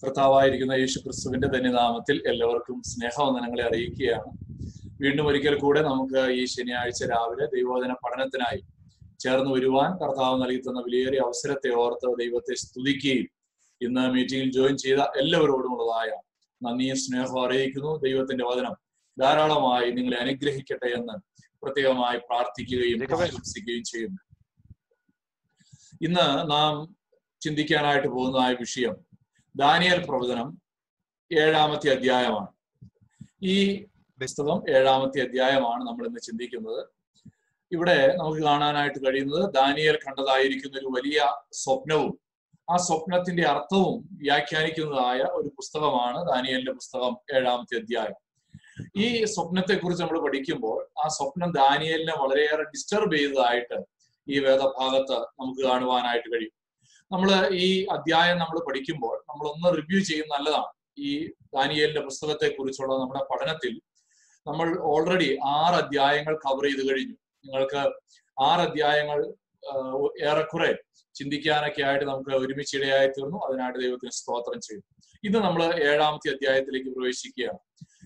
കർത്താവായിരിക്കുന്ന യേശു ക്രിസ്തുവിന്റെ ധന്യനാമത്തിൽ എല്ലാവർക്കും സ്നേഹവന്ദനങ്ങളെ അറിയിക്കുകയാണ് വീണ്ടും ഒരിക്കൽ കൂടെ നമുക്ക് ഈ ശനിയാഴ്ച രാവിലെ ദൈവോധന പഠനത്തിനായി ചേർന്ന് വരുവാൻ കർത്താവ് നൽകി തന്ന വിലയേറിയ അവസരത്തെ ഓർത്ത് ദൈവത്തെ സ്തുതിക്കുകയും ഇന്ന് മീറ്റിംഗിൽ ജോയിൻ ചെയ്ത എല്ലാവരോടുമുള്ളതായ നന്ദിയും സ്നേഹവും അറിയിക്കുന്നു ദൈവത്തിന്റെ വചനം ധാരാളമായി നിങ്ങളെ അനുഗ്രഹിക്കട്ടെ എന്ന് പ്രത്യേകമായി പ്രാർത്ഥിക്കുകയും ആശംസിക്കുകയും ചെയ്യുന്നു ഇന്ന് നാം ചിന്തിക്കാനായിട്ട് പോകുന്നതായ വിഷയം ദാനിയൽ പ്രവചനം ഏഴാമത്തെ അധ്യായമാണ് ഈ പുസ്തകം ഏഴാമത്തെ അധ്യായമാണ് നമ്മൾ ഇന്ന് ചിന്തിക്കുന്നത് ഇവിടെ നമുക്ക് കാണാനായിട്ട് കഴിയുന്നത് ദാനിയൽ കണ്ടതായിരിക്കുന്ന ഒരു വലിയ സ്വപ്നവും ആ സ്വപ്നത്തിന്റെ അർത്ഥവും വ്യാഖ്യാനിക്കുന്നതായ ഒരു പുസ്തകമാണ് ദാനിയലിന്റെ പുസ്തകം ഏഴാമത്തെ അധ്യായം ഈ സ്വപ്നത്തെ കുറിച്ച് നമ്മൾ പഠിക്കുമ്പോൾ ആ സ്വപ്നം ദാനിയലിനെ വളരെയേറെ ഡിസ്റ്റർബ് ചെയ്തതായിട്ട് ഈ വേദഭാഗത്ത് നമുക്ക് കാണുവാനായിട്ട് കഴിയും നമ്മൾ ഈ അധ്യായം നമ്മൾ പഠിക്കുമ്പോൾ നമ്മൾ ഒന്ന് റിവ്യൂ ചെയ്യുന്ന നല്ലതാണ് ഈ ദാനിയലിന്റെ പുസ്തകത്തെ കുറിച്ചുള്ള നമ്മുടെ പഠനത്തിൽ നമ്മൾ ഓൾറെഡി ആറ് അധ്യായങ്ങൾ കവർ ചെയ്ത് കഴിഞ്ഞു നിങ്ങൾക്ക് ആറ് അധ്യായങ്ങൾ ഏറെക്കുറെ ചിന്തിക്കാനൊക്കെ ആയിട്ട് നമുക്ക് ഒരുമിച്ച് ഇടയായി തീർന്നു അതിനായിട്ട് ദൈവത്തിന് സ്തോത്രം ചെയ്തു ഇന്ന് നമ്മൾ ഏഴാമത്തെ അധ്യായത്തിലേക്ക് പ്രവേശിക്കുകയാണ്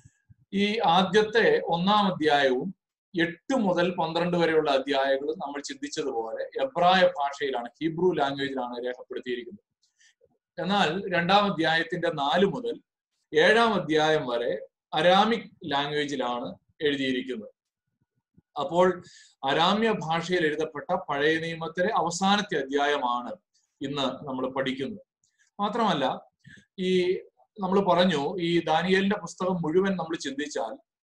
ഈ ആദ്യത്തെ ഒന്നാം അധ്യായവും എട്ട് മുതൽ പന്ത്രണ്ട് വരെയുള്ള അധ്യായങ്ങൾ നമ്മൾ ചിന്തിച്ചതുപോലെ എബ്രായ ഭാഷയിലാണ് ഹീബ്രു ലാംഗ്വേജിലാണ് രേഖപ്പെടുത്തിയിരിക്കുന്നത് എന്നാൽ രണ്ടാം അധ്യായത്തിന്റെ നാല് മുതൽ ഏഴാം അധ്യായം വരെ അരാമിക് ലാംഗ്വേജിലാണ് എഴുതിയിരിക്കുന്നത് അപ്പോൾ അരാമ്യ ഭാഷയിൽ എഴുതപ്പെട്ട പഴയ നിയമത്തിലെ അവസാനത്തെ അധ്യായമാണ് ഇന്ന് നമ്മൾ പഠിക്കുന്നത് മാത്രമല്ല ഈ നമ്മൾ പറഞ്ഞു ഈ ദാനിയലിന്റെ പുസ്തകം മുഴുവൻ നമ്മൾ ചിന്തിച്ചാൽ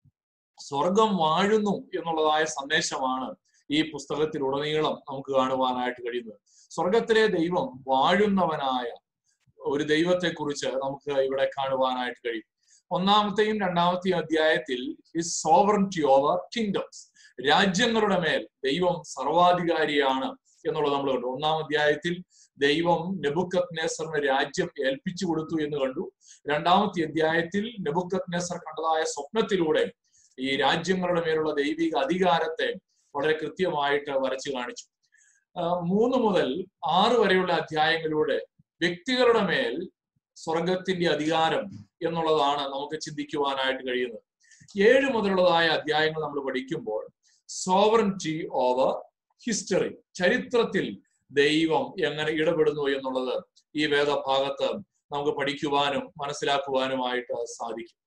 സ്വർഗം വാഴുന്നു എന്നുള്ളതായ സന്ദേശമാണ് ഈ പുസ്തകത്തിലുടനീളം നമുക്ക് കാണുവാനായിട്ട് കഴിയുന്നത് സ്വർഗത്തിലെ ദൈവം വാഴുന്നവനായ ഒരു ദൈവത്തെ കുറിച്ച് നമുക്ക് ഇവിടെ കാണുവാനായിട്ട് കഴിയും ഒന്നാമത്തെയും രണ്ടാമത്തെയും അധ്യായത്തിൽ ഹിസ് സോവറിറ്റി ഓവർ കിങ്ഡംസ് രാജ്യങ്ങളുടെ മേൽ ദൈവം സർവാധികാരിയാണ് എന്നുള്ളത് നമ്മൾ കണ്ടു ഒന്നാം അധ്യായത്തിൽ ദൈവം നെബുക്കത് നേസറിന് രാജ്യം ഏൽപ്പിച്ചു കൊടുത്തു എന്ന് കണ്ടു രണ്ടാമത്തെ അധ്യായത്തിൽ നെബുക്കത് നേസർ കണ്ടതായ സ്വപ്നത്തിലൂടെ ഈ രാജ്യങ്ങളുടെ മേലുള്ള ദൈവിക അധികാരത്തെ വളരെ കൃത്യമായിട്ട് വരച്ചു കാണിച്ചു മൂന്ന് മുതൽ ആറ് വരെയുള്ള അധ്യായങ്ങളിലൂടെ വ്യക്തികളുടെ മേൽ സ്വർഗത്തിന്റെ അധികാരം എന്നുള്ളതാണ് നമുക്ക് ചിന്തിക്കുവാനായിട്ട് കഴിയുന്നത് ഏഴ് മുതലുള്ളതായ അധ്യായങ്ങൾ നമ്മൾ പഠിക്കുമ്പോൾ സോവറിറ്റി ഓവർ ഹിസ്റ്ററി ചരിത്രത്തിൽ ദൈവം എങ്ങനെ ഇടപെടുന്നു എന്നുള്ളത് ഈ വേദഭാഗത്ത് നമുക്ക് പഠിക്കുവാനും മനസ്സിലാക്കുവാനുമായിട്ട് സാധിക്കും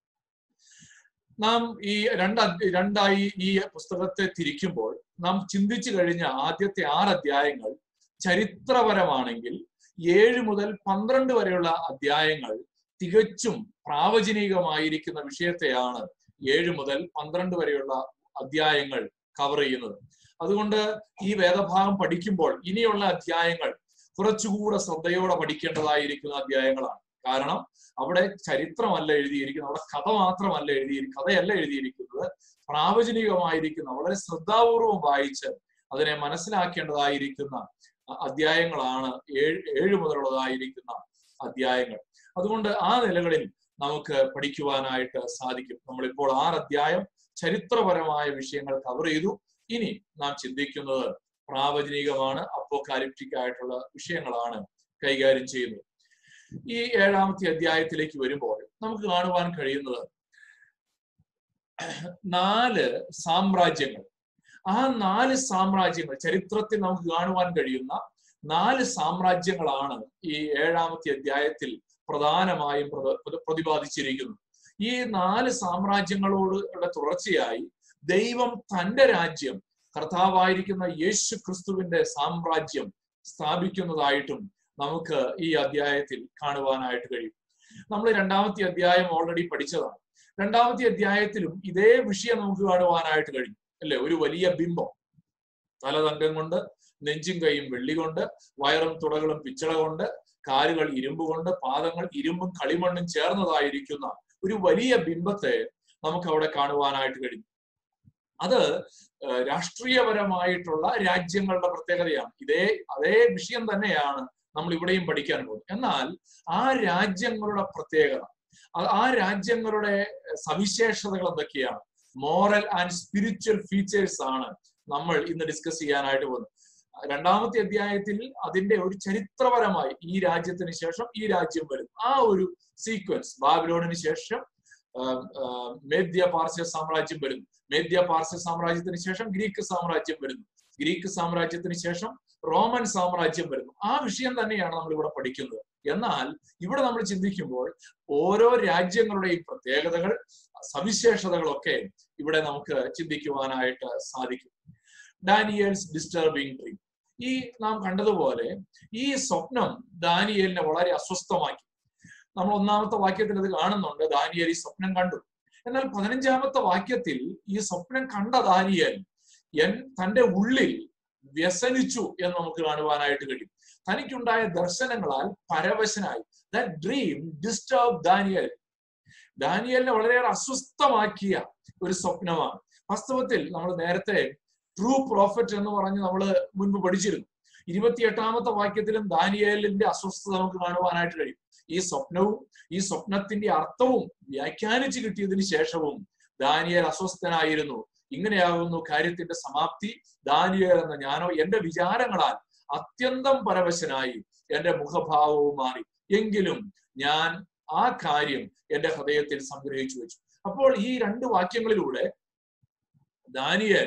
നാം ഈ രണ്ട് രണ്ടായി ഈ പുസ്തകത്തെ തിരിക്കുമ്പോൾ നാം ചിന്തിച്ചു കഴിഞ്ഞ ആദ്യത്തെ ആറ് അധ്യായങ്ങൾ ചരിത്രപരമാണെങ്കിൽ ഏഴ് മുതൽ പന്ത്രണ്ട് വരെയുള്ള അധ്യായങ്ങൾ തികച്ചും പ്രാവചനികമായിരിക്കുന്ന വിഷയത്തെയാണ് ഏഴ് മുതൽ പന്ത്രണ്ട് വരെയുള്ള അധ്യായങ്ങൾ കവർ ചെയ്യുന്നത് അതുകൊണ്ട് ഈ വേദഭാഗം പഠിക്കുമ്പോൾ ഇനിയുള്ള അധ്യായങ്ങൾ കുറച്ചുകൂടെ ശ്രദ്ധയോടെ പഠിക്കേണ്ടതായിരിക്കുന്ന അധ്യായങ്ങളാണ് കാരണം അവിടെ ചരിത്രമല്ല എഴുതിയിരിക്കുന്നത് അവിടെ കഥ മാത്രമല്ല എഴുതിയിരിക്കുന്നത് കഥയല്ല എഴുതിയിരിക്കുന്നത് പ്രാവചനികമായിരിക്കുന്ന വളരെ ശ്രദ്ധാപൂർവം വായിച്ച് അതിനെ മനസ്സിലാക്കേണ്ടതായിരിക്കുന്ന അധ്യായങ്ങളാണ് ഏഴ് ഏഴ് മുതലുള്ളതായിരിക്കുന്ന അധ്യായങ്ങൾ അതുകൊണ്ട് ആ നിലകളിൽ നമുക്ക് പഠിക്കുവാനായിട്ട് സാധിക്കും നമ്മളിപ്പോൾ ആറ് അധ്യായം ചരിത്രപരമായ വിഷയങ്ങൾ കവർ ചെയ്തു ഇനി നാം ചിന്തിക്കുന്നത് പ്രാവചനികമാണ് അപ്പോകാലിപ്റ്റിക് ആയിട്ടുള്ള വിഷയങ്ങളാണ് കൈകാര്യം ചെയ്യുന്നത് ഈ ഏഴാമത്തെ അധ്യായത്തിലേക്ക് വരുമ്പോൾ നമുക്ക് കാണുവാൻ കഴിയുന്നത് നാല് സാമ്രാജ്യങ്ങൾ ആ നാല് സാമ്രാജ്യങ്ങൾ ചരിത്രത്തിൽ നമുക്ക് കാണുവാൻ കഴിയുന്ന നാല് സാമ്രാജ്യങ്ങളാണ് ഈ ഏഴാമത്തെ അധ്യായത്തിൽ പ്രധാനമായും പ്രതിപാദിച്ചിരിക്കുന്നത് ഈ നാല് സാമ്രാജ്യങ്ങളോട് തുടർച്ചയായി ദൈവം തന്റെ രാജ്യം കർത്താവായിരിക്കുന്ന യേശു ക്രിസ്തുവിന്റെ സാമ്രാജ്യം സ്ഥാപിക്കുന്നതായിട്ടും നമുക്ക് ഈ അധ്യായത്തിൽ കാണുവാനായിട്ട് കഴിയും നമ്മൾ രണ്ടാമത്തെ അധ്യായം ഓൾറെഡി പഠിച്ചതാണ് രണ്ടാമത്തെ അധ്യായത്തിലും ഇതേ വിഷയം നമുക്ക് കാണുവാനായിട്ട് കഴിയും അല്ലെ ഒരു വലിയ ബിംബം തലതങ്കം കൊണ്ട് നെഞ്ചും കൈയും വെള്ളി കൊണ്ട് വയറും തുടകളും പിച്ചള കൊണ്ട് കാലുകൾ ഇരുമ്പ് കൊണ്ട് പാദങ്ങൾ ഇരുമ്പും കളിമണ്ണും ചേർന്നതായിരിക്കുന്ന ഒരു വലിയ ബിംബത്തെ നമുക്ക് അവിടെ കാണുവാനായിട്ട് കഴിയും അത് രാഷ്ട്രീയപരമായിട്ടുള്ള രാജ്യങ്ങളുടെ പ്രത്യേകതയാണ് ഇതേ അതേ വിഷയം തന്നെയാണ് നമ്മൾ ഇവിടെയും പഠിക്കാൻ പോകുന്നത് എന്നാൽ ആ രാജ്യങ്ങളുടെ പ്രത്യേകത ആ രാജ്യങ്ങളുടെ സവിശേഷതകൾ എന്തൊക്കെയാണ് മോറൽ ആൻഡ് സ്പിരിച്വൽ ഫീച്ചേഴ്സ് ആണ് നമ്മൾ ഇന്ന് ഡിസ്കസ് ചെയ്യാനായിട്ട് പോകുന്നത് രണ്ടാമത്തെ അധ്യായത്തിൽ അതിന്റെ ഒരു ചരിത്രപരമായി ഈ രാജ്യത്തിന് ശേഷം ഈ രാജ്യം വരും ആ ഒരു സീക്വൻസ് ബാബിലോണിന് ശേഷം മേദ്യ പാർശ്യ സാമ്രാജ്യം വരുന്നു മേദ്യ പാർശ്യ സാമ്രാജ്യത്തിന് ശേഷം ഗ്രീക്ക് സാമ്രാജ്യം വരുന്നു ഗ്രീക്ക് സാമ്രാജ്യത്തിന് ശേഷം റോമൻ സാമ്രാജ്യം വരുന്നു ആ വിഷയം തന്നെയാണ് നമ്മൾ ഇവിടെ പഠിക്കുന്നത് എന്നാൽ ഇവിടെ നമ്മൾ ചിന്തിക്കുമ്പോൾ ഓരോ രാജ്യങ്ങളുടെയും പ്രത്യേകതകൾ സവിശേഷതകളൊക്കെ ഇവിടെ നമുക്ക് ചിന്തിക്കുവാനായിട്ട് സാധിക്കും ഡാനിയൽസ് ഡിസ്റ്റർബിംഗ് ഡ്രീം ഈ നാം കണ്ടതുപോലെ ഈ സ്വപ്നം ദാനിയലിനെ വളരെ അസ്വസ്ഥമാക്കി നമ്മൾ ഒന്നാമത്തെ വാക്യത്തിൽ അത് കാണുന്നുണ്ട് ദാനിയൽ ഈ സ്വപ്നം കണ്ടു എന്നാൽ പതിനഞ്ചാമത്തെ വാക്യത്തിൽ ഈ സ്വപ്നം കണ്ട ദാനിയൽ എൻ തന്റെ ഉള്ളിൽ വ്യസനിച്ചു എന്ന് നമുക്ക് കാണുവാനായിട്ട് കഴിയും തനിക്കുണ്ടായ ദർശനങ്ങളാൽ പരവശനായി ദാറ്റ് ഡ്രീം ഡിസ്റ്റർബ് ദാനിയൽ ദാനിയലിനെ വളരെയേറെ അസ്വസ്ഥമാക്കിയ ഒരു സ്വപ്നമാണ് വാസ്തവത്തിൽ നമ്മൾ നേരത്തെ ട്രൂ പ്രോഫറ്റ് എന്ന് പറഞ്ഞ് നമ്മൾ മുൻപ് പഠിച്ചിരുന്നു ഇരുപത്തിയെട്ടാമത്തെ വാക്യത്തിലും ദാനിയേലിന്റെ അസ്വസ്ഥത നമുക്ക് കാണുവാനായിട്ട് കഴിയും ഈ സ്വപ്നവും ഈ സ്വപ്നത്തിന്റെ അർത്ഥവും വ്യാഖ്യാനിച്ചു കിട്ടിയതിന് ശേഷവും ദാനിയേൽ അസ്വസ്ഥനായിരുന്നു ഇങ്ങനെയാകുന്നു കാര്യത്തിന്റെ സമാപ്തി ദാനിയേൽ എന്ന ഞാനോ എന്റെ വിചാരങ്ങളാൽ അത്യന്തം പരവശനായി എന്റെ മുഖഭാവവും മാറി എങ്കിലും ഞാൻ ആ കാര്യം എന്റെ ഹൃദയത്തിൽ സംഗ്രഹിച്ചു വെച്ചു അപ്പോൾ ഈ രണ്ട് വാക്യങ്ങളിലൂടെ ദാനിയേൽ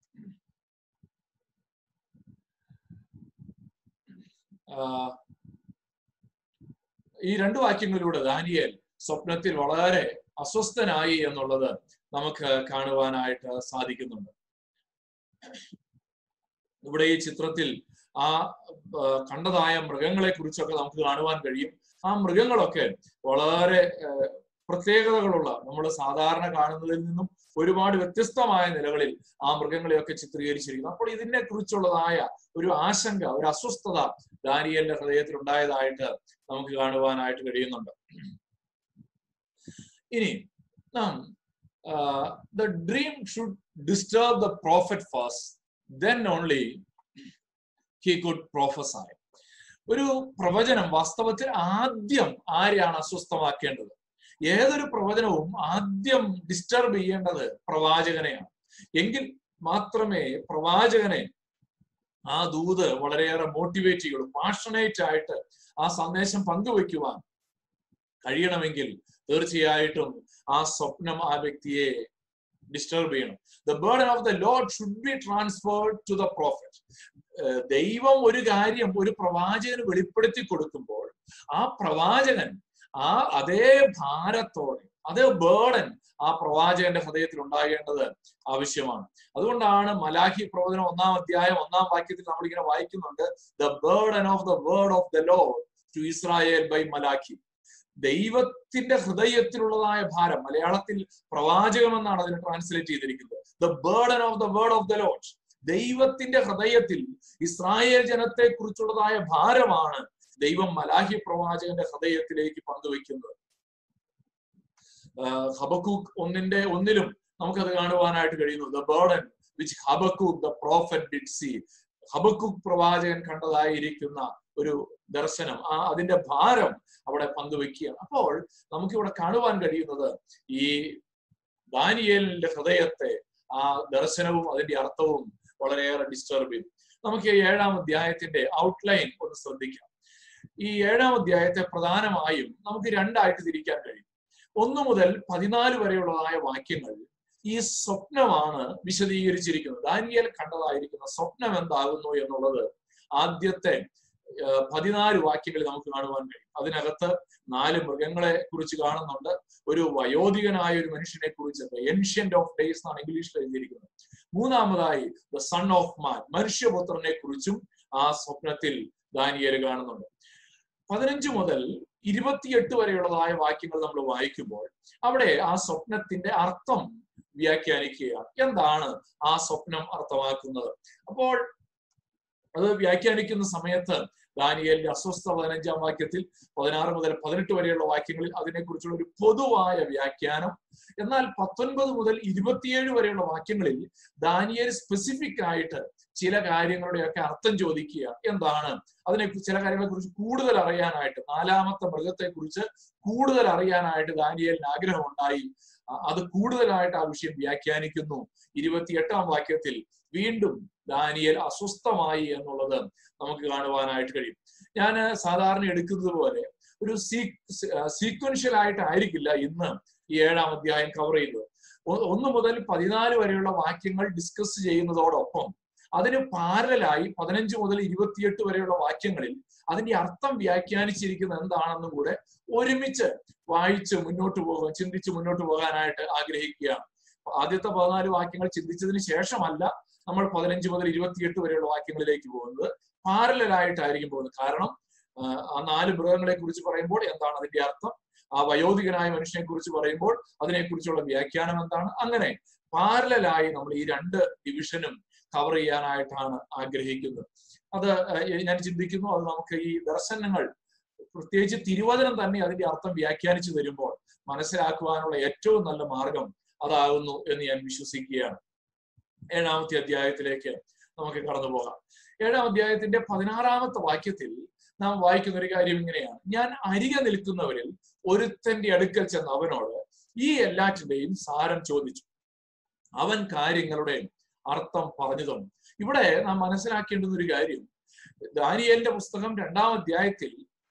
ഈ രണ്ട് വാക്യങ്ങളിലൂടെ ദാനിയേൽ സ്വപ്നത്തിൽ വളരെ അസ്വസ്ഥനായി എന്നുള്ളത് നമുക്ക് കാണുവാനായിട്ട് സാധിക്കുന്നുണ്ട് ഇവിടെ ഈ ചിത്രത്തിൽ ആ കണ്ടതായ മൃഗങ്ങളെ കുറിച്ചൊക്കെ നമുക്ക് കാണുവാൻ കഴിയും ആ മൃഗങ്ങളൊക്കെ വളരെ പ്രത്യേകതകളുള്ള നമ്മൾ സാധാരണ കാണുന്നതിൽ നിന്നും ഒരുപാട് വ്യത്യസ്തമായ നിലകളിൽ ആ മൃഗങ്ങളെയൊക്കെ ചിത്രീകരിച്ചിരിക്കുന്നു അപ്പോൾ ഇതിനെ കുറിച്ചുള്ളതായ ഒരു ആശങ്ക ഒരു അസ്വസ്ഥത ദാനിയലിന്റെ ഹൃദയത്തിൽ ഉണ്ടായതായിട്ട് നമുക്ക് കാണുവാനായിട്ട് കഴിയുന്നുണ്ട് ഇനി നാം the dream should disturb the prophet first then only he could prophesy ഒരു പ്രവചനം വാസ്തവത്തിൽ ആദ്യം ആരെയാണ് അസ്വസ്ഥമാക്കേണ്ടത് ഏതൊരു പ്രവചനവും ആദ്യം ഡിസ്റ്റർബ് ചെയ്യേണ്ടത് പ്രവാചകനെയാണ് എങ്കിൽ മാത്രമേ പ്രവാചകനെ ആ ദൂത് വളരെയേറെ മോട്ടിവേറ്റ് ചെയ്യുള്ളൂ പാഷനേറ്റ് ആയിട്ട് ആ സന്ദേശം പങ്കുവെക്കുവാൻ കഴിയണമെങ്കിൽ തീർച്ചയായിട്ടും ആ സ്വപ്നം ആ വ്യക്തിയെ ഡിസ്റ്റർബ് ചെയ്യണം the burden of the Lord should be transferred to the prophet ദൈവം ഒരു കാര്യം ഒരു പ്രവാചകന് വെളിപ്പെടുത്തി കൊടുക്കുമ്പോൾ ആ പ്രവാചകൻ ആ അതേ ഭാരത്തോടെ അതേ ബേർഡൻ ആ പ്രവാചകന്റെ ഹൃദയത്തിൽ ഉണ്ടാകേണ്ടത് ആവശ്യമാണ് അതുകൊണ്ടാണ് മലാഖി പ്രവചനം ഒന്നാം അധ്യായം ഒന്നാം വാക്യത്തിൽ നമ്മൾ ഇങ്ങനെ വായിക്കുന്നുണ്ട് the burden of the word of the Lord to Israel by Malachi ദൈവത്തിന്റെ ഹൃദയത്തിലുള്ളതായ ഭാരം മലയാളത്തിൽ പ്രവാചകം എന്നാണ് അതിന് ട്രാൻസ്ലേറ്റ് ചെയ്തിരിക്കുന്നത് the burden of the word of the Lord ദൈവത്തിന്റെ ഹൃദയത്തിൽ ഇസ്രായേൽ ജനത്തെ കുറിച്ചുള്ളതായ ഭാരമാണ് ദൈവം മലാഹി പ്രവാചകന്റെ ഹൃദയത്തിലേക്ക് പങ്കുവെക്കുന്നത് ഹബക്കൂക്ക് ഒന്നിന്റെ ഒന്നിലും നമുക്കത് കാണുവാനായിട്ട് കഴിയുന്നു the burden which Habakkuk the prophet did see Habakkuk പ്രവാചകൻ കണ്ടതായിരിക്കുന്ന ഒരു ദർശനം ആ അതിന്റെ ഭാരം അവിടെ പങ്കുവെക്കുകയാണ് അപ്പോൾ നമുക്കിവിടെ കാണുവാൻ കഴിയുന്നത് ഈ ദാനിയേലിന്റെ ഹൃദയത്തെ ആ ദർശനവും അതിന്റെ അർത്ഥവും വളരെയേറെ ഡിസ്റ്റർബ് ചെയ്തു നമുക്ക് ഈ ഏഴാം അധ്യായത്തിന്റെ ഔട്ട്ലൈൻ ഒന്ന് ശ്രദ്ധിക്കാം ഈ ഏഴാം അധ്യായത്തെ പ്രധാനമായും നമുക്ക് രണ്ടായിട്ട് തിരിക്കാൻ കഴിയും ഒന്നു മുതൽ പതിനാല് വരെയുള്ളതായ വാക്യങ്ങൾ ഈ സ്വപ്നമാണ് വിശദീകരിച്ചിരിക്കുന്നത് ദാനിയൽ കണ്ടതായിരിക്കുന്ന സ്വപ്നം എന്താകുന്നു എന്നുള്ളത് ആദ്യത്തെ പതിനാല് വാക്യങ്ങളിൽ നമുക്ക് കാണുവാൻ കഴിയും അതിനകത്ത് നാല് മൃഗങ്ങളെ കുറിച്ച് കാണുന്നുണ്ട് ഒരു വയോധികനായ ഒരു മനുഷ്യനെ കുറിച്ച് ഏൻഷ്യന്റ് ഓഫ് ഡേയ്സ് എന്നാണ് ഇംഗ്ലീഷിൽ എഴുതിയിരിക്കുന്നത് മൂന്നാമതായി ദ സൺ ഓഫ് മാൻ മനുഷ്യപുത്രനെ കുറിച്ചും ആ സ്വപ്നത്തിൽ ദാനിയേൽ കാണുന്നുണ്ട് പതിനഞ്ച് മുതൽ ഇരുപത്തിയെട്ട് വരെയുള്ളതായ വാക്യങ്ങൾ നമ്മൾ വായിക്കുമ്പോൾ അവിടെ ആ സ്വപ്നത്തിന്റെ അർത്ഥം വ്യാഖ്യാനിക്കുകയാണ് എന്താണ് ആ സ്വപ്നം അർത്ഥമാക്കുന്നത് അപ്പോൾ അത് വ്യാഖ്യാനിക്കുന്ന സമയത്ത് ദാനിയലിന്റെ അസ്വസ്ഥ പതിനഞ്ചാം വാക്യത്തിൽ പതിനാറ് മുതൽ പതിനെട്ട് വരെയുള്ള വാക്യങ്ങളിൽ അതിനെക്കുറിച്ചുള്ള ഒരു പൊതുവായ വ്യാഖ്യാനം എന്നാൽ പത്തൊൻപത് മുതൽ ഇരുപത്തിയേഴ് വരെയുള്ള വാക്യങ്ങളിൽ ദാനിയൽ സ്പെസിഫിക് ആയിട്ട് ചില കാര്യങ്ങളുടെയൊക്കെ അർത്ഥം ചോദിക്കുക എന്താണ് അതിനെ ചില കാര്യങ്ങളെ കുറിച്ച് കൂടുതൽ അറിയാനായിട്ട് നാലാമത്തെ മൃഗത്തെ കുറിച്ച് കൂടുതൽ അറിയാനായിട്ട് ദാനിയലിന് ആഗ്രഹമുണ്ടായി അത് കൂടുതലായിട്ട് ആ വിഷയം വ്യാഖ്യാനിക്കുന്നു ഇരുപത്തിയെട്ടാം വാക്യത്തിൽ വീണ്ടും ദാനിയൽ അസ്വസ്ഥമായി എന്നുള്ളത് നമുക്ക് കാണുവാനായിട്ട് കഴിയും ഞാൻ സാധാരണ എടുക്കുന്നത് പോലെ ഒരു സീ സീക്വൻഷ്യൽ ആയിട്ടായിരിക്കില്ല ഇന്ന് ഈ ഏഴാം അധ്യായം കവർ ചെയ്യുന്നത് ഒ- ഒന്ന് മുതൽ പതിനാല് വരെയുള്ള വാക്യങ്ങൾ ഡിസ്കസ് ചെയ്യുന്നതോടൊപ്പം അതിന് പാരലായി പതിനഞ്ച് മുതൽ ഇരുപത്തിയെട്ട് വരെയുള്ള വാക്യങ്ങളിൽ അതിന്റെ അർത്ഥം വ്യാഖ്യാനിച്ചിരിക്കുന്നത് എന്താണെന്നും കൂടെ ഒരുമിച്ച് വായിച്ച് മുന്നോട്ട് പോകാൻ ചിന്തിച്ച് മുന്നോട്ട് പോകാനായിട്ട് ആഗ്രഹിക്കുകയാണ് ആദ്യത്തെ പതിനാല് വാക്യങ്ങൾ ചിന്തിച്ചതിന് ശേഷമല്ല നമ്മൾ പതിനഞ്ച് മുതൽ ഇരുപത്തിയെട്ട് വരെയുള്ള വാക്യങ്ങളിലേക്ക് പോകുന്നത് പാരലായിട്ടായിരിക്കും പോകുന്നത് കാരണം ആ, ആ നാല് മൃഗങ്ങളെ കുറിച്ച് പറയുമ്പോൾ എന്താണ് അതിന്റെ അർത്ഥം ആ വയോധികനായ മനുഷ്യനെ കുറിച്ച് പറയുമ്പോൾ അതിനെക്കുറിച്ചുള്ള വ്യാഖ്യാനം എന്താണ് അങ്ങനെ പാരലായി നമ്മൾ ഈ രണ്ട് ഡിവിഷനും കവർ ചെയ്യാനായിട്ടാണ് ആഗ്രഹിക്കുന്നത് അത് ഏഹ്, ഞാൻ ചിന്തിക്കുന്നു അത് നമുക്ക് ഈ ദർശനങ്ങൾ പ്രത്യേകിച്ച് തിരുവചനം തന്നെ അതിന്റെ അർത്ഥം വ്യാഖ്യാനിച്ചു തരുമ്പോൾ മനസ്സിലാക്കുവാനുള്ള ഏറ്റവും നല്ല മാർഗം അതാകുന്നു എന്ന് ഞാൻ വിശ്വസിക്കുകയാണ് ഏഴാമത്തെ അധ്യായത്തിലേക്ക് നമുക്ക് കടന്നു പോകാം ഏഴാം അധ്യായത്തിന്റെ പതിനാറാമത്തെ വാക്യത്തിൽ നാം വായിക്കുന്ന ഒരു കാര്യം ഇങ്ങനെയാണ് ഞാൻ അരികെ നിൽക്കുന്നവരിൽ ഒരുത്തന്റെ അടുക്കൽ ചെന്ന് അവനോട് ഈ എല്ലാറ്റിന്റെയും സാരം ചോദിച്ചു അവൻ കാര്യങ്ങളുടെ അർത്ഥം പറഞ്ഞു തന്നു ഇവിടെ നാം മനസ്സിലാക്കേണ്ടുന്ന ഒരു കാര്യം ദാനിയേലിന്റെ പുസ്തകം രണ്ടാം അധ്യായത്തിൽ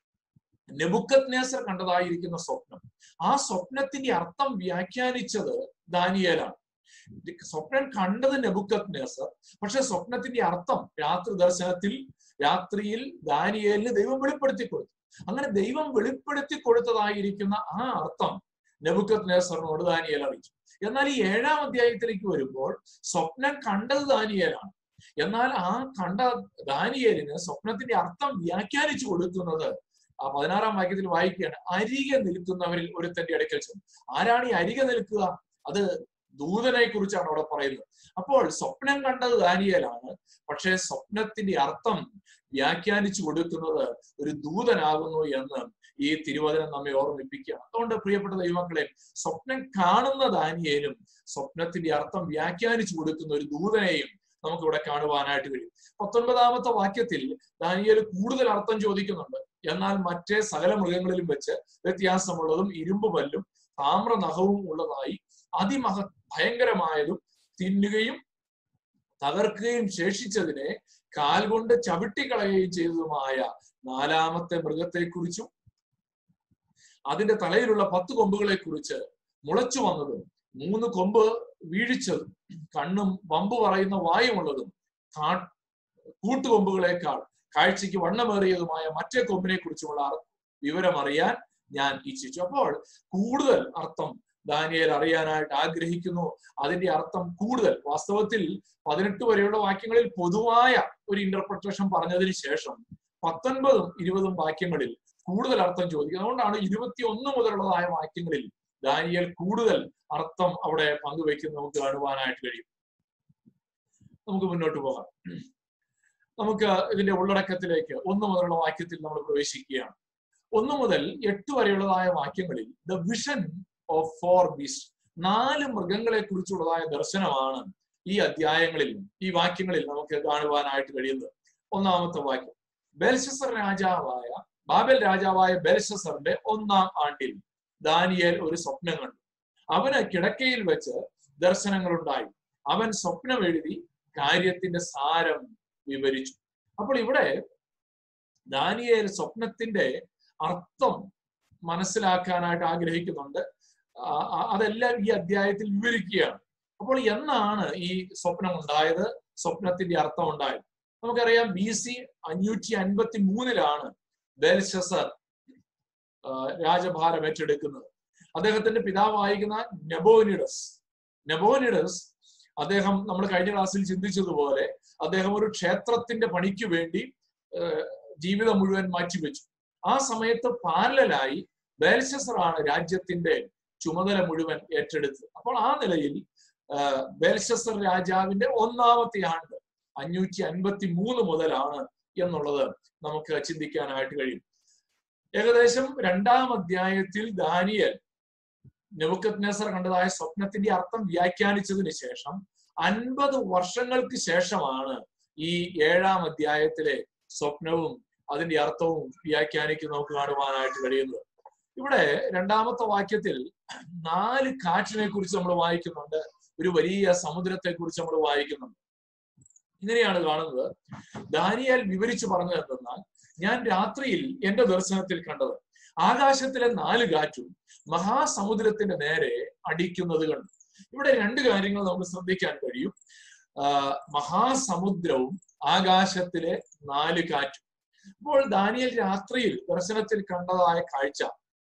നെബുക്കത് നേസർ കണ്ടതായിരിക്കുന്ന സ്വപ്നം ആ സ്വപ്നത്തിന്റെ അർത്ഥം വ്യാഖ്യാനിച്ചത് ദാനിയേലാണ് സ്വപ്നം കണ്ടത് നെബുക്കത് നേസർ പക്ഷെ സ്വപ്നത്തിന്റെ അർത്ഥം രാത്രി ദർശനത്തിൽ രാത്രിയിൽ ദാനിയേലിന് ദൈവം വെളിപ്പെടുത്തി കൊടുത്തു അങ്ങനെ ദൈവം വെളിപ്പെടുത്തി കൊടുത്തതായിരിക്കുന്ന ആ അർത്ഥം നെബുക്കത് നേസറിനോട് ദാനിയേൽ അറിയിച്ചു എന്നാൽ ഈ ഏഴാം അധ്യായത്തിലേക്ക് വരുമ്പോൾ സ്വപ്നം കണ്ടത് ദാനിയേലാണ് എന്നാൽ ആ കണ്ട ദാനിയേലിന് സ്വപ്നത്തിന്റെ അർത്ഥം വ്യാഖ്യാനിച്ചു കൊടുക്കുന്നത് ആ പതിനാറാം വാക്യത്തിൽ വായിക്കുകയാണ് അരികെ നിൽക്കുന്നവരിൽ ഒരുത്തന്റെ അടുക്കൽ ചെന്നു ആരാണ് ഈ അരികെ നിൽക്കുക അത് ദൂതനെ കുറിച്ചാണ് അവിടെ പറയുന്നത് അപ്പോൾ സ്വപ്നം കണ്ടത് ദാനിയേലാണ് പക്ഷേ സ്വപ്നത്തിന്റെ അർത്ഥം വ്യാഖ്യാനിച്ചു കൊടുക്കുന്നത് ഒരു ദൂതനാകുന്നു എന്ന് ഈ തിരുവചനം നമ്മെ ഓർമ്മിപ്പിക്കുകയാണ് അതുകൊണ്ട് പ്രിയപ്പെട്ട ദൈവമക്കളെ സ്വപ്നം കാണുന്ന ദാനിയേലും സ്വപ്നത്തിന്റെ അർത്ഥം വ്യാഖ്യാനിച്ചു കൊടുക്കുന്ന ഒരു ദൂതനെയും നമുക്ക് ഇവിടെ കാണുവാനായിട്ട് കഴിയും പത്തൊൻപതാമത്തെ വാക്യത്തിൽ ദാനിയേൽ കൂടുതൽ അർത്ഥം ചോദിക്കുന്നുണ്ട് എന്നാൽ മറ്റേ സകല മൃഗങ്ങളിലും വെച്ച് വ്യത്യാസമുള്ളതും ഇരുമ്പ് പല്ലും താമ്ര നഖവും ഉള്ളതായി അതിമഹ ഭയങ്കരമായതും തിന്നുകയും തകർക്കുകയും ശേഷിച്ചതിനെ കാൽ കൊണ്ട് ചവിട്ടിക്കളയുകയും ചെയ്തതുമായ നാലാമത്തെ മൃഗത്തെക്കുറിച്ചും അതിന്റെ തലയിലുള്ള പത്ത് കൊമ്പുകളെ കുറിച്ച് മുളച്ചു വന്നതും മൂന്ന് കൊമ്പ് വീഴിച്ചതും കണ്ണും വമ്പ് പറയുന്ന വായുമുള്ളതും കാ കൂട്ടുകൊമ്പുകളെക്കാൾ കാഴ്ചയ്ക്ക് വണ്ണമേറിയതുമായ മറ്റേ കൊമ്പിനെ കുറിച്ചുമുള്ള വിവരം അറിയാൻ ഞാൻ ഇച്ഛിച്ചു അപ്പോൾ കൂടുതൽ അർത്ഥം ദാനിയേൽ അറിയാനായിട്ട് ആഗ്രഹിക്കുന്നു അതിന്റെ അർത്ഥം കൂടുതൽ വാസ്തവത്തിൽ പതിനെട്ട് വരെയുള്ള വാക്യങ്ങളിൽ പൊതുവായ ഒരു ഇന്റർപ്രിട്ടേഷൻ പറഞ്ഞതിന് ശേഷം പത്തൊൻപതും ഇരുപതും വാക്യങ്ങളിൽ കൂടുതൽ അർത്ഥം ചോദിക്കുന്നത് അതുകൊണ്ടാണ് ഇരുപത്തി ഒന്ന് മുതലുള്ളതായ വാക്യങ്ങളിൽ ദാനിയേൽ കൂടുതൽ അർത്ഥം അവിടെ പങ്കുവെക്കുന്നത് നമുക്ക് കാണുവാനായിട്ട് കഴിയും നമുക്ക് മുന്നോട്ട് പോകാം നമുക്ക് ഇതിന്റെ ഉള്ളടക്കത്തിലേക്ക് ഒന്ന് മുതലുള്ള വാക്യത്തിൽ നമ്മൾ പ്രവേശിക്കുകയാണ് ഒന്ന് മുതൽ എട്ട് വരെയുള്ളതായ വാക്യങ്ങളിൽ the vision of four beast നാല് മൃഗങ്ങളെ കുറിച്ചുള്ളതായ ദർശനമാണ് ഈ അധ്യായങ്ങളിൽ ഈ വാക്യങ്ങളിൽ നമുക്ക് കാണുവാനായിട്ട് കഴിയുന്നത് ഒന്നാമത്തെ വാക്യം ബെൽഷസർ രാജാവായ ബാബൽ രാജാവായ ബെൽഷസറിന്റെ ഒന്നാം ആണ്ടിൽ ദാനിയേൽ ഒരു സ്വപ്നം കണ്ടു അവന് കിടക്കയിൽ വെച്ച് ദർശനങ്ങൾ ഉണ്ടായി അവൻ സ്വപ്നം എഴുതി കാര്യത്തിന്റെ സാരം വിവരിച്ചു അപ്പോൾ ഇവിടെ ദാനിയേൽ സ്വപ്നത്തിന്റെ അർത്ഥം മനസ്സിലാക്കാനായിട്ട് ആഗ്രഹിക്കുന്നുണ്ട് അതെല്ലാം ഈ അധ്യായത്തിൽ വിവരിക്കുകയാണ് അപ്പോൾ എന്നാണ് ഈ സ്വപ്നം ഉണ്ടായത് സ്വപ്നത്തിന്റെ അർത്ഥം ഉണ്ടായത് നമുക്കറിയാം ബി സി അഞ്ഞൂറ്റി അൻപത്തി മൂന്നിലാണ് ബേൽഷസർ രാജഭാരം ഏറ്റെടുക്കുന്നത് അദ്ദേഹത്തിന്റെ പിതാവായിരിക്കുന്ന നെബോനിഡസ് നെബോനിഡസ് അദ്ദേഹം നമ്മൾ കഴിഞ്ഞ ക്ലാസ്സിൽ ചിന്തിച്ചതുപോലെ അദ്ദേഹം ഒരു ക്ഷേത്രത്തിന്റെ പണിക്ക് വേണ്ടി ജീവിതം മുഴുവൻ മാറ്റിവെച്ചു ആ സമയത്ത് പാരലായി ബേൽഷസറാണ് രാജ്യത്തിന്റെ ചുമതല മുഴുവൻ ഏറ്റെടുത്തത് അപ്പോൾ ആ നിലയിൽ ബേൽഷസർ രാജാവിന്റെ ഒന്നാമത്തെ ആണ്ട് അഞ്ഞൂറ്റി അൻപത്തി മൂന്ന് മുതലാണ് എന്നുള്ളത് നമുക്ക് ചിന്തിക്കാനായിട്ട് കഴിയും ഏകദേശം രണ്ടാം അധ്യായത്തിൽ ദാനിയൽ നെബുക്കത് നെസർ കണ്ടതായ സ്വപ്നത്തിന്റെ അർത്ഥം വ്യാഖ്യാനിച്ചതിന് ശേഷം അൻപത് വർഷങ്ങൾക്ക് ശേഷമാണ് ഈ ഏഴാം അധ്യായത്തിലെ സ്വപ്നവും അതിന്റെ അർത്ഥവും വ്യാഖ്യാനിക്കുന്ന നമുക്ക് കാണുവാനായിട്ട് കഴിയുന്നത് ഇവിടെ രണ്ടാമത്തെ വാക്യത്തിൽ നാല് കാറ്റിനെ കുറിച്ച് നമ്മൾ വായിക്കുന്നുണ്ട് ഒരു വലിയ സമുദ്രത്തെ കുറിച്ച് നമ്മൾ വായിക്കുന്നുണ്ട് ഇങ്ങനെയാണ് കാണുന്നത് ദാനിയാൽ വിവരിച്ചു പറഞ്ഞത് എന്തെന്നാൽ ഞാൻ രാത്രിയിൽ എന്റെ ദർശനത്തിൽ കണ്ടത് ആകാശത്തിലെ നാല് കാറ്റും മഹാസമുദ്രത്തിന്റെ നേരെ അടിക്കുന്നത് കണ്ടു ഇവിടെ രണ്ട് കാര്യങ്ങൾ നമുക്ക് ശ്രദ്ധിക്കാൻ കഴിയും ആ, മഹാസമുദ്രവും ആകാശത്തിലെ നാല് കാറ്റും അപ്പോൾ ദാനിയൽ രാത്രിയിൽ ദർശനത്തിൽ കണ്ടതായ കാഴ്ച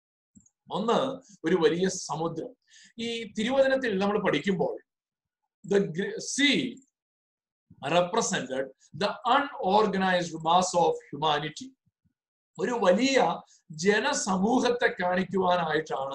ഒന്ന് ഒരു വലിയ സമുദ്രം ഈ തിരുവചനത്തിൽ നമ്മൾ പഠിക്കുമ്പോൾ the sea represented the unorganised mass of humanity ഒരു വലിയ ജനസമൂഹത്തെ കാണിക്കുവാനായിട്ടാണ്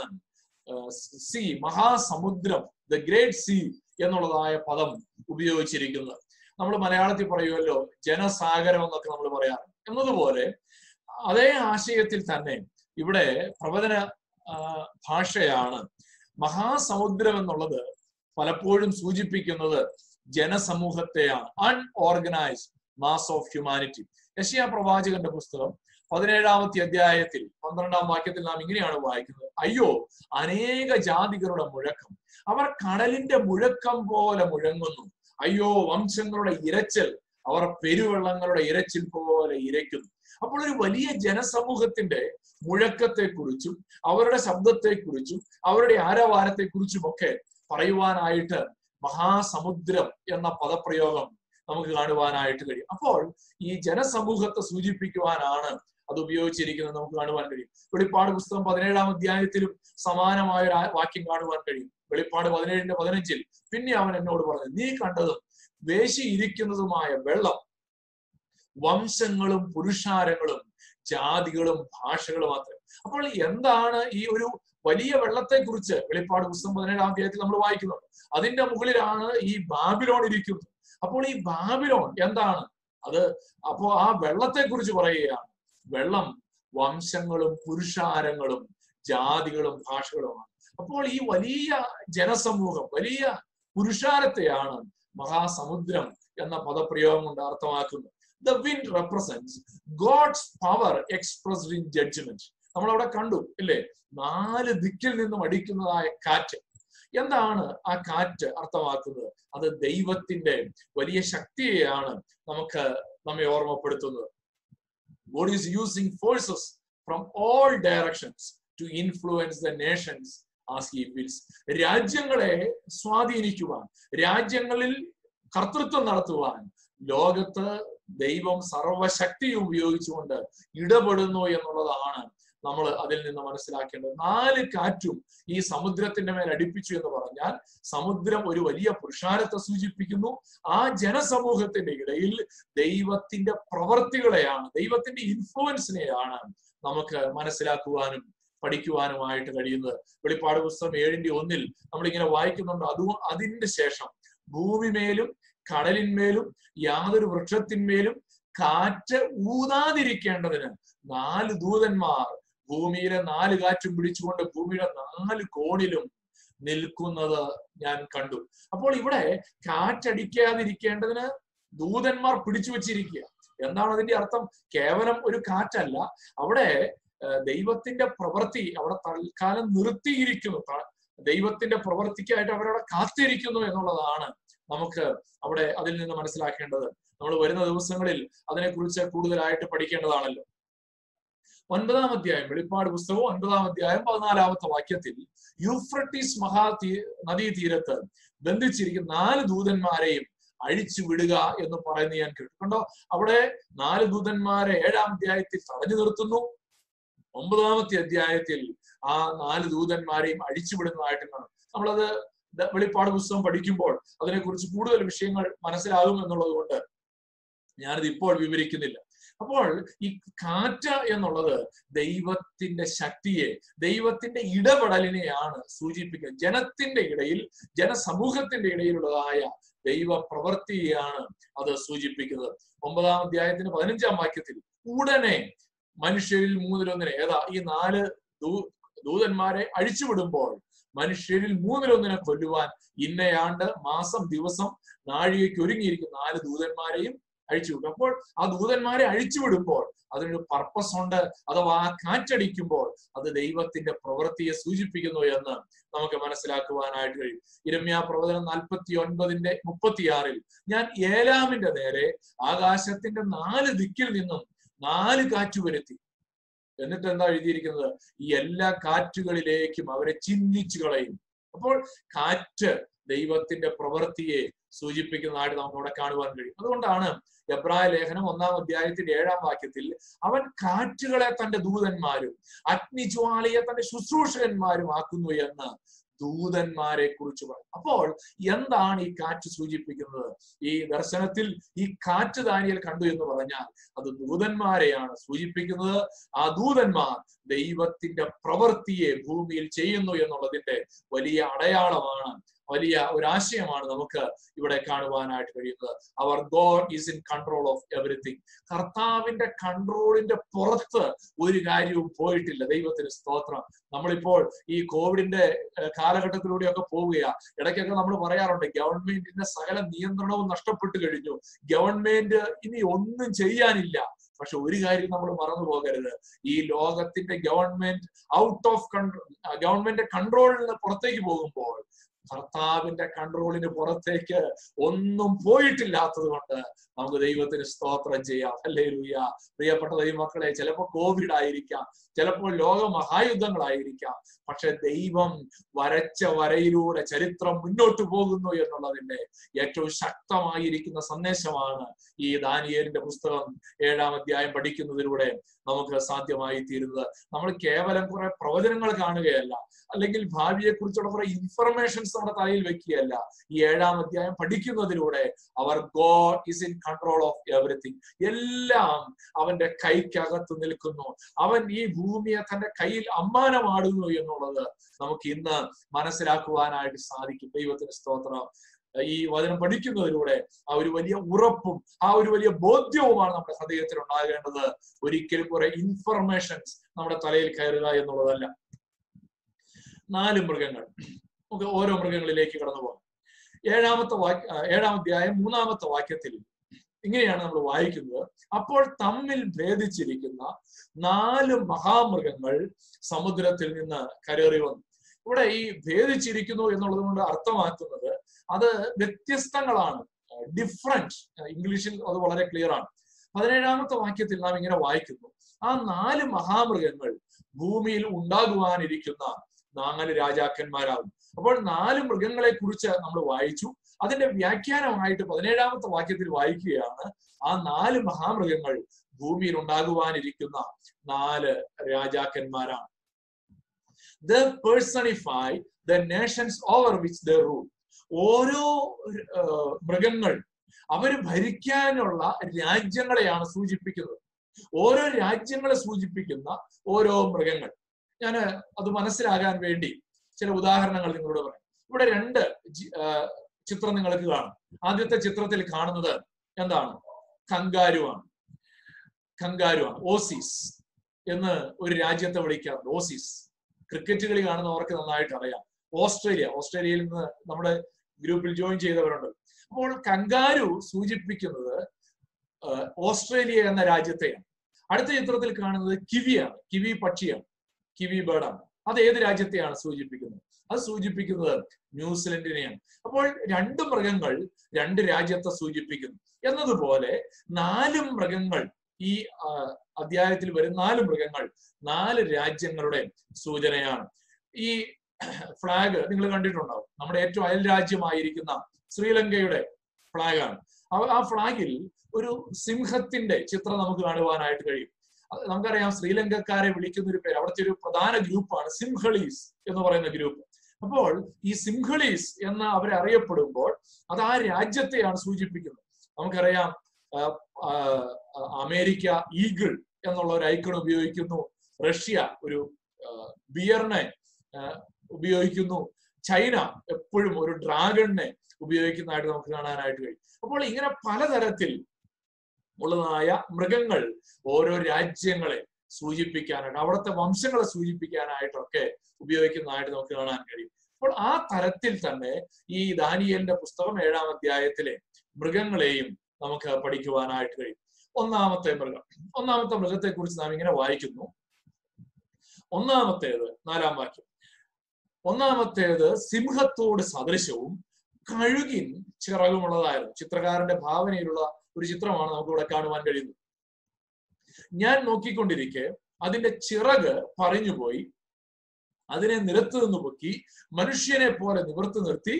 സി മഹാസമുദ്രം ദ ഗ്രേറ്റ് സീ എന്നുള്ളതായ പദം ഉപയോഗിച്ചിരിക്കുന്നത് നമ്മൾ മലയാളത്തിൽ പറയുമല്ലോ ജനസാഗരം എന്നൊക്കെ നമ്മൾ പറയാറ് എന്നതുപോലെ അതേ ആശയത്തിൽ തന്നെ ഇവിടെ പ്രവചന ആ, ഭാഷയാണ് മഹാസമുദ്രം എന്നുള്ളത് പലപ്പോഴും സൂചിപ്പിക്കുന്നത് ജനസമൂഹത്തെയാണ് അൺഓർഗനൈസ്ഡ് മാസ് ഓഫ് ഹ്യൂമാനിറ്റി യശയ പ്രവാചകന്റെ പുസ്തകം പതിനേഴാമത്തെ അധ്യായത്തിൽ പന്ത്രണ്ടാം വാക്യത്തിൽ നാം ഇങ്ങനെയാണ് വായിക്കുന്നത് അയ്യോ അനേക ജാതികളുടെ മുഴക്കം അവർ കടലിന്റെ മുഴക്കം പോലെ മുഴങ്ങുന്നു അയ്യോ വംശങ്ങളുടെ ഇരച്ചൽ അവർ പെരുവെള്ളങ്ങളുടെ ഇരച്ചിൽ പോലെ ഇരയ്ക്കുന്നു അപ്പോൾ ഒരു വലിയ ജനസമൂഹത്തിന്റെ മുഴക്കത്തെക്കുറിച്ചും അവരുടെ ശബ്ദത്തെക്കുറിച്ചും അവരുടെ ആരവാരത്തെക്കുറിച്ചും ഒക്കെ പറയുവാനായിട്ട് മഹാസമുദ്രം എന്ന പദപ്രയോഗം നമുക്ക് കാണുവാനായിട്ട് കഴിയും അപ്പോൾ ഈ ജനസമൂഹത്തെ സൂചിപ്പിക്കുവാനാണ് അത് ഉപയോഗിച്ചിരിക്കുന്നത് നമുക്ക് കാണുവാൻ കഴിയും വെളിപ്പാട് പുസ്തകം പതിനേഴാം അധ്യായത്തിലും സമാനമായ ഒരു ആ- വാക്യം കാണുവാൻ കഴിയും വെളിപ്പാട് പതിനേഴിന്റെ പതിനഞ്ചിൽ പിന്നെ അവൻ എന്നോട് പറഞ്ഞു നീ കണ്ടതും വേശിയിരിക്കുന്നതുമായ വെള്ളം വംശങ്ങളും പുരുഷാരങ്ങളും ജാതികളും ഭാഷകളും മാത്രം അപ്പോൾ എന്താണ് ഈ ഒരു വലിയ വെള്ളത്തെ കുറിച്ച് വെളിപ്പാട് പുസ്തകം പതിനേഴാം അധ്യായത്തിൽ നമ്മൾ വായിക്കുന്നുണ്ട് അതിന്റെ മുകളിലാണ് ഈ ബാബിലോൺ ഇരിക്കുന്നത് അപ്പോൾ ഈ ബാബിലോൺ എന്താണ് അത് അപ്പോ ആ വെള്ളത്തെ കുറിച്ച് പറയുകയാണ് വെള്ളം വംശങ്ങളും പുരുഷാരങ്ങളും ജാതികളും ഭാഷകളുമാണ് അപ്പോൾ ഈ വലിയ ജനസമൂഹം വലിയ പുരുഷാരത്തെയാണ് മഹാസമുദ്രം എന്ന പദപ്രയോഗം കൊണ്ട് അർത്ഥമാക്കുന്നത് the wind represents God's power expressed in judgement നമ്മൾ അവിടെ കണ്ടു ഇല്ലേ നാല് ദിക്കിൽ നിന്നും അടിക്കുന്നതായ കാറ്റ് എന്താണ് ആ കാറ്റ് അർത്ഥമാക്കുന്നത് അത് ദൈവത്തിന്റെ വലിയ ശക്തിയെയാണ് നമുക്ക് നമ്മെ ഓർമ്മപ്പെടുത്തുന്നത് God is using forces from all directions to influence the nations as he wills രാജ്യങ്ങളെ സ്വാധീനിക്കുവാൻ രാജ്യങ്ങളിൽ കർത്തൃത്വം നടത്തുവാൻ ലോകത്ത് ദൈവം സർവശക്തിയും ഉപയോഗിച്ചുകൊണ്ട് ഇടപെടുന്നു എന്നുള്ളതാണ് നമ്മൾ അതിൽ നിന്ന് മനസ്സിലാക്കേണ്ടത് നാല് കാറ്റും ഈ സമുദ്രത്തിന്റെ മേൽ അടിപ്പിച്ചു എന്ന് പറഞ്ഞാൽ സമുദ്രം ഒരു വലിയ പുരുഷാരത്തെ സൂചിപ്പിക്കുന്നു ആ ജനസമൂഹത്തിന്റെ ഇടയിൽ ദൈവത്തിന്റെ പ്രവർത്തികളെയാണ് ദൈവത്തിന്റെ ഇൻഫ്ലുവൻസിനെയാണ് നമുക്ക് മനസ്സിലാക്കുവാനും പഠിക്കുവാനുമായിട്ട് കഴിയുന്നത് വെളിപ്പാട് പുസ്തകം ഏഴിന്റെ ഒന്നിൽ നമ്മളിങ്ങനെ വായിക്കുന്നുണ്ട് അതും അതിന്റെ ശേഷം ഭൂമിമേലും കടലിന്മേലും യാതൊരു വൃക്ഷത്തിന്മേലും കാറ്റ് ഊതാതിരിക്കേണ്ടതിന് നാല് ദൂതന്മാർ ഭൂമിയിലെ നാല് കാറ്റും പിടിച്ചുകൊണ്ട് ഭൂമിയുടെ നാല് കോണിലും നിൽക്കുന്നത് ഞാൻ കണ്ടു അപ്പോൾ ഇവിടെ കാറ്റടിക്കാതിരിക്കേണ്ടതിന് ദൂതന്മാർ പിടിച്ചു വച്ചിരിക്കുക എന്താണ് അതിന്റെ അർത്ഥം കേവലം ഒരു കാറ്റല്ല അവിടെ ഏഹ്, ദൈവത്തിന്റെ പ്രവൃത്തി അവിടെ തൽക്കാലം നിർത്തിയിരിക്കുന്നു ത- ദൈവത്തിന്റെ പ്രവൃത്തിക്കായിട്ട് അവരവിടെ കാത്തിരിക്കുന്നു എന്നുള്ളതാണ് നമുക്ക് അവിടെ അതിൽ നിന്ന് മനസ്സിലാക്കേണ്ടത് നമ്മൾ വരുന്ന ദിവസങ്ങളിൽ അതിനെക്കുറിച്ച് കൂടുതലായിട്ട് പഠിക്കേണ്ടതാണല്ലോ ഒൻപതാം അധ്യായം വെളിപ്പാട് പുസ്തകവും ഒൻപതാം അധ്യായം പതിനാലാമത്തെ വാക്യത്തിൽ യൂഫ്രട്ടീസ് മഹാ തീ നദീതീരത്ത് ബന്ധിച്ചിരിക്കുന്ന നാല് ദൂതന്മാരെയും അഴിച്ചു വിടുക എന്ന് പറയുന്നത് ഞാൻ കേട്ടു കണ്ടോ അവിടെ നാല് ദൂതന്മാരെ ഏഴാം അധ്യായത്തിൽ തടഞ്ഞു നിർത്തുന്നു ഒമ്പതാമത്തെ അധ്യായത്തിൽ ആ നാല് ദൂതന്മാരെയും അഴിച്ചുവിടുന്നതായിട്ട് കാണും നമ്മളത് ദ- വെളിപ്പാട് പുസ്തകം പഠിക്കുമ്പോൾ അതിനെക്കുറിച്ച് കൂടുതൽ വിഷയങ്ങൾ മനസ്സിലാകും എന്നുള്ളത് കൊണ്ട് ഞാനത് ഇപ്പോൾ വിവരിക്കുന്നില്ല അപ്പോൾ ഈ കാറ്റ് എന്നുള്ളത് ദൈവത്തിന്റെ ശക്തിയെ ദൈവത്തിന്റെ ഇടപെടലിനെയാണ് സൂചിപ്പിക്കുന്നത് ജനത്തിന്റെ ഇടയിൽ ജനസമൂഹത്തിന്റെ ഇടയിലുള്ളതായ ദൈവ പ്രവൃത്തിയെയാണ് അത് സൂചിപ്പിക്കുന്നത് ഒമ്പതാം അധ്യായത്തിന് പതിനഞ്ചാം വാക്യത്തിൽ ഉടനെ മനുഷ്യരിൽ മൂന്നിലൊന്നിനെ ഏതാ ഈ നാല് ദൂ ദൂതന്മാരെ അഴിച്ചുവിടുമ്പോൾ മനുഷ്യരിൽ മൂന്നിലൊന്നിനെ കൊല്ലുവാൻ ഇന്നയാണ്ട് മാസം ദിവസം നാഴികയ്ക്ക് ഒരുങ്ങിയിരിക്കുന്ന നാല് ദൂതന്മാരെയും അഴിച്ചുവിട്ടു അപ്പോൾ ആ ദൂതന്മാരെ അഴിച്ചുവിടുമ്പോൾ അതിനൊരു പർപ്പസ് ഉണ്ട് അഥവാ ആ കാറ്റടിക്കുമ്പോൾ അത് ദൈവത്തിന്റെ പ്രവൃത്തിയെ സൂചിപ്പിക്കുന്നു എന്ന് നമുക്ക് മനസ്സിലാക്കുവാനായിട്ട് കഴിയും ഇരമ്യ പ്രവചനം നാൽപ്പത്തി ഒൻപതിന്റെ മുപ്പത്തിയാറിൽ ഞാൻ ഏലാമിന്റെ നേരെ ആകാശത്തിന്റെ നാല് ദിക്കിൽ നിന്നും നാല് കാറ്റ് വരുത്തി എന്നിട്ട് എന്താ എഴുതിയിരിക്കുന്നത് ഈ എല്ലാ കാറ്റുകളിലേക്കും അവരെ ചിന്തിച്ചു കളയും അപ്പോൾ കാറ്റ് ദൈവത്തിന്റെ പ്രവൃത്തിയെ സൂചിപ്പിക്കുന്നതായിട്ട് നമുക്ക് അവിടെ കാണുവാൻ കഴിയും അതുകൊണ്ടാണ് എബ്രായ ലേഖനം ഒന്നാം അധ്യായത്തിന്റെ ഏഴാം വാക്യത്തിൽ അവൻ കാറ്റുകളെ തന്റെ ദൂതന്മാരും അഗ്നിജ്വാലയെ തന്റെ ശുശ്രൂഷകന്മാരും ആക്കുന്നു എന്ന് ദൂതന്മാരെ കുറിച്ച് പറയും അപ്പോൾ എന്താണ് ഈ കാറ്റ് സൂചിപ്പിക്കുന്നത് ഈ ദർശനത്തിൽ ഈ കാറ്റ് ദാനിയൽ കണ്ടു എന്ന് പറഞ്ഞാൽ അത് ദൂതന്മാരെയാണ് സൂചിപ്പിക്കുന്നത് ആ ദൂതന്മാർ ദൈവത്തിന്റെ പ്രവൃത്തിയെ ഭൂമിയിൽ ചെയ്യുന്നു എന്നുള്ളതിന്റെ വലിയ അടയാളമാണ് വലിയ ഒരു ആശയമാണ് നമുക്ക് ഇവിടെ കാണുവാനായിട്ട് കഴിയുന്നത് our God is in control of everything കർത്താവിന്റെ കൺട്രോളിന്റെ പുറത്ത് ഒരു കാര്യവും പോയിട്ടില്ല ദൈവത്തിന് സ്തോത്രം നമ്മളിപ്പോൾ ഈ കോവിഡിന്റെ കാലഘട്ടത്തിലൂടെയൊക്കെ പോവുകയാ ഇടയ്ക്കൊക്കെ നമ്മൾ പറയാറുണ്ട് ഗവൺമെന്റിന്റെ സകല നിയന്ത്രണവും നഷ്ടപ്പെട്ടു കഴിഞ്ഞു ഗവൺമെന്റ് ഇനി ഒന്നും ചെയ്യാനില്ല പക്ഷെ ഒരു കാര്യം നമ്മൾ മറന്നു പോകരുത് ഈ ലോകത്തിന്റെ government out of control government കൺട്രോളിൽ നിന്ന് പുറത്തേക്ക് പോകുമ്പോൾ കർത്താവിന്റെ കൺട്രോളിന് പുറത്തേക്ക് ഒന്നും പോയിട്ടില്ലാത്തത് കൊണ്ട് നമുക്ക് ദൈവത്തിന് സ്തോത്രം ചെയ്യാം അല്ലേ ലൂയ പ്രിയപ്പെട്ട ദൈവമക്കളെ ചിലപ്പോൾ കോവിഡ് ആയിരിക്കാം ചിലപ്പോൾ ലോക മഹായുദ്ധങ്ങളായിരിക്കാം പക്ഷെ ദൈവം വരച്ച വരയിലൂടെ ചരിത്രം മുന്നോട്ട് പോകുന്നു എന്നുള്ളതിന്റെ ഏറ്റവും ശക്തമായിരിക്കുന്ന സന്ദേശമാണ് ഈ ദാനിയേലിന്റെ പുസ്തകം ഏഴാം അധ്യായം പഠിക്കുന്നതിലൂടെ നമുക്ക് സാധ്യമായി തീരുന്നത് നമ്മൾ കേവലം കുറെ പ്രവചനങ്ങൾ കാണുകയല്ല അല്ലെങ്കിൽ ഭാവിയെ കുറിച്ചുള്ള കുറെ ഇൻഫർമേഷൻസ് നമ്മുടെ തലയിൽ വെക്കുകയല്ല ഈ ഏഴാം അധ്യായം പഠിക്കുന്നതിലൂടെ our God is in control of everything എല്ലാം അവന്റെ കൈക്കകത്ത് നിൽക്കുന്നു അവൻ ഈ ഭൂമിയെ തന്റെ കയ്യിൽ അമ്മാനമാടുന്നു എന്നുള്ളത് നമുക്ക് ഇന്ന് മനസ്സിലാക്കുവാനായിട്ട് സാധിക്കും ദൈവത്തിന് സ്തോത്രം ഈ വചനം പഠിക്കുന്നതിലൂടെ ആ ഒരു വലിയ ഉറപ്പും ആ ഒരു വലിയ ബോധ്യവുമാണ് നമ്മുടെ ഹൃദയത്തിൽ ഉണ്ടാകേണ്ടത് ഒരിക്കലും കുറെ ഇൻഫർമേഷൻസ് നമ്മുടെ തലയിൽ കയറുക എന്നുള്ളതല്ല നാല് മൃഗങ്ങൾ നമുക്ക് ഓരോ മൃഗങ്ങളിലേക്ക് കടന്നു പോകാം ഏഴാമത്തെ വാക്യ ഏഴാം അധ്യായം മൂന്നാമത്തെ വാക്യത്തിൽ ഇങ്ങനെയാണ് നമ്മൾ വായിക്കുന്നത് അപ്പോൾ തമ്മിൽ ഭേദിച്ചിരിക്കുന്ന നാല് മഹാമൃഗങ്ങൾ സമുദ്രത്തിൽ നിന്ന് കരേറി വന്നു ഇവിടെ ഈ ഭേദിച്ചിരിക്കുന്നു എന്നുള്ളത് കൊണ്ട് അർത്ഥമാക്കുന്നത് അത് വ്യത്യസ്തങ്ങളാണ് ഡിഫറൻറ്റ് ഇംഗ്ലീഷിൽ അത് വളരെ ക്ലിയർ ആണ് പതിനേഴാമത്തെ വാക്യത്തിൽ നാം ഇങ്ങനെ വായിക്കുന്നു ആ നാല് മഹാമൃഗങ്ങൾ ഭൂമിയിൽ ഉണ്ടാകുവാനിരിക്കുന്ന നാല് രാജാക്കന്മാരാകും അപ്പോൾ നാല് മൃഗങ്ങളെ കുറിച്ച് നമ്മൾ വായിച്ചു അതിന്റെ വ്യാഖ്യാനമായിട്ട് പതിനേഴാമത്തെ വാക്യത്തിൽ വായിക്കുകയാണ് ആ നാല് മഹാമൃഗങ്ങൾ ഭൂമിയിൽ ഉണ്ടാകുവാനിരിക്കുന്ന നാല് രാജാക്കന്മാരാണ് the personify the nations over which the rule ഓരോ മൃഗങ്ങൾ അവര് ഭരിക്കാനുള്ള രാജ്യങ്ങളെയാണ് സൂചിപ്പിക്കുന്നത് ഓരോ രാജ്യങ്ങളെ സൂചിപ്പിക്കുന്ന ഓരോ മൃഗങ്ങൾ ഞാൻ അത് മനസ്സിലാകാൻ വേണ്ടി ചില ഉദാഹരണങ്ങൾ നിങ്ങളോട് പറയാം ഇവിടെ രണ്ട് ചിത്രം നിങ്ങൾക്ക് കാണും ആദ്യത്തെ ചിത്രത്തിൽ കാണുന്നത് എന്താണ് കങ്കാരുവാണ് കങ്കാരുവാണ് ഓസീസ് എന്ന് ഒരു രാജ്യത്തെ വിളിക്കാറുണ്ട് ഓസീസ് ക്രിക്കറ്റ് കളി കാണുന്നവർക്ക് നന്നായിട്ട് അറിയാം ഓസ്ട്രേലിയ ഓസ്ട്രേലിയയിൽ നിന്ന് നമ്മുടെ ഗ്രൂപ്പിൽ ജോയിൻ ചെയ്തവരുണ്ട് അപ്പോൾ കങ്കാരു സൂചിപ്പിക്കുന്നത് ഓസ്ട്രേലിയ എന്ന രാജ്യത്തെയാണ് അടുത്ത ചിത്രത്തിൽ കാണുന്നത് കിവിയാണ് കിവി പക്ഷിയാണ് കിവി ബേർഡാണ് അത് ഏത് രാജ്യത്തെയാണ് സൂചിപ്പിക്കുന്നത് അത് സൂചിപ്പിക്കുന്നത് ന്യൂസിലൻഡിനെയാണ് അപ്പോൾ രണ്ട് മൃഗങ്ങൾ രണ്ട് രാജ്യത്തെ സൂചിപ്പിക്കുന്നു എന്നതുപോലെ നാല് മൃഗങ്ങൾ ഈ അധ്യായത്തിൽ വരുന്ന നാല് മൃഗങ്ങൾ നാല് രാജ്യങ്ങളുടെ സൂചനയാണ് ഈ ഫ്ലാഗ് നിങ്ങൾ കണ്ടിട്ടുണ്ടാവും നമ്മുടെ ഏറ്റവും അയൽ രാജ്യമായിരിക്കുന്ന ശ്രീലങ്കയുടെ ഫ്ലാഗാണ് ആ ഫ്ലാഗിൽ ഒരു സിംഹത്തിന്റെ ചിത്രം നമുക്ക് കാണുവാനായിട്ട് കഴിയും നമുക്കറിയാം ശ്രീലങ്കക്കാരെ വിളിക്കുന്ന ഒരു പേര് അവിടുത്തെ ഒരു പ്രധാന ഗ്രൂപ്പാണ് സിംഹളീസ് എന്ന് പറയുന്ന ഗ്രൂപ്പ് അപ്പോൾ ഈ സിംഹളീസ് എന്ന് അവരെ അറിയപ്പെടുമ്പോൾ അത് ആ രാജ്യത്തെയാണ് സൂചിപ്പിക്കുന്നത് നമുക്കറിയാം അമേരിക്ക ഈഗിൾ എന്നുള്ള ഒരു ഐക്കൺ ഉപയോഗിക്കുന്നു റഷ്യ ഒരു ബിയറിനെ ഉപയോഗിക്കുന്നു ചൈന എപ്പോഴും ഒരു ഡ്രാഗണിനെ ഉപയോഗിക്കുന്നതായിട്ട് നമുക്ക് കാണാനായിട്ട് കഴിയും അപ്പോൾ ഇങ്ങനെ പലതരത്തിൽ ഉള്ളതായ മൃഗങ്ങൾ ഓരോ രാജ്യങ്ങളെ സൂചിപ്പിക്കാനായിട്ട് അവിടുത്തെ വംശങ്ങളെ സൂചിപ്പിക്കാനായിട്ടൊക്കെ ഉപയോഗിക്കുന്നതായിട്ട് നമുക്ക് കാണാൻ കഴിയും അപ്പോൾ ആ തരത്തിൽ തന്നെ ഈ ദാനിയലിന്റെ പുസ്തകം ഏഴാം അധ്യായത്തിലെ മൃഗങ്ങളെയും നമുക്ക് പഠിക്കുവാനായിട്ട് കഴിയും ഒന്നാമത്തെ മൃഗം ഒന്നാമത്തെ മൃഗത്തെ കുറിച്ച് നാം ഇങ്ങനെ വായിക്കുന്നു ഒന്നാമത്തേത് നാലാം വാക്യം ഒന്നാമത്തേത് സിംഹത്തോട് സദൃശവും കഴുകിൻ ചിറകുമുള്ളതായിരുന്നു ചിത്രകാരന്റെ ഭാവനയിലുള്ള ഒരു ചിത്രമാണ് നമുക്ക് ഇവിടെ കാണുവാൻ കഴിയുന്നത് ഞാൻ നോക്കിക്കൊണ്ടിരിക്കെ അതിന്റെ ചിറക് പറഞ്ഞുപോയി അതിനെ നിലത്ത് നിന്ന് പൊക്കി മനുഷ്യനെ പോലെ നിവർത്തി നിർത്തി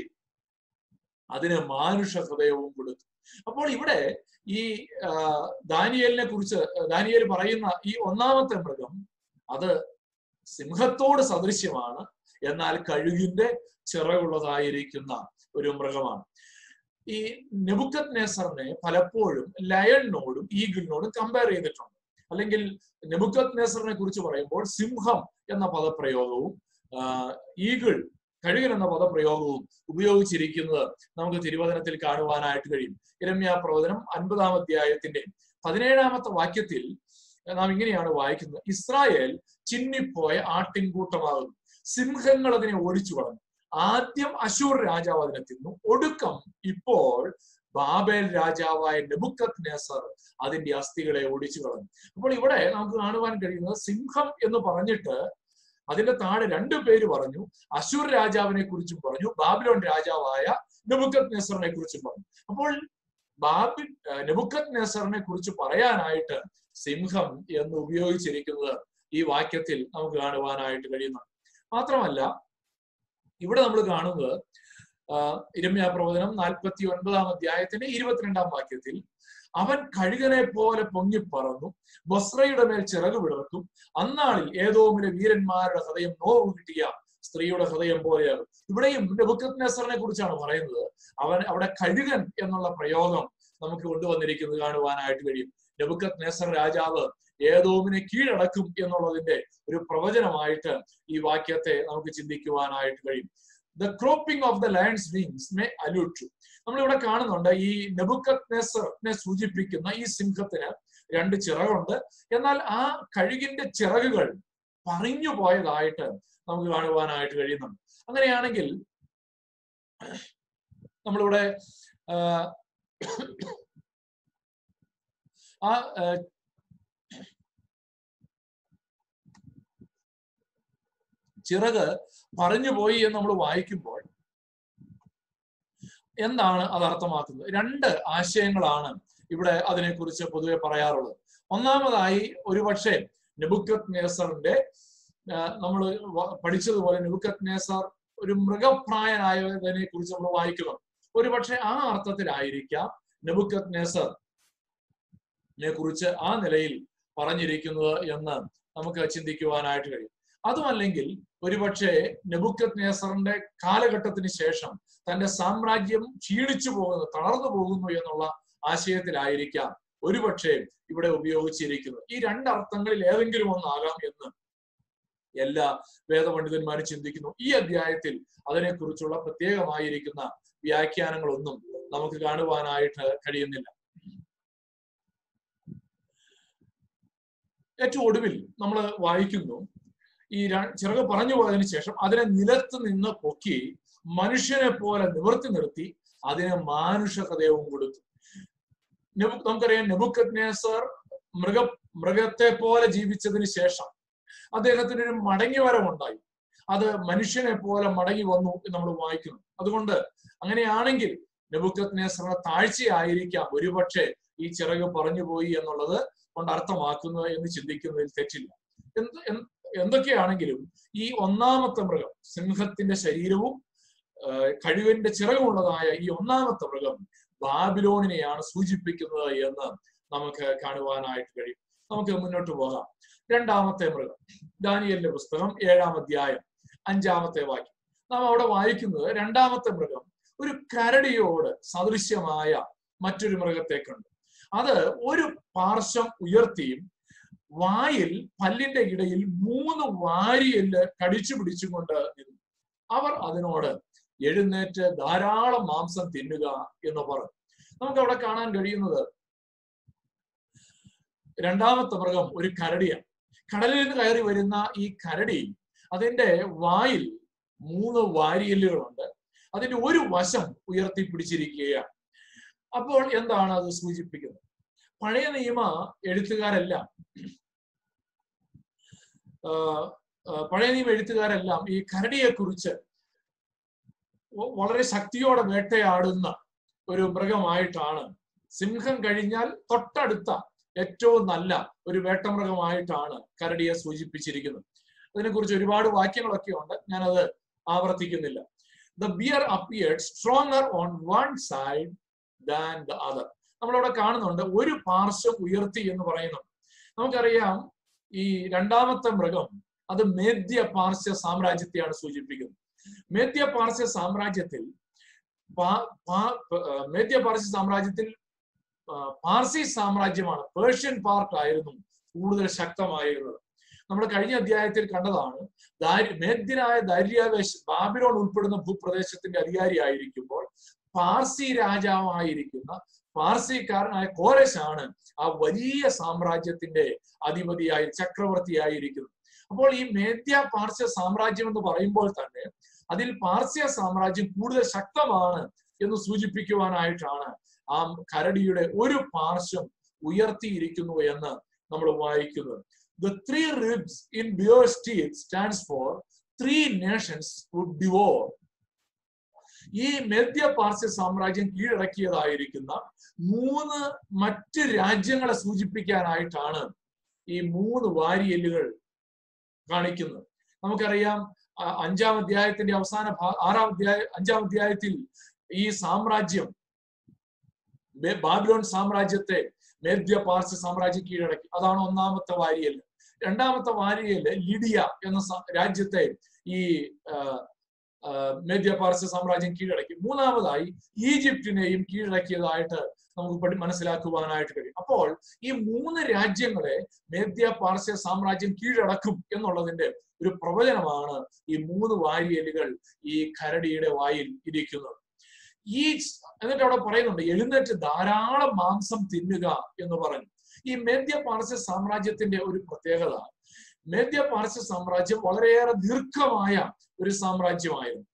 അതിന് മാനുഷ ഹൃദയവും കൊടുത്തു അപ്പോൾ ഇവിടെ ഈ ദാനിയലിനെ കുറിച്ച് ദാനിയൽ പറയുന്ന ഈ ഒന്നാമത്തെ മൃഗം അത് സിംഹത്തോട് സദൃശ്യമാണ് എന്നാൽ കഴുകിന്റെ ചിറകുള്ളതായിരിക്കുന്ന ഒരു മൃഗമാണ് ഈ നെബുക്കത് നെസറിനെ പലപ്പോഴും ലയണിനോടും ഈഗിളിനോടും കമ്പയർ ചെയ്തിട്ടുണ്ട് അല്ലെങ്കിൽ നെബുക്കത് നെസറിനെ കുറിച്ച് പറയുമ്പോൾ സിംഹം എന്ന പദപ്രയോഗവും ഈഗിൾ കഴുകൻ എന്ന പദപ്രയോഗവും ഉപയോഗിച്ചിരിക്കുന്നത് നമുക്ക് തിരുവചനത്തിൽ കാണുവാനായിട്ട് കഴിയും ഇരമ്യ പ്രവചനം അൻപതാം അധ്യായത്തിന്റെ പതിനേഴാമത്തെ വാക്യത്തിൽ നാം ഇങ്ങനെയാണ് വായിക്കുന്നത് ഇസ്രായേൽ ചിന്നിപ്പോയ ആട്ടിൻകൂട്ടമാകുന്നു സിംഹങ്ങൾ അതിനെ ഓടിച്ചു കളഞ്ഞു ആദ്യം അശൂർ രാജാവ് അതിനെ തിന്നു ഒടുക്കം ഇപ്പോൾ ബാബേൽ രാജാവായ നെബുക്കത് നെസർ അതിന്റെ അസ്ഥികളെ ഓടിച്ചു കളഞ്ഞു അപ്പോൾ ഇവിടെ നമുക്ക് കാണുവാൻ കഴിയുന്നത് സിംഹം എന്ന് പറഞ്ഞിട്ട് അതിന്റെ താഴെ രണ്ടു പേര് പറഞ്ഞു അശൂർ രാജാവിനെ കുറിച്ചും പറഞ്ഞു ബാബിലോൺ രാജാവായ നെബുക്കത് നെസറിനെ കുറിച്ചും പറഞ്ഞു അപ്പോൾ ബാബി നെബുക്കത് നെസറിനെ കുറിച്ച് പറയാനായിട്ട് സിംഹം എന്ന് ഉപയോഗിച്ചിരിക്കുന്നത് ഈ വാക്യത്തിൽ നമുക്ക് കാണുവാനായിട്ട് കഴിയുന്നുണ്ട് മാത്രമല്ല ഇവിടെ നമ്മൾ കാണുന്നത് ഇരമ്യ പ്രവചനം നാൽപ്പത്തി ഒൻപതാം അധ്യായത്തിന്റെ ഇരുപത്തിരണ്ടാം വാക്യത്തിൽ അവൻ കഴുകനെ പോലെ പൊങ്ങി പറന്നു ബസ്രയുടെ മേൽ ചിറക് വിടർത്തും അന്നാളിൽ ഏതോമിലെ വീരന്മാരുടെ ഹൃദയം നോവ് കിട്ടിയ സ്ത്രീയുടെ ഹൃദയം പോലെയാകും ഇവിടെയും നെബുക്കത് നെസറിനെ കുറിച്ചാണ് പറയുന്നത് അവൻ അവിടെ കഴുകൻ എന്നുള്ള പ്രയോഗം നമുക്ക് കൊണ്ടുവന്നിരിക്കുന്നത് കാണുവാനായിട്ട് കഴിയും നെബുക്കത് നെസർ രാജാവ് ഏതോമിനെ കീഴടക്കും എന്നുള്ളതിന്റെ ഒരു പ്രവചനമായിട്ട് ഈ വാക്യത്തെ നമുക്ക് ചിന്തിക്കുവാനായിട്ട് കഴിയും the cropping of the lion's wings may allude to നമ്മളിവിടെ കാണുന്നുണ്ട് ഈ നെബുക്കത് നെസറിനെ സൂചിപ്പിക്കുന്ന ഈ സിംഹത്തിന് രണ്ട് ചിറകുണ്ട് എന്നാൽ ആ കഴുകിന്റെ ചിറകുകൾ പറഞ്ഞു പോയതായിട്ട് നമുക്ക് കാണുവാനായിട്ട് കഴിയുന്നുണ്ട് അങ്ങനെയാണെങ്കിൽ നമ്മളിവിടെ ആ ചിറക് പറഞ്ഞു പോയി എന്ന് നമ്മൾ വായിക്കുമ്പോൾ എന്താണ് അത് അർത്ഥമാക്കുന്നത് രണ്ട് ആശയങ്ങളാണ് ഇവിടെ അതിനെക്കുറിച്ച് പൊതുവെ പറയാറുള്ളത് ഒന്നാമതായി ഒരുപക്ഷെ നെബുക്കത് നേസറിന്റെ നമ്മൾ പഠിച്ചതുപോലെ നെബുക്കത് നേസർ ഒരു മൃഗപ്രായനായതിനെ കുറിച്ച് നമ്മൾ വായിക്കുന്നു ഒരുപക്ഷെ ആ അർത്ഥത്തിലായിരിക്കാം നെബുക്കത് നേസർ കുറിച്ച് ആ നിലയിൽ പറഞ്ഞിരിക്കുന്നത് എന്ന് നമുക്ക് ചിന്തിക്കുവാനായിട്ട് കഴിയും അതുമല്ലെങ്കിൽ ഒരുപക്ഷെ നെബുക്കത് നേസറിന്റെ കാലഘട്ടത്തിന് ശേഷം തന്റെ സാമ്രാജ്യം ക്ഷീണിച്ചു പോകുന്നു തളർന്നു പോകുന്നു എന്നുള്ള ആശയത്തിലായിരിക്കാം ഒരുപക്ഷെ ഇവിടെ ഉപയോഗിച്ചിരിക്കുന്നത് ഈ രണ്ട് അർത്ഥങ്ങളിൽ ഏതെങ്കിലും ഒന്നാകാം എന്ന് എല്ലാ വേദപണ്ഡിതന്മാരും ചിന്തിക്കുന്നു ഈ അധ്യായത്തിൽ അതിനെക്കുറിച്ചുള്ള പ്രത്യേകമായിരിക്കുന്ന വ്യാഖ്യാനങ്ങളൊന്നും നമുക്ക് കാണുവാനായിട്ട് കഴിയുന്നില്ല ഏറ്റവും ഒടുവിൽ നമ്മൾ വായിക്കുന്നു ഈ ചിറക് പറഞ്ഞു പോയതിനു ശേഷം അതിനെ നിലത്ത് നിന്ന് പൊക്കി മനുഷ്യനെ പോലെ നിവർത്തി നിർത്തി അതിന് മാനുഷ ഹൃദയവും കൊടുത്തു നമുക്കറിയാം നെബുക്കത് നേസർ മൃഗ മൃഗത്തെ പോലെ ജീവിച്ചതിന് ശേഷം അദ്ദേഹത്തിന് ഒരു മടങ്ങി വരവുണ്ടായി അത് മനുഷ്യനെ പോലെ മടങ്ങി വന്നു എന്ന് നമ്മൾ വായിക്കുന്നു അതുകൊണ്ട് അങ്ങനെയാണെങ്കിൽ നെബുക്കത് നേസറിന്റെ താഴ്ചയായിരിക്കാം ഒരുപക്ഷെ ഈ ചിറക് പറഞ്ഞു പോയി എന്നുള്ളത് കൊണ്ട് അർത്ഥമാക്കുന്നത് എന്ന് ചിന്തിക്കുന്നതിൽ തെറ്റില്ല എന്ത് എന്തൊക്കെയാണെങ്കിലും ഈ ഒന്നാമത്തെ മൃഗം സിംഹത്തിന്റെ ശരീരവും കഴിവിന്റെ ചിറകുള്ളതായ ഈ ഒന്നാമത്തെ മൃഗം ബാബിലോണിനെയാണ് സൂചിപ്പിക്കുന്നത് എന്ന് നമുക്ക് കാണുവാനായിട്ട് കഴിയും നമുക്ക് മുന്നോട്ട് പോകാം രണ്ടാമത്തെ മൃഗം ദാനിയലിന്റെ പുസ്തകം ഏഴാം അധ്യായം അഞ്ചാമത്തെ വാക്യം നാം അവിടെ വായിക്കുന്നത് രണ്ടാമത്തെ മൃഗം ഒരു കരടിയോട് സദൃശ്യമായ മറ്റൊരു മൃഗത്തെ കണ്ടു അത് ഒരു പാർശ്വം ഉയർത്തിയും വായിൽ പല്ലിന്റെ ഇടയിൽ മൂന്ന് വാരിയല് കടിച്ചു പിടിച്ചുകൊണ്ട് നിന്നു അവർ അതിനോട് എഴുന്നേറ്റ് ധാരാളം മാംസം തിന്നുക എന്ന് പറഞ്ഞു നമുക്ക് അവിടെ കാണാൻ കഴിയുന്നത് രണ്ടാമത്തെ മൃഗം ഒരു കരടിയാണ് കടലിൽ നിന്ന് കയറി വരുന്ന ഈ കരടി അതിന്റെ വായിൽ മൂന്ന് വാരിയല്ലുകളുണ്ട് അതിന്റെ ഒരു വശം ഉയർത്തി പിടിച്ചിരിക്കുകയാണ് അപ്പോൾ എന്താണ് അത് സൂചിപ്പിക്കുന്നത് പഴയ നിയമ എഴുത്തുകാരെല്ലാം പഴയ നിയമ എഴുത്തുകാരെല്ലാം ഈ കരടിയെ കുറിച്ച് വളരെ ശക്തിയോടെ വേട്ടയാടുന്ന ഒരു മൃഗമായിട്ടാണ് സിംഹം കഴിഞ്ഞാൽ തൊട്ടടുത്ത ഏറ്റവും നല്ല ഒരു വേട്ടമൃഗമായിട്ടാണ് കരടിയെ സൂചിപ്പിച്ചിരിക്കുന്നത് അതിനെക്കുറിച്ച് ഒരുപാട് വാക്യങ്ങളൊക്കെ ഉണ്ട് ഞാനത് ആവർത്തിക്കുന്നില്ല the bear appeared stronger on one side than the other നമ്മളവിടെ കാണുന്നുണ്ട് ഒരു പാർശ്വം ഉയർത്തി എന്ന് പറയുന്നു നമുക്കറിയാം ഈ രണ്ടാമത്തെ മൃഗം അത് മേദ്യ പാർശ്വ സാമ്രാജ്യത്തെയാണ് സൂചിപ്പിക്കുന്നത് മേദ്യ പാർശ്വ സാമ്രാജ്യത്തിൽ മേദ്യ പാർശ്വ സാമ്രാജ്യത്തിൽ പാർസി സാമ്രാജ്യമാണ് പേർഷ്യൻ പാർട്ട് ആയിരുന്നു കൂടുതൽ ശക്തമായിരുന്നത് നമ്മൾ കഴിഞ്ഞ അധ്യായത്തിൽ കണ്ടതാണ് മേദ്യനായ ദാര്യാവേശ് ബാബിലോൺ ഉൾപ്പെടുന്ന ഭൂപ്രദേശത്തിന്റെ അധികാരിയായിരിക്കുമ്പോൾ പാർസി രാജാവായിരിക്കുന്ന പാർസിക്കാരനായ കോരശാണ് ആ വലിയ സാമ്രാജ്യത്തിന്റെ അധിപതിയായി ചക്രവർത്തിയായിരിക്കുന്നത് അപ്പോൾ ഈ മേദ്യ പാർശ്യ സാമ്രാജ്യം എന്ന് പറയുമ്പോൾ തന്നെ അതിൽ പാർസ്യ സാമ്രാജ്യം കൂടുതൽ ശക്തമാണ് എന്ന് സൂചിപ്പിക്കുവാനായിട്ടാണ് ആ കരടിയുടെ ഒരു പാർശ്വം ഉയർത്തിയിരിക്കുന്നു എന്ന് നമ്മൾ വായിക്കുന്നത് the three ribs in bear's സ്റ്റീൽ stands for three nations would devour ഈ മേദ്യ പാർസ്യ സാമ്രാജ്യം കീഴടക്കിയതായിരിക്കുന്ന മൂന്ന് മറ്റ് രാജ്യങ്ങളെ സൂചിപ്പിക്കാനായിട്ടാണ് ഈ മൂന്ന് വാരിയല്ലുകൾ കാണിക്കുന്നത് നമുക്കറിയാം അഞ്ചാം അധ്യായത്തിന്റെ അവസാന ആറാം അധ്യായ അഞ്ചാം അധ്യായത്തിൽ ഈ സാമ്രാജ്യം ബാബിലോൺ സാമ്രാജ്യത്തെ മേദ്യ പാർസ്യ സാമ്രാജ്യം കീഴടക്കി അതാണ് ഒന്നാമത്തെ വാരിയല് രണ്ടാമത്തെ വാരിയല് ലിഡിയ എന്ന രാജ്യത്തെ ഈ മേദ്യ പാർസ്യ സാമ്രാജ്യം കീഴടക്കി മൂന്നാമതായി ഈജിപ്തിനെയും കീഴടക്കിയതായിട്ട് നമുക്ക് പഠി മനസ്സിലാക്കുവാനായിട്ട് കഴിയും അപ്പോൾ ഈ മൂന്ന് രാജ്യങ്ങളെ മേദ്യ പാർസ്യ സാമ്രാജ്യം കീഴടക്കും എന്നുള്ളതിന്റെ ഒരു പ്രവചനമാണ് ഈ മൂന്ന് വാരിയലുകൾ ഈ കരടിയുടെ വായിൽ ഇരിക്കുന്നത് ഈ എന്നിട്ട് അവിടെ പറയുന്നുണ്ട് എഴുന്നേറ്റ് ധാരാളം മാംസം തിന്നുക എന്ന് പറഞ്ഞു ഈ മേദ്യ പാർസ്യ സാമ്രാജ്യത്തിന്റെ ഒരു പ്രത്യേകത മേദ്യ പാർസ്യ സാമ്രാജ്യം വളരെയേറെ ദീർഘമായ ഒരു സാമ്രാജ്യമായിരുന്നു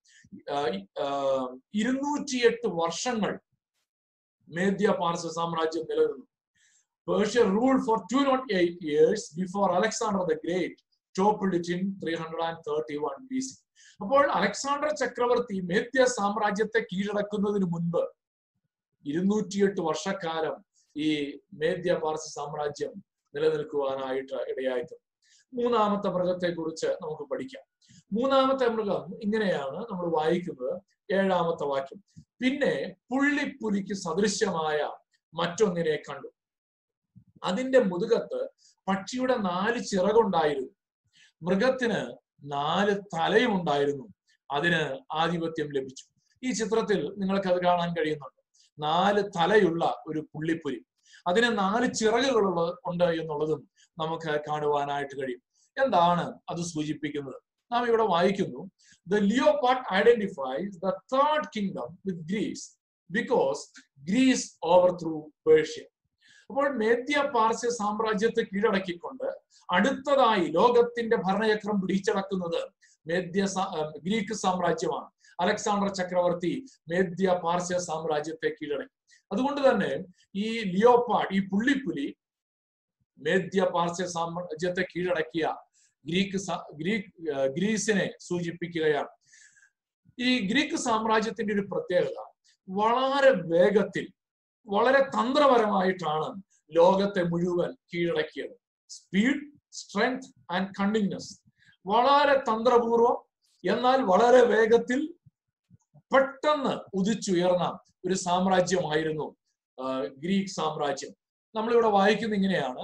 ഇരുന്നൂറ്റിയെട്ട് വർഷങ്ങൾ മേദ്യ പാർസ്യ സാമ്രാജ്യം നിലനിന്നു Persia rule for two nought eight years before Alexander the Great toppled it in three hundred and thirty one B C അപ്പോൾ അലക്സാണ്ടർ ചക്രവർത്തി മേദ്യ സാമ്രാജ്യത്തെ കീഴടക്കുന്നതിന് മുൻപ് ഇരുന്നൂറ്റിയെട്ട് വർഷക്കാലം ഈ മേദ്യ പാർസി സാമ്രാജ്യം നിലനിൽക്കുവാനായിട്ട് ഇടയായിട്ട് മൂന്നാമത്തെ മൃഗത്തെ കുറിച്ച് നമുക്ക് പഠിക്കാം മൂന്നാമത്തെ മൃഗം ഇങ്ങനെയാണ് നമ്മൾ വായിക്കുന്നത് ഏഴാമത്തെ വാക്യം പിന്നെ പുള്ളിപ്പുലിക്ക് സദൃശ്യമായ മറ്റൊന്നിനെ കണ്ടു അതിന്റെ മുതുകത്ത് പക്ഷിയുടെ നാല് ചിറകുണ്ടായിരുന്നു മൃഗത്തിന് നാല് തലയും ഉണ്ടായിരുന്നു അതിന് ആധിപത്യം ലഭിച്ചു ഈ ചിത്രത്തിൽ നിങ്ങൾക്ക് അത് കാണാൻ കഴിയുന്നുണ്ട് നാല് തലയുള്ള ഒരു പുള്ളിപ്പുലി അതിന് നാല് ചിറകുകളുള്ള ഉണ്ട് എന്നുള്ളതും നമുക്ക് കാണുവാനായിട്ട് കഴിയും എന്താണ് അത് സൂചിപ്പിക്കുന്നത് നാം ഇവിടെ വായിക്കുന്നു the leopard identifies the third kingdom with Greece because Greece overthrew Persia അപ്പോൾ മേദ്യ പാർസ്യ സാമ്രാജ്യത്തെ കീഴടക്കിക്കൊണ്ട് അടുത്തതായി ലോകത്തിന്റെ ഭരണചക്രം പിടിച്ചടക്കുന്നത് മേദ്യ ഗ്രീക്ക് സാമ്രാജ്യമാണ് അലക്സാണ്ടർ ചക്രവർത്തി മേദ്യ പാർസ്യ സാമ്രാജ്യത്തെ കീഴടക്കി അതുകൊണ്ട് തന്നെ ഈ ലിയോപാഡ് ഈ പുള്ളിപ്പുലി മേദ്യ പാർസ്യ സാമ്രാജ്യത്തെ കീഴടക്കിയ ഗ്രീക്ക് ഗ്രീക്ക് ഗ്രീസിനെ സൂചിപ്പിക്കുകയാണ് ഈ ഗ്രീക്ക് സാമ്രാജ്യത്തിന്റെ ഒരു പ്രത്യേകത വളരെ വേഗത്തിൽ വളരെ തന്ത്രപരമായിട്ടാണ് ലോകത്തെ മുഴുവൻ കീഴടക്കിയത് സ്പീഡ് സ്ട്രെങ്ത് ആൻഡ് കണ്ടിന്യൂസ് വളരെ തന്ത്രപൂർവം എന്നാൽ വളരെ വേഗത്തിൽ പെട്ടെന്ന് ഉദിച്ചുയർന്ന ഒരു സാമ്രാജ്യമായിരുന്നു ഗ്രീക്ക് സാമ്രാജ്യം നമ്മളിവിടെ വായിക്കുന്ന ഇങ്ങനെയാണ്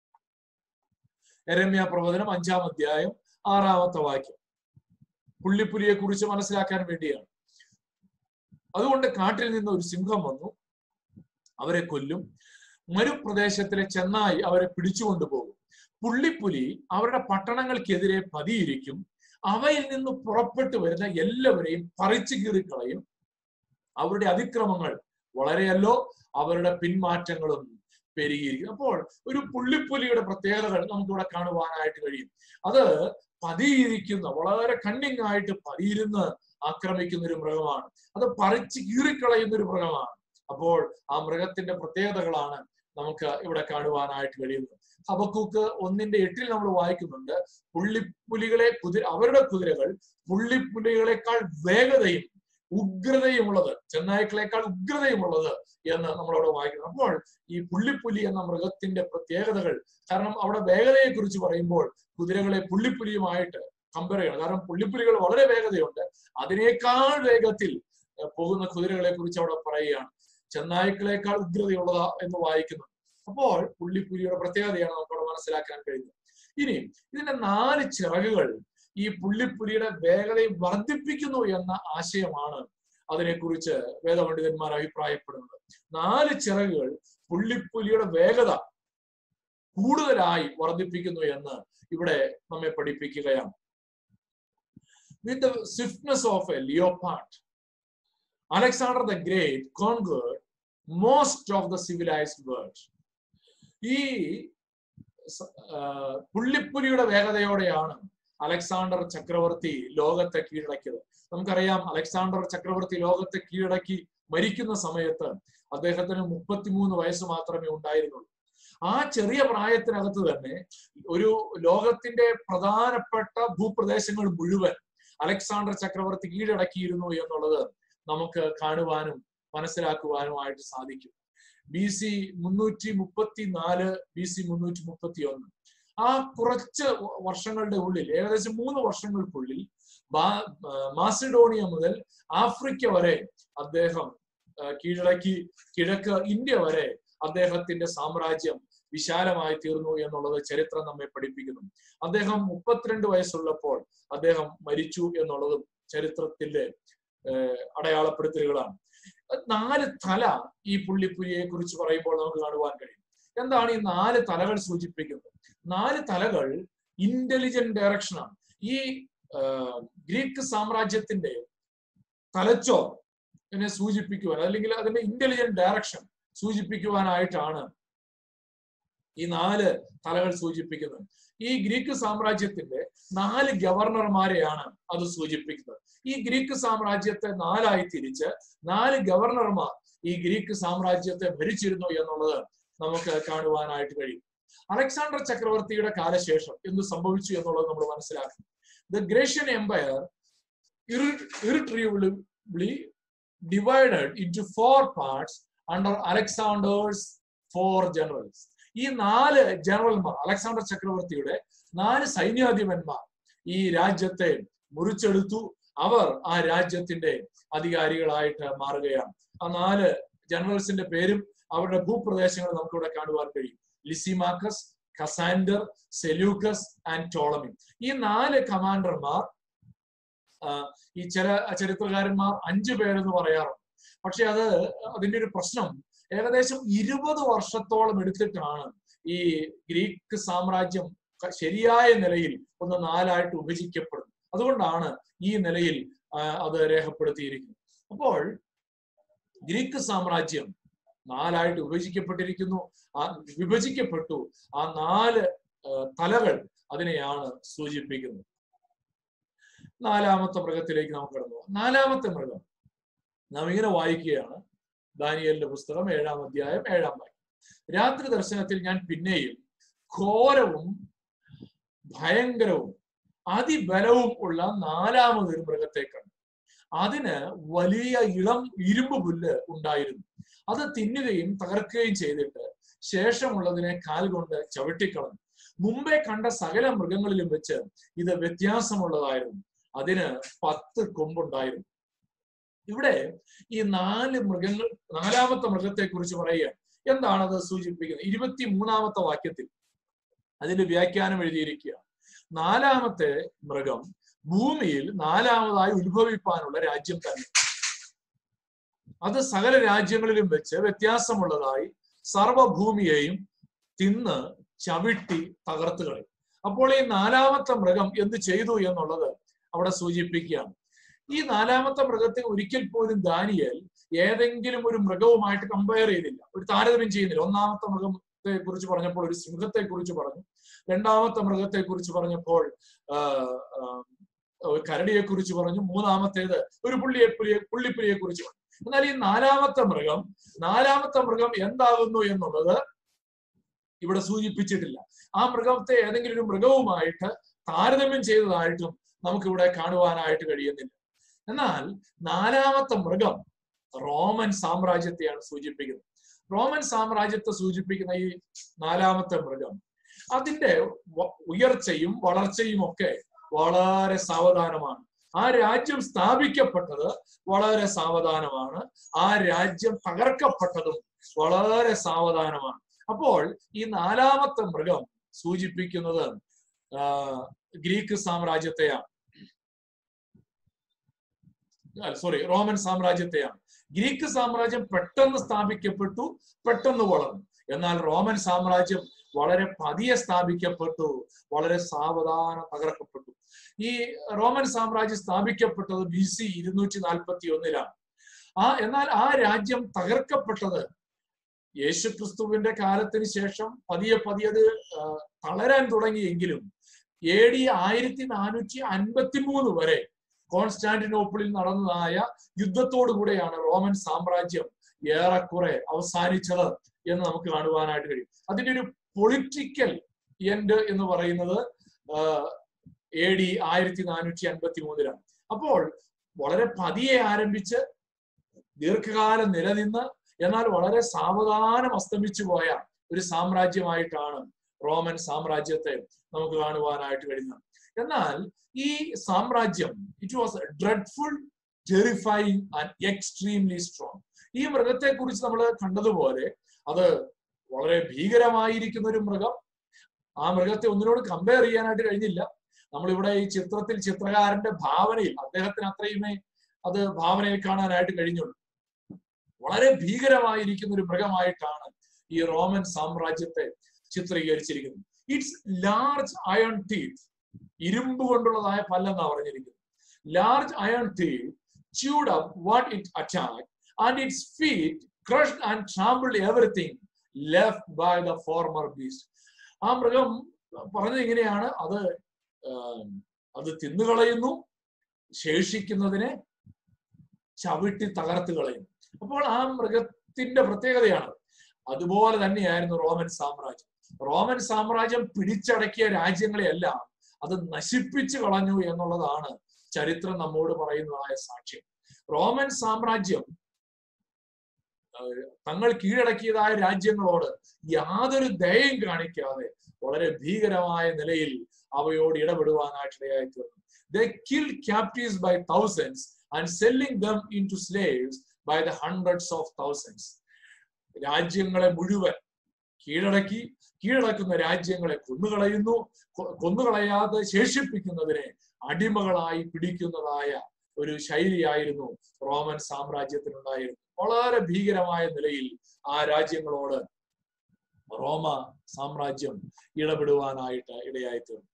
എരമ്യ പ്രവചനം അഞ്ചാം അധ്യായം ആറാമത്തെ വാക്യം പുള്ളിപ്പുലിയെ കുറിച്ച് മനസ്സിലാക്കാൻ വേണ്ടിയാണ് അതുകൊണ്ട് കാട്ടിൽ നിന്ന് ഒരു സിംഹം വന്നു അവരെ കൊല്ലും മരുപ്രദേശത്തിലെ ചെന്നായി അവരെ പിടിച്ചുകൊണ്ടുപോകും പുള്ളിപ്പുലി അവരുടെ പട്ടണങ്ങൾക്കെതിരെ പതിയിരിക്കും അവയിൽ നിന്ന് പുറപ്പെട്ടു വരുന്ന എല്ലാവരെയും പറിച്ചു കീറിക്കളയും അവരുടെ അതിക്രമങ്ങൾ വളരെയല്ലോ അവരുടെ പിന്മാറ്റങ്ങളും പെരുകിയിരിക്കും അപ്പോൾ ഒരു പുള്ളിപ്പുലിയുടെ പ്രത്യേകതകൾ നമുക്കിവിടെ കാണുവാനായിട്ട് കഴിയും അത് പതിയിരിക്കുന്ന വളരെ കണ്ണിങ് ആയിട്ട് പതിയിരുന്ന് ആക്രമിക്കുന്ന ഒരു മൃഗമാണ് അത് പറിച്ച് കീറിക്കളയുന്ന ഒരു മൃഗമാണ് അപ്പോൾ ആ മൃഗത്തിന്റെ പ്രത്യേകതകളാണ് നമുക്ക് ഇവിടെ കാണുവാനായിട്ട് കഴിയുന്നത് ഹബക്കൂക്ക് ഒന്നിന്റെ എട്ടിൽ നമ്മൾ വായിക്കുന്നുണ്ട് പുള്ളിപ്പുലികളെ കുതിര അവരുടെ കുതിരകൾ പുള്ളിപ്പുലികളെക്കാൾ വേഗതയും ഉഗ്രതയുമുള്ളത് ചെന്നായ്ക്കളെക്കാൾ ഉഗ്രതയുമുള്ളത് എന്ന് നമ്മളവിടെ വായിക്കുന്നു അപ്പോൾ ഈ പുള്ളിപ്പുലി എന്ന മൃഗത്തിന്റെ പ്രത്യേകതകൾ കാരണം അവിടെ വേഗതയെ കുറിച്ച് പറയുമ്പോൾ കുതിരകളെ പുള്ളിപ്പുലിയുമായിട്ട് കമ്പയർ ചെയ്യണം കാരണം പുള്ളിപ്പുലികൾ വളരെ വേഗതയുണ്ട് അതിനേക്കാൾ വേഗത്തിൽ ഏർ പോകുന്ന കുതിരകളെ കുറിച്ച് അവിടെ പറയുകയാണ് ചെന്നായ്ക്കളെക്കാൾ ഉഗ്രതയുള്ളതാ എന്ന് വായിക്കുന്നു അപ്പോൾ പുള്ളിപ്പുലിയുടെ പ്രത്യേകതയാണ് നമുക്ക് അവിടെ മനസ്സിലാക്കാൻ കഴിയുന്നത് ഇനി ഇതിന്റെ നാല് ചിറകുകൾ ഈ പുള്ളിപ്പുലിയുടെ വേഗതയെ വർദ്ധിപ്പിക്കുന്നു എന്ന ആശയമാണ് അതിനെക്കുറിച്ച് വേദപണ്ഡിതന്മാർ അഭിപ്രായപ്പെടുന്നത് നാല് ചിറകുകൾ പുള്ളിപ്പുലിയുടെ വേഗത കൂടുതലായി വർദ്ധിപ്പിക്കുന്നു എന്ന് ഇവിടെ നമ്മെ പഠിപ്പിക്കുകയാണ് with the swiftness of a leopard. Alexander the Great conquered most of the civilized world. ഈ സ- ആ, പുള്ളിപ്പുലിയുടെ വേഗതയോടെയാണ് അലക്സാണ്ടർ ചക്രവർത്തി ലോകത്തെ കീഴടക്കിയത് നമുക്കറിയാം അലക്സാണ്ടർ ചക്രവർത്തി ലോകത്തെ കീഴടക്കി മരിക്കുന്ന സമയത്ത് അദ്ദേഹത്തിന് മുപ്പത്തിമൂന്ന് വയസ്സ് മാത്രമേ ഉണ്ടായിരുന്നുള്ളൂ ആ ചെറിയ പ്രായത്തിനകത്ത് തന്നെ ഒരു ലോകത്തിന്റെ പ്രധാനപ്പെട്ട ഭൂപ്രദേശങ്ങൾ മുഴുവൻ അലക്സാണ്ടർ ചക്രവർത്തി കീഴടക്കിയിരുന്നു എന്നുള്ളത് നമുക്ക് കാണുവാനും മനസ്സിലാക്കുവാനുമായിട്ട് സാധിക്കും ബി സി മുന്നൂറ്റി മുപ്പത്തി നാല് ബി സി മുന്നൂറ്റി മുപ്പത്തി ഒന്ന് ആ കുറച്ച് വർഷങ്ങളുടെ ഉള്ളിൽ ഏകദേശം മൂന്ന് വർഷങ്ങൾക്കുള്ളിൽ ബാ- ആ, മാസിഡോണിയ മുതൽ ആഫ്രിക്ക വരെ അദ്ദേഹം ആ, കീഴടക്കി കിഴക്ക് ഇന്ത്യ വരെ അദ്ദേഹത്തിന്റെ സാമ്രാജ്യം വിശാലമായി തീർന്നു എന്നുള്ളത് ചരിത്രം നമ്മെ പഠിപ്പിക്കുന്നു അദ്ദേഹം മുപ്പത്തിരണ്ട് വയസ്സുള്ളപ്പോൾ അദ്ദേഹം മരിച്ചു എന്നുള്ളതും ചരിത്രത്തിന്റെ ഏഹ്, അടയാളപ്പെടുത്തലുകളാണ് നാല് തല ഈ പുള്ളിപ്പുലിയെ കുറിച്ച് പറയുമ്പോൾ നമുക്ക് കാണുവാൻ കഴിയും എന്താണ് ഈ നാല് തലകൾ സൂചിപ്പിക്കുന്നത് നാല് തലകൾ ഇന്റലിജന്റ് ഡയറക്ഷനാണ് ഈ ആഹ്, ഗ്രീക്ക് സാമ്രാജ്യത്തിന്റെ തലച്ചോർ എന്നെ സൂചിപ്പിക്കുവാൻ അല്ലെങ്കിൽ അതിന്റെ ഇന്റലിജന്റ് ഡയറക്ഷൻ സൂചിപ്പിക്കുവാനായിട്ടാണ് ഈ നാല് തലകൾ സൂചിപ്പിക്കുന്നത് ഈ ഗ്രീക്ക് സാമ്രാജ്യത്തിന്റെ നാല് ഗവർണർമാരെയാണ് അത് സൂചിപ്പിക്കുന്നത് ഈ ഗ്രീക്ക് സാമ്രാജ്യത്തെ നാലായി തിരിച്ച് നാല് ഗവർണർമാർ ഈ ഗ്രീക്ക് സാമ്രാജ്യത്തെ ഭരിച്ചിരുന്നു എന്നുള്ളത് നമുക്ക് കാണുവാനായിട്ട് കഴിയും അലക്സാണ്ടർ ചക്രവർത്തിയുടെ കാലശേഷം എന്ത് സംഭവിച്ചു എന്നുള്ളത് നമ്മൾ മനസ്സിലാക്കും the Grecian empire irretrievably divided into four parts under Alexander's four generals. ഈ നാല് ജനറൽമാർ അലക്സാണ്ടർ ചക്രവർത്തിയുടെ നാല് സൈന്യാധിപന്മാർ ഈ രാജ്യത്തെ മുറിച്ചെടുത്തു അവർ ആ രാജ്യത്തിന്റെ അധികാരികളായിട്ട് മാറുകയാണ് ആ നാല് ജനറൽസിന്റെ പേരും അവരുടെ ഭൂപ്രദേശങ്ങൾ നമുക്കിവിടെ കാണുവാൻ കഴിയും Lysimachus Cassander Seleucus and Ptolemy ഈ നാല് കമാൻഡർമാർ ആ, ഈ ചില ചരിത്രകാരന്മാർ അഞ്ചു പേരെന്ന് പറയാറുണ്ട് പക്ഷെ അത് അതിന്റെ ഒരു പ്രശ്നം ഏകദേശം ഇരുപത് വർഷത്തോളം എടുത്തിട്ടാണ് ഈ ഗ്രീക്ക് സാമ്രാജ്യം ക- ശരിയായ നിലയിൽ ഒന്ന് നാലായിട്ട് വിഭജിക്കപ്പെടുന്നത് അതുകൊണ്ടാണ് ഈ നിലയിൽ ആ, അത് രേഖപ്പെടുത്തിയിരിക്കുന്നത് അപ്പോൾ ഗ്രീക്ക് സാമ്രാജ്യം നാലായിട്ട് വിഭജിക്കപ്പെട്ടിരിക്കുന്നു ആ വിഭജിക്കപ്പെട്ടു ആ നാല് ആ, തലകൾ അതിനെയാണ് സൂചിപ്പിക്കുന്നത് നാലാമത്തെ മൃഗത്തിലേക്ക് നമുക്ക് കടന്നു പോകാം നാലാമത്തെ മൃഗം നാം ഇങ്ങനെ വായിക്കുകയാണ് ദാനിയലിന്റെ പുസ്തകം ഏഴാം അധ്യായം ഏഴാം വാക്യം രാത്രി ദർശനത്തിൽ ഞാൻ പിന്നെയും ഘോരവും ഭയങ്കരവും അതിബലവും ഉള്ള നാലാമതൊരു മൃഗത്തെ കണ്ടു അതിന് വലിയ ഇളം ഇരുമ്പ് പുല്ല് ഉണ്ടായിരുന്നു അത് തിന്നുകയും തകർക്കുകയും ചെയ്തിട്ട് ശേഷമുള്ളതിനെ കാൽ കൊണ്ട് ചവിട്ടിക്കളഞ്ഞു മുമ്പേ കണ്ട സകല മൃഗങ്ങളിലും വെച്ച് ഇത് വ്യത്യാസമുള്ളതായിരുന്നു അതിന് പത്ത് കൊമ്പുണ്ടായിരുന്നു ഇവിടെ ഈ നാല് മൃഗങ്ങൾ നാലാമത്തെ മൃഗത്തെ കുറിച്ച് പറയുക എന്താണ് അത് സൂചിപ്പിക്കുന്നത് ഇരുപത്തി മൂന്നാമത്തെ വാക്യത്തിൽ അതിന്റെ വ്യാഖ്യാനം എഴുതിയിരിക്കുക നാലാമത്തെ മൃഗം ഭൂമിയിൽ നാലാമതായി ഉത്ഭവിപ്പാനുള്ള രാജ്യം തന്നെ അത് സകല രാജ്യങ്ങളിലും വെച്ച് വ്യത്യാസമുള്ളതായി സർവഭൂമിയെയും തിന്ന് ചവിട്ടി തകർത്ത് കളയും അപ്പോൾ ഈ നാലാമത്തെ മൃഗം എന്ത് ചെയ്തു എന്നുള്ളത് അവിടെ സൂചിപ്പിക്കുകയാണ് ഈ നാലാമത്തെ മൃഗത്തെ ഒരിക്കൽ പോലും ദാനിയൽ ഏതെങ്കിലും ഒരു മൃഗവുമായിട്ട് കമ്പയർ ചെയ്തില്ല ഒരു താരതമ്യം ചെയ്യുന്നില്ല ഒന്നാമത്തെ മൃഗത്തെ കുറിച്ച് പറഞ്ഞപ്പോൾ ഒരു സിംഹത്തെ കുറിച്ച് പറഞ്ഞു രണ്ടാമത്തെ മൃഗത്തെ കുറിച്ച് പറഞ്ഞപ്പോൾ ആ, ആ, ഒരു കരടിയെ കുറിച്ച് പറഞ്ഞു മൂന്നാമത്തേത് ഒരു പുള്ളിയെ പുലിയെ പുള്ളിപ്പുലിയെ കുറിച്ച് പറഞ്ഞു എന്നാൽ ഈ നാലാമത്തെ മൃഗം നാലാമത്തെ മൃഗം എന്താകുന്നു എന്നുള്ളത് ഇവിടെ സൂചിപ്പിച്ചിട്ടില്ല ആ മൃഗത്തെ ഏതെങ്കിലും ഒരു മൃഗവുമായിട്ട് താരതമ്യം ചെയ്തതായിട്ടും നമുക്കിവിടെ കാണുവാനായിട്ട് കഴിയുന്നില്ല എന്നാൽ നാലാമത്തെ മൃഗം റോമൻ സാമ്രാജ്യത്തെയാണ് സൂചിപ്പിക്കുന്നത് റോമൻ സാമ്രാജ്യത്തെ സൂചിപ്പിക്കുന്ന ഈ നാലാമത്തെ മൃഗം അതിന്റെ വ- ഉയർച്ചയും വളർച്ചയും ഒക്കെ വളരെ സാവധാനമാണ് ആ രാജ്യം സ്ഥാപിക്കപ്പെട്ടത് വളരെ സാവധാനമാണ് ആ രാജ്യം തകർക്കപ്പെട്ടതും വളരെ സാവധാനമാണ് അപ്പോൾ ഈ നാലാമത്തെ മൃഗം സൂചിപ്പിക്കുന്നത് ആ, ഗ്രീക്ക് സാമ്രാജ്യത്തെയാണ് സോറി റോമൻ സാമ്രാജ്യത്തെയാണ് ഗ്രീക്ക് സാമ്രാജ്യം പെട്ടെന്ന് സ്ഥാപിക്കപ്പെട്ടു പെട്ടെന്ന് വളർന്നു എന്നാൽ റോമൻ സാമ്രാജ്യം വളരെ പതിയെ സ്ഥാപിക്കപ്പെട്ടു വളരെ സാവധാനം തകർക്കപ്പെട്ടു ഈ റോമൻ സാമ്രാജ്യം സ്ഥാപിക്കപ്പെട്ടത് ബി സി ഇരുന്നൂറ്റി നാൽപ്പത്തി ഒന്നിലാണ് ആ എന്നാൽ ആ രാജ്യം തകർക്കപ്പെട്ടത് യേശുക്രിസ്തുവിന്റെ കാലത്തിന് ശേഷം പതിയെ പതിയെ അത് ആ, തളരാൻ തുടങ്ങിയെങ്കിലും എ ഡി ആയിരത്തി നാനൂറ്റി അൻപത്തി മൂന്ന് വരെ കോൺസ്റ്റാന്റിനോപ്പിളിൽ നടന്നതായ യുദ്ധത്തോടു കൂടെയാണ് റോമൻ സാമ്രാജ്യം ഏറെക്കുറെ അവസാനിച്ചത് എന്ന് നമുക്ക് കാണുവാനായിട്ട് കഴിയും അതിന്റെ ഒരു പൊളിറ്റിക്കൽ എൻഡ് എന്ന് പറയുന്നത് എ ഡി ആയിരത്തി നാനൂറ്റി അൻപത്തി മൂന്നിലാണ് അപ്പോൾ വളരെ പതിയെ ആരംഭിച്ച് ദീർഘകാലം നിലനിന്ന് എന്നാൽ വളരെ സാവധാനം അസ്തമിച്ചു പോയ ഒരു സാമ്രാജ്യമായിട്ടാണ് റോമൻ സാമ്രാജ്യത്തെ നമുക്ക് കാണുവാനായിട്ട് കഴിയുന്നത് എന്നാൽ ഈ സാമ്രാജ്യം it was dreadful terrifying and extremely strong ഈ മൃഗത്തെ കുറിച്ച് നമ്മൾ കണ്ടതുപോലെ അത് വളരെ ഭീകരമായിരിക്കുന്ന ഒരു മൃഗം ആ മൃഗത്തെ ഒന്നിനോട് കമ്പയർ ചെയ്യാനായിട്ട് കഴിഞ്ഞില്ല നമ്മളിവിടെ ഈ ചിത്രത്തിൽ ചിത്രകാരന്റെ ഭാവനയിൽ അദ്ദേഹത്തിന് അത്രയുമേ അത് ഭാവനയിൽ കാണാനായിട്ട് കഴിഞ്ഞുള്ളൂ വളരെ ഭീകരമായിരിക്കുന്ന ഒരു മൃഗമായിട്ടാണ് ഈ റോമൻ സാമ്രാജ്യത്തെ ചിത്രീകരിച്ചിരിക്കുന്നത് ഇറ്റ്സ് ലാർജ് അയൺ ടീത്ത് ഇരുമ്പ് കൊണ്ടുള്ളതായ പല്ലെന്നാ പറഞ്ഞിരിക്കുന്നത് large iron teeth chewed up what it attacked and its feet crushed and trampled everything left by the former beast ആ മൃഗം പറഞ്ഞത് ഇങ്ങനെയാണ് അത് ആം, അത് തിന്നുകളയുന്നു ശേഷിക്കുന്നതിനെ ചവിട്ടി തകർത്ത് കളയുന്നു അപ്പോൾ ആ മൃഗത്തിന്റെ പ്രത്യേകതയാണ് അതുപോലെ തന്നെയായിരുന്നു റോമൻ സാമ്രാജ്യം റോമൻ സാമ്രാജ്യം പിടിച്ചടക്കിയ രാജ്യങ്ങളെയെല്ലാം അത് നശിപ്പിച്ചു കളഞ്ഞു എന്നുള്ളതാണ് ചരിത്രം നമ്മോട് പറയുന്നതായ സാക്ഷ്യം റോമൻ സാമ്രാജ്യം ഏഹ്, തങ്ങൾ കീഴടക്കിയതായ രാജ്യങ്ങളോട് യാതൊരു ദയയും കാണിക്കാതെ വളരെ ഭീകരമായ നിലയിൽ അവയോട് ഇടപെടുവാനായിട്ട് ഇടയായി തീർന്നു the kill captives by thousands and selling them into slaves by the hundreds of thousands രാജ്യങ്ങളെ മുഴുവൻ കീഴടക്കി കീഴടക്കുന്ന രാജ്യങ്ങളെ കൊന്നുകളയുന്നു കൊ- കൊന്നുകളയാതെ ശേഷിപ്പിക്കുന്നതിനെ അടിമകളായി പിടിക്കുന്നതായ ഒരു ശൈലിയായിരുന്നു റോമൻ സാമ്രാജ്യത്തിനുണ്ടായിരുന്നു വളരെ ഭീകരമായ നിലയിൽ ആ രാജ്യങ്ങളോട് റോമ സാമ്രാജ്യം ഇടപെടുവാനായിട്ട് ഇടയായി തീർന്നു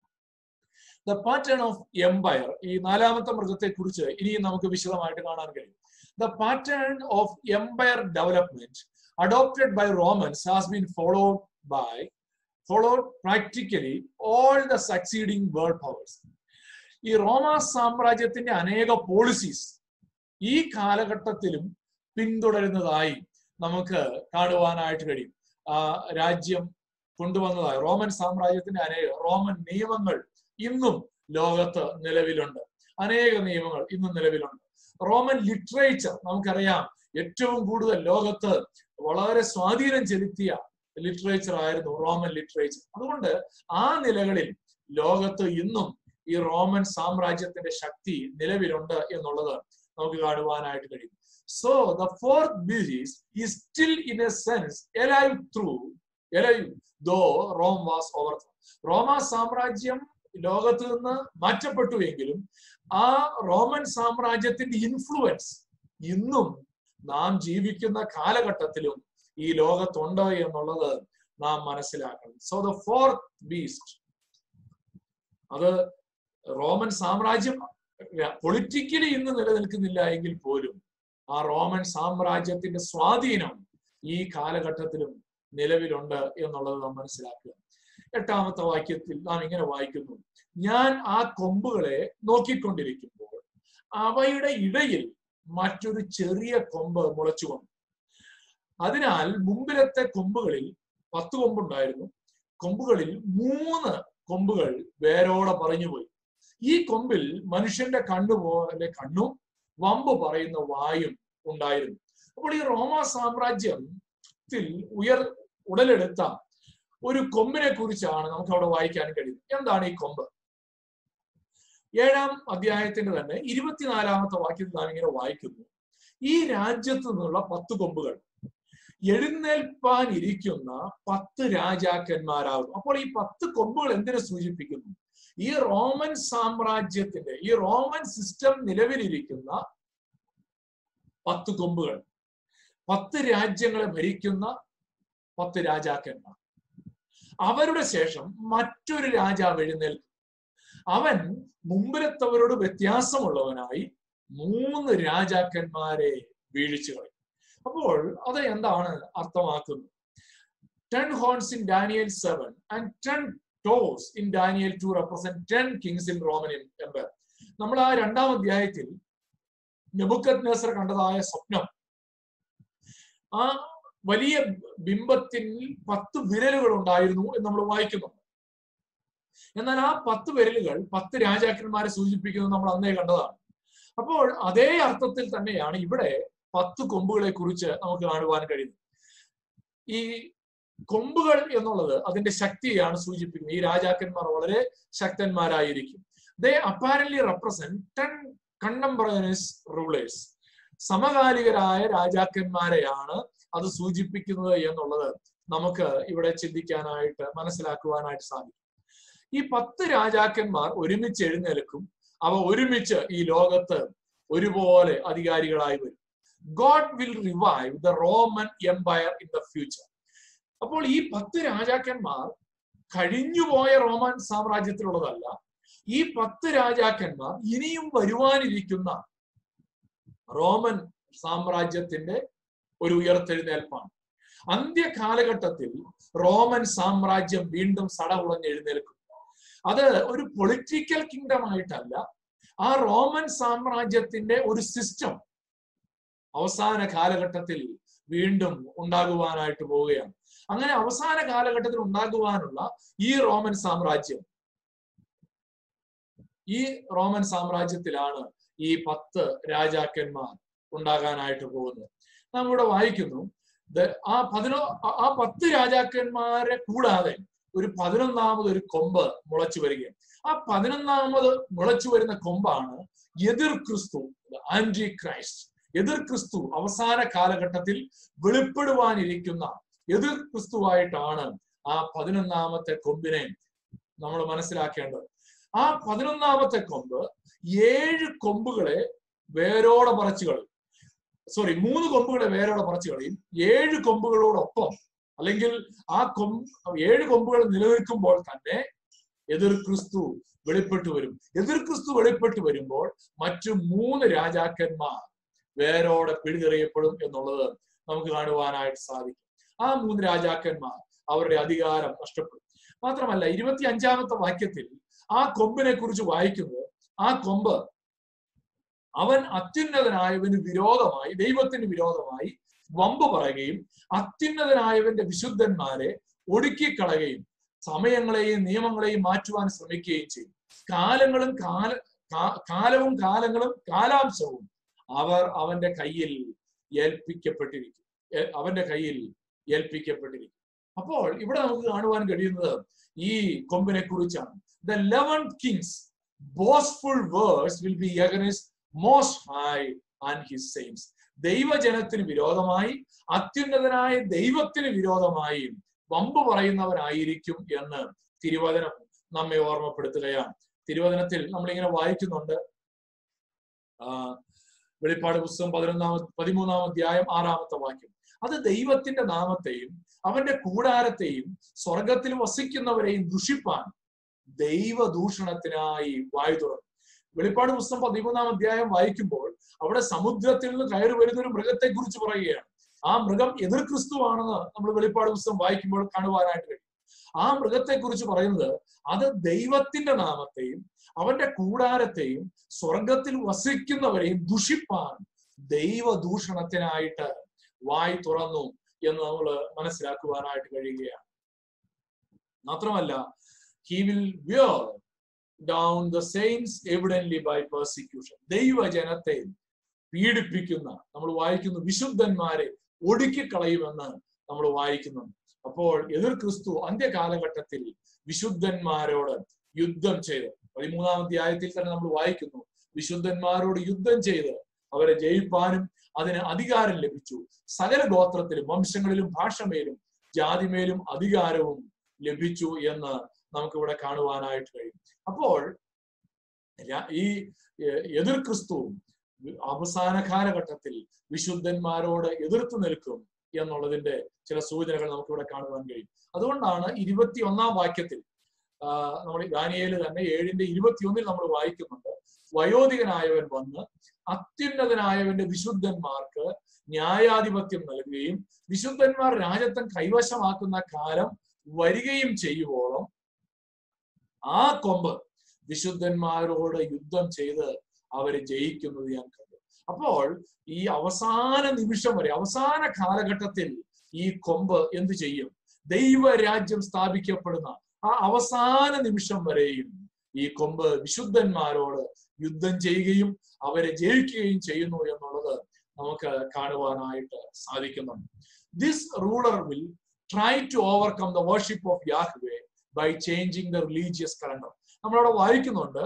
ദ പാറ്റേൺ ഓഫ് എംപയർ ഈ നാലാമത്തെ മൃഗത്തെ കുറിച്ച് ഇനിയും നമുക്ക് വിശദമായിട്ട് കാണാൻ കഴിയും the pattern of empire development adopted by Romans has been followed by followed practically all the succeeding world powers. ഈ റോമ സാമ്രാജ്യത്തിന്റെ അനേക പോളിസീസ് ഈ കാലഘട്ടത്തിലും പിന്തുടരുന്നതായി നമുക്ക് കാണുവാനായിട്ട് കഴിയും ആ രാജ്യം കൊണ്ടുവന്നതായി റോമൻ സാമ്രാജ്യത്തിന്റെ അനേക റോമൻ നിയമങ്ങൾ ഇന്നും ലോകത്ത് നിലവിലുണ്ട് അനേക നിയമങ്ങൾ ഇന്നും നിലവിലുണ്ട് റോമൻ ലിറ്ററേച്ചർ നമുക്കറിയാം ഏറ്റവും കൂടുതൽ ലോകത്ത് വളരെ സ്വാധീനം ചെലുത്തിയ ലിറ്ററേച്ചർ ആയിരുന്നു റോമൻ ലിറ്ററേച്ചർ അതുകൊണ്ട് ആ നിലകളിൽ ലോകത്ത് ഇന്നും ഈ റോമൻ സാമ്രാജ്യത്തിന്റെ ശക്തി നിലവിലുണ്ട് എന്നുള്ളത് നമുക്ക് കാണുവാനായിട്ട് കഴിയും so the fourth beast is still in a sense alive through alive though Rome was over റോമ സാമ്രാജ്യം ലോകത്ത് നിന്ന് മാറ്റപ്പെട്ടു എങ്കിലും ആ റോമൻ സാമ്രാജ്യത്തിന്റെ ഇൻഫ്ലുവൻസ് ഇന്നും നാം ജീവിക്കുന്ന കാലഘട്ടത്തിലും ഈ ലോകത്തുണ്ട് എന്നുള്ളത് നാം മനസ്സിലാക്കണം സോ ദ ഫോർത്ത് ബീസ്റ്റ് അത് റോമൻ സാമ്രാജ്യം പൊളിറ്റിക്കലി ഇന്ന് നിലനിൽക്കുന്നില്ല എങ്കിൽ പോലും ആ റോമൻ സാമ്രാജ്യത്തിന്റെ സ്വാധീനം ഈ കാലഘട്ടത്തിലും നിലവിലുണ്ട് എന്നുള്ളത് നാം മനസ്സിലാക്കുക എട്ടാമത്തെ വാക്യത്തിൽ നാം ഇങ്ങനെ വായിക്കുന്നു ഞാൻ ആ കൊമ്പുകളെ നോക്കിക്കൊണ്ടിരിക്കുമ്പോൾ അവയുടെ ഇടയിൽ മറ്റൊരു ചെറിയ കൊമ്പ് മുളച്ചു വന്നു അതിനാൽ മുമ്പിലത്തെ കൊമ്പുകളിൽ പത്ത് കൊമ്പുണ്ടായിരുന്നു കൊമ്പുകളിൽ മൂന്ന് കൊമ്പുകൾ വേരോടെ പറഞ്ഞുപോയി ഈ കൊമ്പിൽ മനുഷ്യന്റെ കണ്ണു പോലെ കണ്ണും വമ്പ് പറയുന്ന വായും ഉണ്ടായിരുന്നു അപ്പോൾ ഈ റോമ സാമ്രാജ്യത്തിൽ ഉയർ ഉടലെടുത്ത ഒരു കൊമ്പിനെ കുറിച്ചാണ് നമുക്ക് അവിടെ വായിക്കാൻ കഴിയുന്നത് എന്താണ് ഈ കൊമ്പ് ഏഴാം അധ്യായത്തിന്റെ തന്നെ ഇരുപത്തിനാലാമത്തെ വാക്യത്തിൽ നാം ഇങ്ങനെ വായിക്കുന്നു ഈ രാജ്യത്തു നിന്നുള്ള പത്ത് കൊമ്പുകൾ എഴുന്നേൽപ്പാൻ ഇരിക്കുന്ന പത്ത് രാജാക്കന്മാരാകും അപ്പോൾ ഈ പത്ത് കൊമ്പുകൾ എന്തിനെ സൂചിപ്പിക്കുന്നു ഈ റോമൻ സാമ്രാജ്യത്തിന്റെ ഈ റോമൻ സിസ്റ്റം നിലവിലിരിക്കുന്ന പത്ത് കൊമ്പുകൾ പത്ത് രാജ്യങ്ങളെ ഭരിക്കുന്ന പത്ത് രാജാക്കന്മാർ അവരുടെ ശേഷം മറ്റൊരു രാജാവ് എഴുന്നേൽക്കും അവൻ മുമ്പിലത്തവരോട് വ്യത്യാസമുള്ളവനായി മൂന്ന് രാജാക്കന്മാരെ വീഴിച്ചു കളയും അപ്പോൾ അത് എന്താണ് അർത്ഥമാക്കുന്നത് ten horns in Daniel seven and ten toes in Daniel two represent ten kings in Roman empire നമ്മൾ ആ രണ്ടാം അധ്യായത്തിൽ നെബുക്കത് നേസർ കണ്ടതായ സ്വപ്നം ആ വലിയ ബിംബത്തിൽ പത്ത് വിരലുകൾ ഉണ്ടായിരുന്നു എന്ന് നമ്മൾ വായിക്കുന്നുണ്ട് എന്നാൽ ആ പത്ത് വിരലുകൾ പത്ത് രാജാക്കന്മാരെ സൂചിപ്പിക്കുന്നത് നമ്മൾ അന്നേ കണ്ടതാണ് അപ്പോൾ അതേ അർത്ഥത്തിൽ തന്നെയാണ് ഇവിടെ പത്ത് കൊമ്പുകളെ കുറിച്ച് നമുക്ക് കാണുവാൻ കഴിയുന്നത് ഈ കൊമ്പുകൾ എന്നുള്ളത് അതിന്റെ ശക്തിയാണ് സൂചിപ്പിക്കുന്നത് ഈ രാജാക്കന്മാർ വളരെ ശക്തന്മാരായിരിക്കും they apparently represent ten contemporaries rulers സമകാലികരായ രാജാക്കന്മാരെയാണ് അത് സൂചിപ്പിക്കുന്നത് എന്നുള്ളത് നമുക്ക് ഇവിടെ ചിന്തിക്കാനായിട്ട് മനസ്സിലാക്കുവാനായിട്ട് സാധിക്കും ഈ പത്ത് രാജാക്കന്മാർ ഒരുമിച്ച് എഴുന്നേൽക്കും അവ ഒരുമിച്ച് ഈ ലോകത്ത് ഒരുപോലെ അധികാരികളായി വരും God will revive the Roman empire in the future അപ്പോൾ ഈ പത്ത് രാജാക്കന്മാർ കഴിഞ്ഞുപോയ റോമൻ സാമ്രാജ്യത്തിലുള്ളതല്ല ഈ പത്ത് രാജാക്കന്മാർ ഇനിയും വരുവാനിരിക്കുന്ന റോമൻ സാമ്രാജ്യത്തിന്റെ ഒരു ഉയർത്തെഴുന്നേൽപ്പാണ് അന്ത്യ കാലഘട്ടത്തിൽ റോമൻ സാമ്രാജ്യം വീണ്ടും സടകുളഞ്ഞ് എഴുന്നേൽക്കും അത് ഒരു പൊളിറ്റിക്കൽ കിങ്ഡം ആയിട്ടല്ല ആ റോമൻ സാമ്രാജ്യത്തിന്റെ ഒരു സിസ്റ്റം അവസാന കാലഘട്ടത്തിൽ വീണ്ടും ഉണ്ടാകുവാനായിട്ട് പോവുകയാണ് അങ്ങനെ അവസാന കാലഘട്ടത്തിൽ ഉണ്ടാകുവാനുള്ള ഈ റോമൻ സാമ്രാജ്യം ഈ റോമൻ സാമ്രാജ്യത്തിലാണ് ഈ പത്ത് രാജാക്കന്മാർ ഉണ്ടാകാനായിട്ട് പോകുന്നത് നാം ഇവിടെ വായിക്കുന്നു ആ പതിനോ ആ പത്ത് രാജാക്കന്മാരെ കൂടാതെ ഒരു പതിനൊന്നാമത് ഒരു കൊമ്പ് മുളച്ചു വരികയാണ് ആ പതിനൊന്നാമത് മുളച്ചു വരുന്ന കൊമ്പാണ് എതിർ ക്രിസ്തു ആന്റി ക്രൈസ്റ്റ് എതിർ ക്രിസ്തു അവസാന കാലഘട്ടത്തിൽ വെളിപ്പെടുവാനിരിക്കുന്ന എതിർ ക്രിസ്തുവായിട്ടാണ് ആ പതിനൊന്നാമത്തെ കൊമ്പിനെ നമ്മൾ മനസ്സിലാക്കേണ്ടത് ആ പതിനൊന്നാമത്തെ കൊമ്പ് ഏഴ് കൊമ്പുകളെ വേരോടെ പറിച്ചു കളയും സോറി മൂന്ന് കൊമ്പുകളെ വേരോടെ പറിച്ചു കളയും ഏഴ് കൊമ്പുകളോടൊപ്പം അല്ലെങ്കിൽ ആ കൊമ്പ് ഏഴ് കൊമ്പുകൾ നിലനിൽക്കുമ്പോൾ തന്നെ എതിർ ക്രിസ്തു വെളിപ്പെട്ടു വരും എതിർ ക്രിസ്തു വെളിപ്പെട്ടു വരുമ്പോൾ മറ്റു മൂന്ന് രാജാക്കന്മാർ വേരോടെ പിടിതെറിയപ്പെടും എന്നുള്ളത് നമുക്ക് കാണുവാനായിട്ട് സാധിക്കും ആ മൂന്ന് രാജാക്കന്മാർ അവരുടെ അധികാരം നഷ്ടപ്പെടും മാത്രമല്ല ഇരുപത്തി അഞ്ചാമത്തെ വാക്യത്തിൽ ആ കൊമ്പിനെ കുറിച്ച് വായിക്കുന്നത് ആ കൊമ്പ് അവൻ അത്യുന്നതനായവന് വിരോധമായി ദൈവത്തിന് വിരോധമായി വമ്പ് പറയുകയും അത്യുന്നതനായവന്റെ വിശുദ്ധന്മാരെ ഒടുക്കിക്കളയുകയും സമയങ്ങളെയും നിയമങ്ങളെയും മാറ്റുവാൻ ശ്രമിക്കുകയും ചെയ്യും കാലങ്ങളും കാല കാലവും കാലങ്ങളും കാലാംശവും അവർ അവന്റെ കയ്യിൽ ഏൽപ്പിക്കപ്പെട്ടിരിക്കും അവന്റെ കയ്യിൽ ഏൽപ്പിക്കപ്പെട്ടിരിക്കും അപ്പോൾ ഇവിടെ നമുക്ക് കാണുവാൻ കഴിയുന്നത് ഈ കൊമ്പിനെ കുറിച്ചാണ് the eleven kings boastful words will be against Most High and his saints ദൈവജനത്തിന് വിരോധമായി അത്യുന്നതനായ ദൈവത്തിന് വിരോധമായി വമ്പ് പറയുന്നവനായിരിക്കും എന്ന് തിരുവചനം നമ്മെ ഓർമ്മപ്പെടുത്തുകയാണ് തിരുവചനത്തിൽ നമ്മളിങ്ങനെ വായിക്കുന്നുണ്ട് ആ വെളിപ്പാട് പുസ്തകം പതിനൊന്നാമ പതിമൂന്നാം അധ്യായം ആറാമത്തെ വാക്യം അത് ദൈവത്തിന്റെ നാമത്തെയും അവന്റെ കൂടാരത്തെയും സ്വർഗത്തിൽ വസിക്കുന്നവരെയും ദുഷിപ്പാൻ ദൈവദൂഷണത്തിനായി വായു തുറന്നു വെളിപ്പാട് പുസ്തകം പതിമൂന്നാം അധ്യായം വായിക്കുമ്പോൾ അവിടെ സമുദ്രത്തിൽ നിന്ന് കയറി വരുന്ന ഒരു മൃഗത്തെ കുറിച്ച് പറയുകയാണ് ആ മൃഗം എതിർ ക്രിസ്തുവാണെന്ന് നമ്മൾ വെളിപ്പാട് പുസ്തകം വായിക്കുമ്പോൾ കാണുവാനായിട്ട് കഴിയും ആ മൃഗത്തെ കുറിച്ച് പറയുന്നത് അത് ദൈവത്തിന്റെ നാമത്തെയും അവന്റെ കൂടാരത്തെയും സ്വർഗത്തിൽ വസിക്കുന്നവരെയും ദുഷിപ്പാൻ ദൈവദൂഷണത്തിനായിട്ട് വായി തുറന്നു എന്ന് നമ്മൾ മനസ്സിലാക്കുവാനായിട്ട് കഴിയുകയാണ് മാത്രമല്ല he will wear down the saints evidently by persecution ദൈവജനത്തെ പീഡിപ്പിക്കുന്ന നമ്മൾ വായിക്കുന്നു വിശുദ്ധന്മാരെ ഒടുക്കിക്കളയുമെന്ന് നമ്മൾ വായിക്കുന്നുണ്ട് അപ്പോൾ എതിർ ക്രിസ്തു അന്ത്യകാലഘട്ടത്തിൽ വിശുദ്ധന്മാരോട് യുദ്ധം ചെയ്ത് പതിമൂന്നാം അധ്യായത്തിൽ തന്നെ നമ്മൾ വായിക്കുന്നു വിശുദ്ധന്മാരോട് യുദ്ധം ചെയ്ത് അവരെ ജയിപ്പാനും അതിന് അധികാരം ലഭിച്ചു സകല ഗോത്രത്തിലും വംശങ്ങളിലും ഭാഷമേലും ജാതിമേലും അധികാരവും ലഭിച്ചു എന്ന് നമുക്കിവിടെ കാണുവാനായിട്ട് കഴിയും അപ്പോൾ ഈ എതിർ ക്രിസ്തുവും അവസാന കാലഘട്ടത്തിൽ വിശുദ്ധന്മാരോട് എതിർത്ത് നിൽക്കും എന്നുള്ളതിന്റെ ചില സൂചനകൾ നമുക്കിവിടെ കാണുവാൻ കഴിയും അതുകൊണ്ടാണ് ഇരുപത്തി ഒന്നാം വാക്യത്തിൽ നമ്മൾ ദാനിയേല് തന്നെ ഏഴിന്റെ ഇരുപത്തിയൊന്നിൽ നമ്മൾ വായിക്കുന്നുണ്ട് വയോധികനായവൻ വന്ന് അത്യുന്നതനായവന്റെ വിശുദ്ധന്മാർക്ക് ന്യായാധിപത്യം നൽകുകയും വിശുദ്ധന്മാർ രാജ്യത്വം കൈവശമാക്കുന്ന കാലം വരികയും ചെയ്യുവോളം ആ കൊമ്പ് വിശുദ്ധന്മാരോട് യുദ്ധം ചെയ്ത് അവരെ ജയിക്കുന്നത് ഞാൻ കണ്ടു അപ്പോൾ ഈ അവസാന നിമിഷം വരെ അവസാന കാലഘട്ടത്തിൽ ഈ കൊമ്പ് എന്ത് ചെയ്യും ദൈവരാജ്യം സ്ഥാപിക്കപ്പെടുന്ന ആ അവസാന നിമിഷം വരെയും ഈ കൊമ്പ് വിശുദ്ധന്മാരോട് യുദ്ധം ചെയ്യുകയും അവരെ ജയിക്കുകയും ചെയ്യുന്നു എന്നുള്ളത് നമുക്ക് കാണുവാനായിട്ട് സാധിക്കുന്നുണ്ട് this ruler will try to overcome the worship of Yahweh by changing the religious calendar നമ്മളവിടെ വായിക്കുന്നുണ്ട്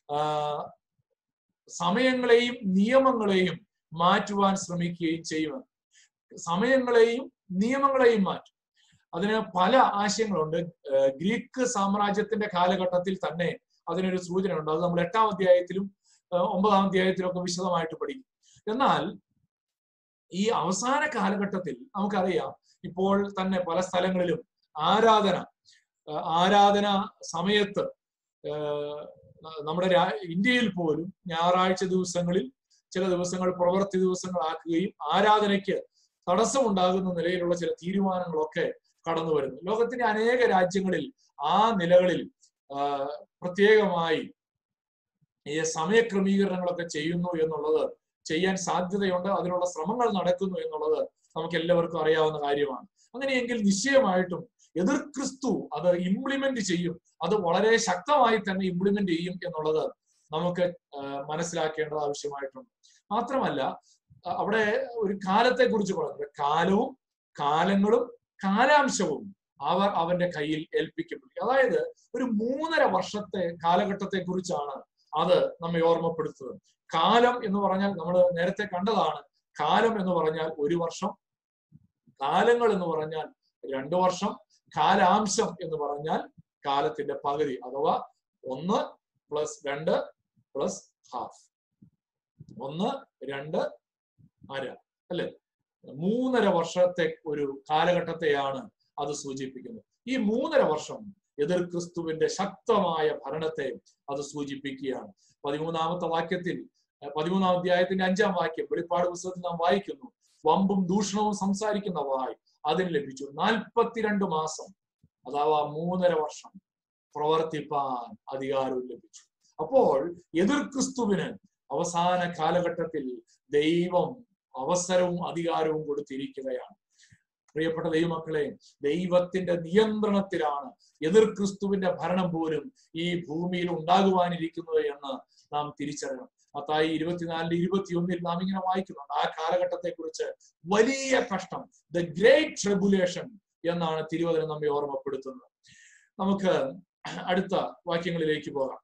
സമയങ്ങളെയും നിയമങ്ങളെയും മാറ്റുവാൻ ശ്രമിക്കുകയും ചെയ്യുമെന്ന് സമയങ്ങളെയും നിയമങ്ങളെയും മാറ്റും അതിന് പല ആശയങ്ങളുണ്ട് ഗ്രീക്ക് സാമ്രാജ്യത്തിന്റെ കാലഘട്ടത്തിൽ തന്നെ അതിനൊരു സൂചനയുണ്ട് അത് നമ്മൾ എട്ടാം അധ്യായത്തിലും ഒമ്പതാം അധ്യായത്തിലും ഒക്കെ വിശദമായിട്ട് പഠിക്കും എന്നാൽ ഈ അവസാന കാലഘട്ടത്തിൽ നമുക്കറിയാം ഇപ്പോൾ തന്നെ പല സ്ഥലങ്ങളിലും ആരാധന ആരാധന സമയത്ത് നമ്മുടെ ഇന്ത്യയിൽ പോലും ഞായറാഴ്ച ദിവസങ്ങളിൽ ചില ദിവസങ്ങൾ പ്രവൃത്തി ദിവസങ്ങളാക്കുകയും ആരാധനയ്ക്ക് തടസ്സമുണ്ടാകുന്ന നിലയിലുള്ള ചില തീരുമാനങ്ങളൊക്കെ കടന്നു വരുന്നു ലോകത്തിന്റെ അനേക രാജ്യങ്ങളിൽ ആ നിലകളിൽ പ്രത്യേകമായി ഈ സമയക്രമീകരണങ്ങളൊക്കെ ചെയ്യുന്നു എന്നുള്ളത് ചെയ്യാൻ സാധ്യതയുണ്ട് അതിനുള്ള ശ്രമങ്ങൾ നടക്കുന്നു എന്നുള്ളത് നമുക്ക് എല്ലാവർക്കും അറിയാവുന്ന കാര്യമാണ് അങ്ങനെയെങ്കിൽ നിശ്ചയമായിട്ടും എതിർ ക്രിസ്തു അത് ഇംപ്ലിമെന്റ് ചെയ്യും അത് വളരെ ശക്തമായി തന്നെ ഇംപ്ലിമെന്റ് ചെയ്യും എന്നുള്ളത് നമുക്ക് മനസ്സിലാക്കേണ്ടത് ആവശ്യമായിട്ടുണ്ട് മാത്രമല്ല അവിടെ ഒരു കാലത്തെ കുറിച്ച് പറയുന്നത് കാലവും കാലങ്ങളും കാലാംശവും അവർ അവന്റെ കയ്യിൽ ഏൽപ്പിക്കപ്പെട്ടു അതായത് ഒരു മൂന്നര വർഷത്തെ കാലഘട്ടത്തെ കുറിച്ചാണ് അത് നമ്മെ ഓർമ്മപ്പെടുത്തുന്നത് കാലം എന്ന് പറഞ്ഞാൽ നമ്മൾ നേരത്തെ കണ്ടതാണ് കാലം എന്ന് പറഞ്ഞാൽ ഒരു വർഷം കാലങ്ങൾ എന്ന് പറഞ്ഞാൽ രണ്ടു വർഷം കാലാംശം എന്ന് പറഞ്ഞാൽ കാലത്തിന്റെ പകുതി അഥവാ ഒന്ന് പ്ലസ് രണ്ട് പ്ലസ് ഹാഫ് ഒന്ന് രണ്ട് അര അല്ലെ മൂന്നര വർഷത്തെ ഒരു കാലഘട്ടത്തെയാണ് അത് സൂചിപ്പിക്കുന്നത് ഈ മൂന്നര വർഷം എതിർ ക്രിസ്തുവിന്റെ ശക്തമായ ഭരണത്തെ അത് സൂചിപ്പിക്കുകയാണ് പതിമൂന്നാമത്തെ വാക്യത്തിൽ പതിമൂന്നാം അധ്യായത്തിന്റെ അഞ്ചാം വാക്യം വെളിപ്പാട് പുസ്തകത്തിൽ നാം വായിക്കുന്നു വമ്പും ദൂഷണവും സംസാരിക്കുന്ന വായ് അതിന് ലഭിച്ചു നാൽപ്പത്തിരണ്ട് മാസം അഥവാ മൂന്നര വർഷം പ്രവർത്തിപ്പാൻ അധികാരവും ലഭിച്ചു അപ്പോൾ എതിർ ക്രിസ്തുവിന് അവസാന കാലഘട്ടത്തിൽ ദൈവം അവസരവും അധികാരവും കൊടുത്തിരിക്കുകയാണ് പ്രിയപ്പെട്ട ദൈവമക്കളെ ദൈവത്തിന്റെ നിയന്ത്രണത്തിലാണ് എതിർ ക്രിസ്തുവിന്റെ ഭരണം പോലും ഈ ഭൂമിയിൽ ഉണ്ടാകുവാനിരിക്കുന്നത് എന്ന് നാം തിരിച്ചറിയണം മത്തായി ഇരുപത്തിനാലിന്റെ ഇരുപത്തിയൊന്നിൽ നാം ഇങ്ങനെ വായിക്കുന്നുണ്ട് ആ കാലഘട്ടത്തെ കുറിച്ച് വലിയ കഷ്ടം ദ ഗ്രേറ്റ് ട്രിബുലേഷൻ എന്നാണ് തിരുവചനം നമ്മെ ഓർമ്മപ്പെടുത്തുന്നത് നമുക്ക് അടുത്ത വാക്യങ്ങളിലേക്ക് പോകാം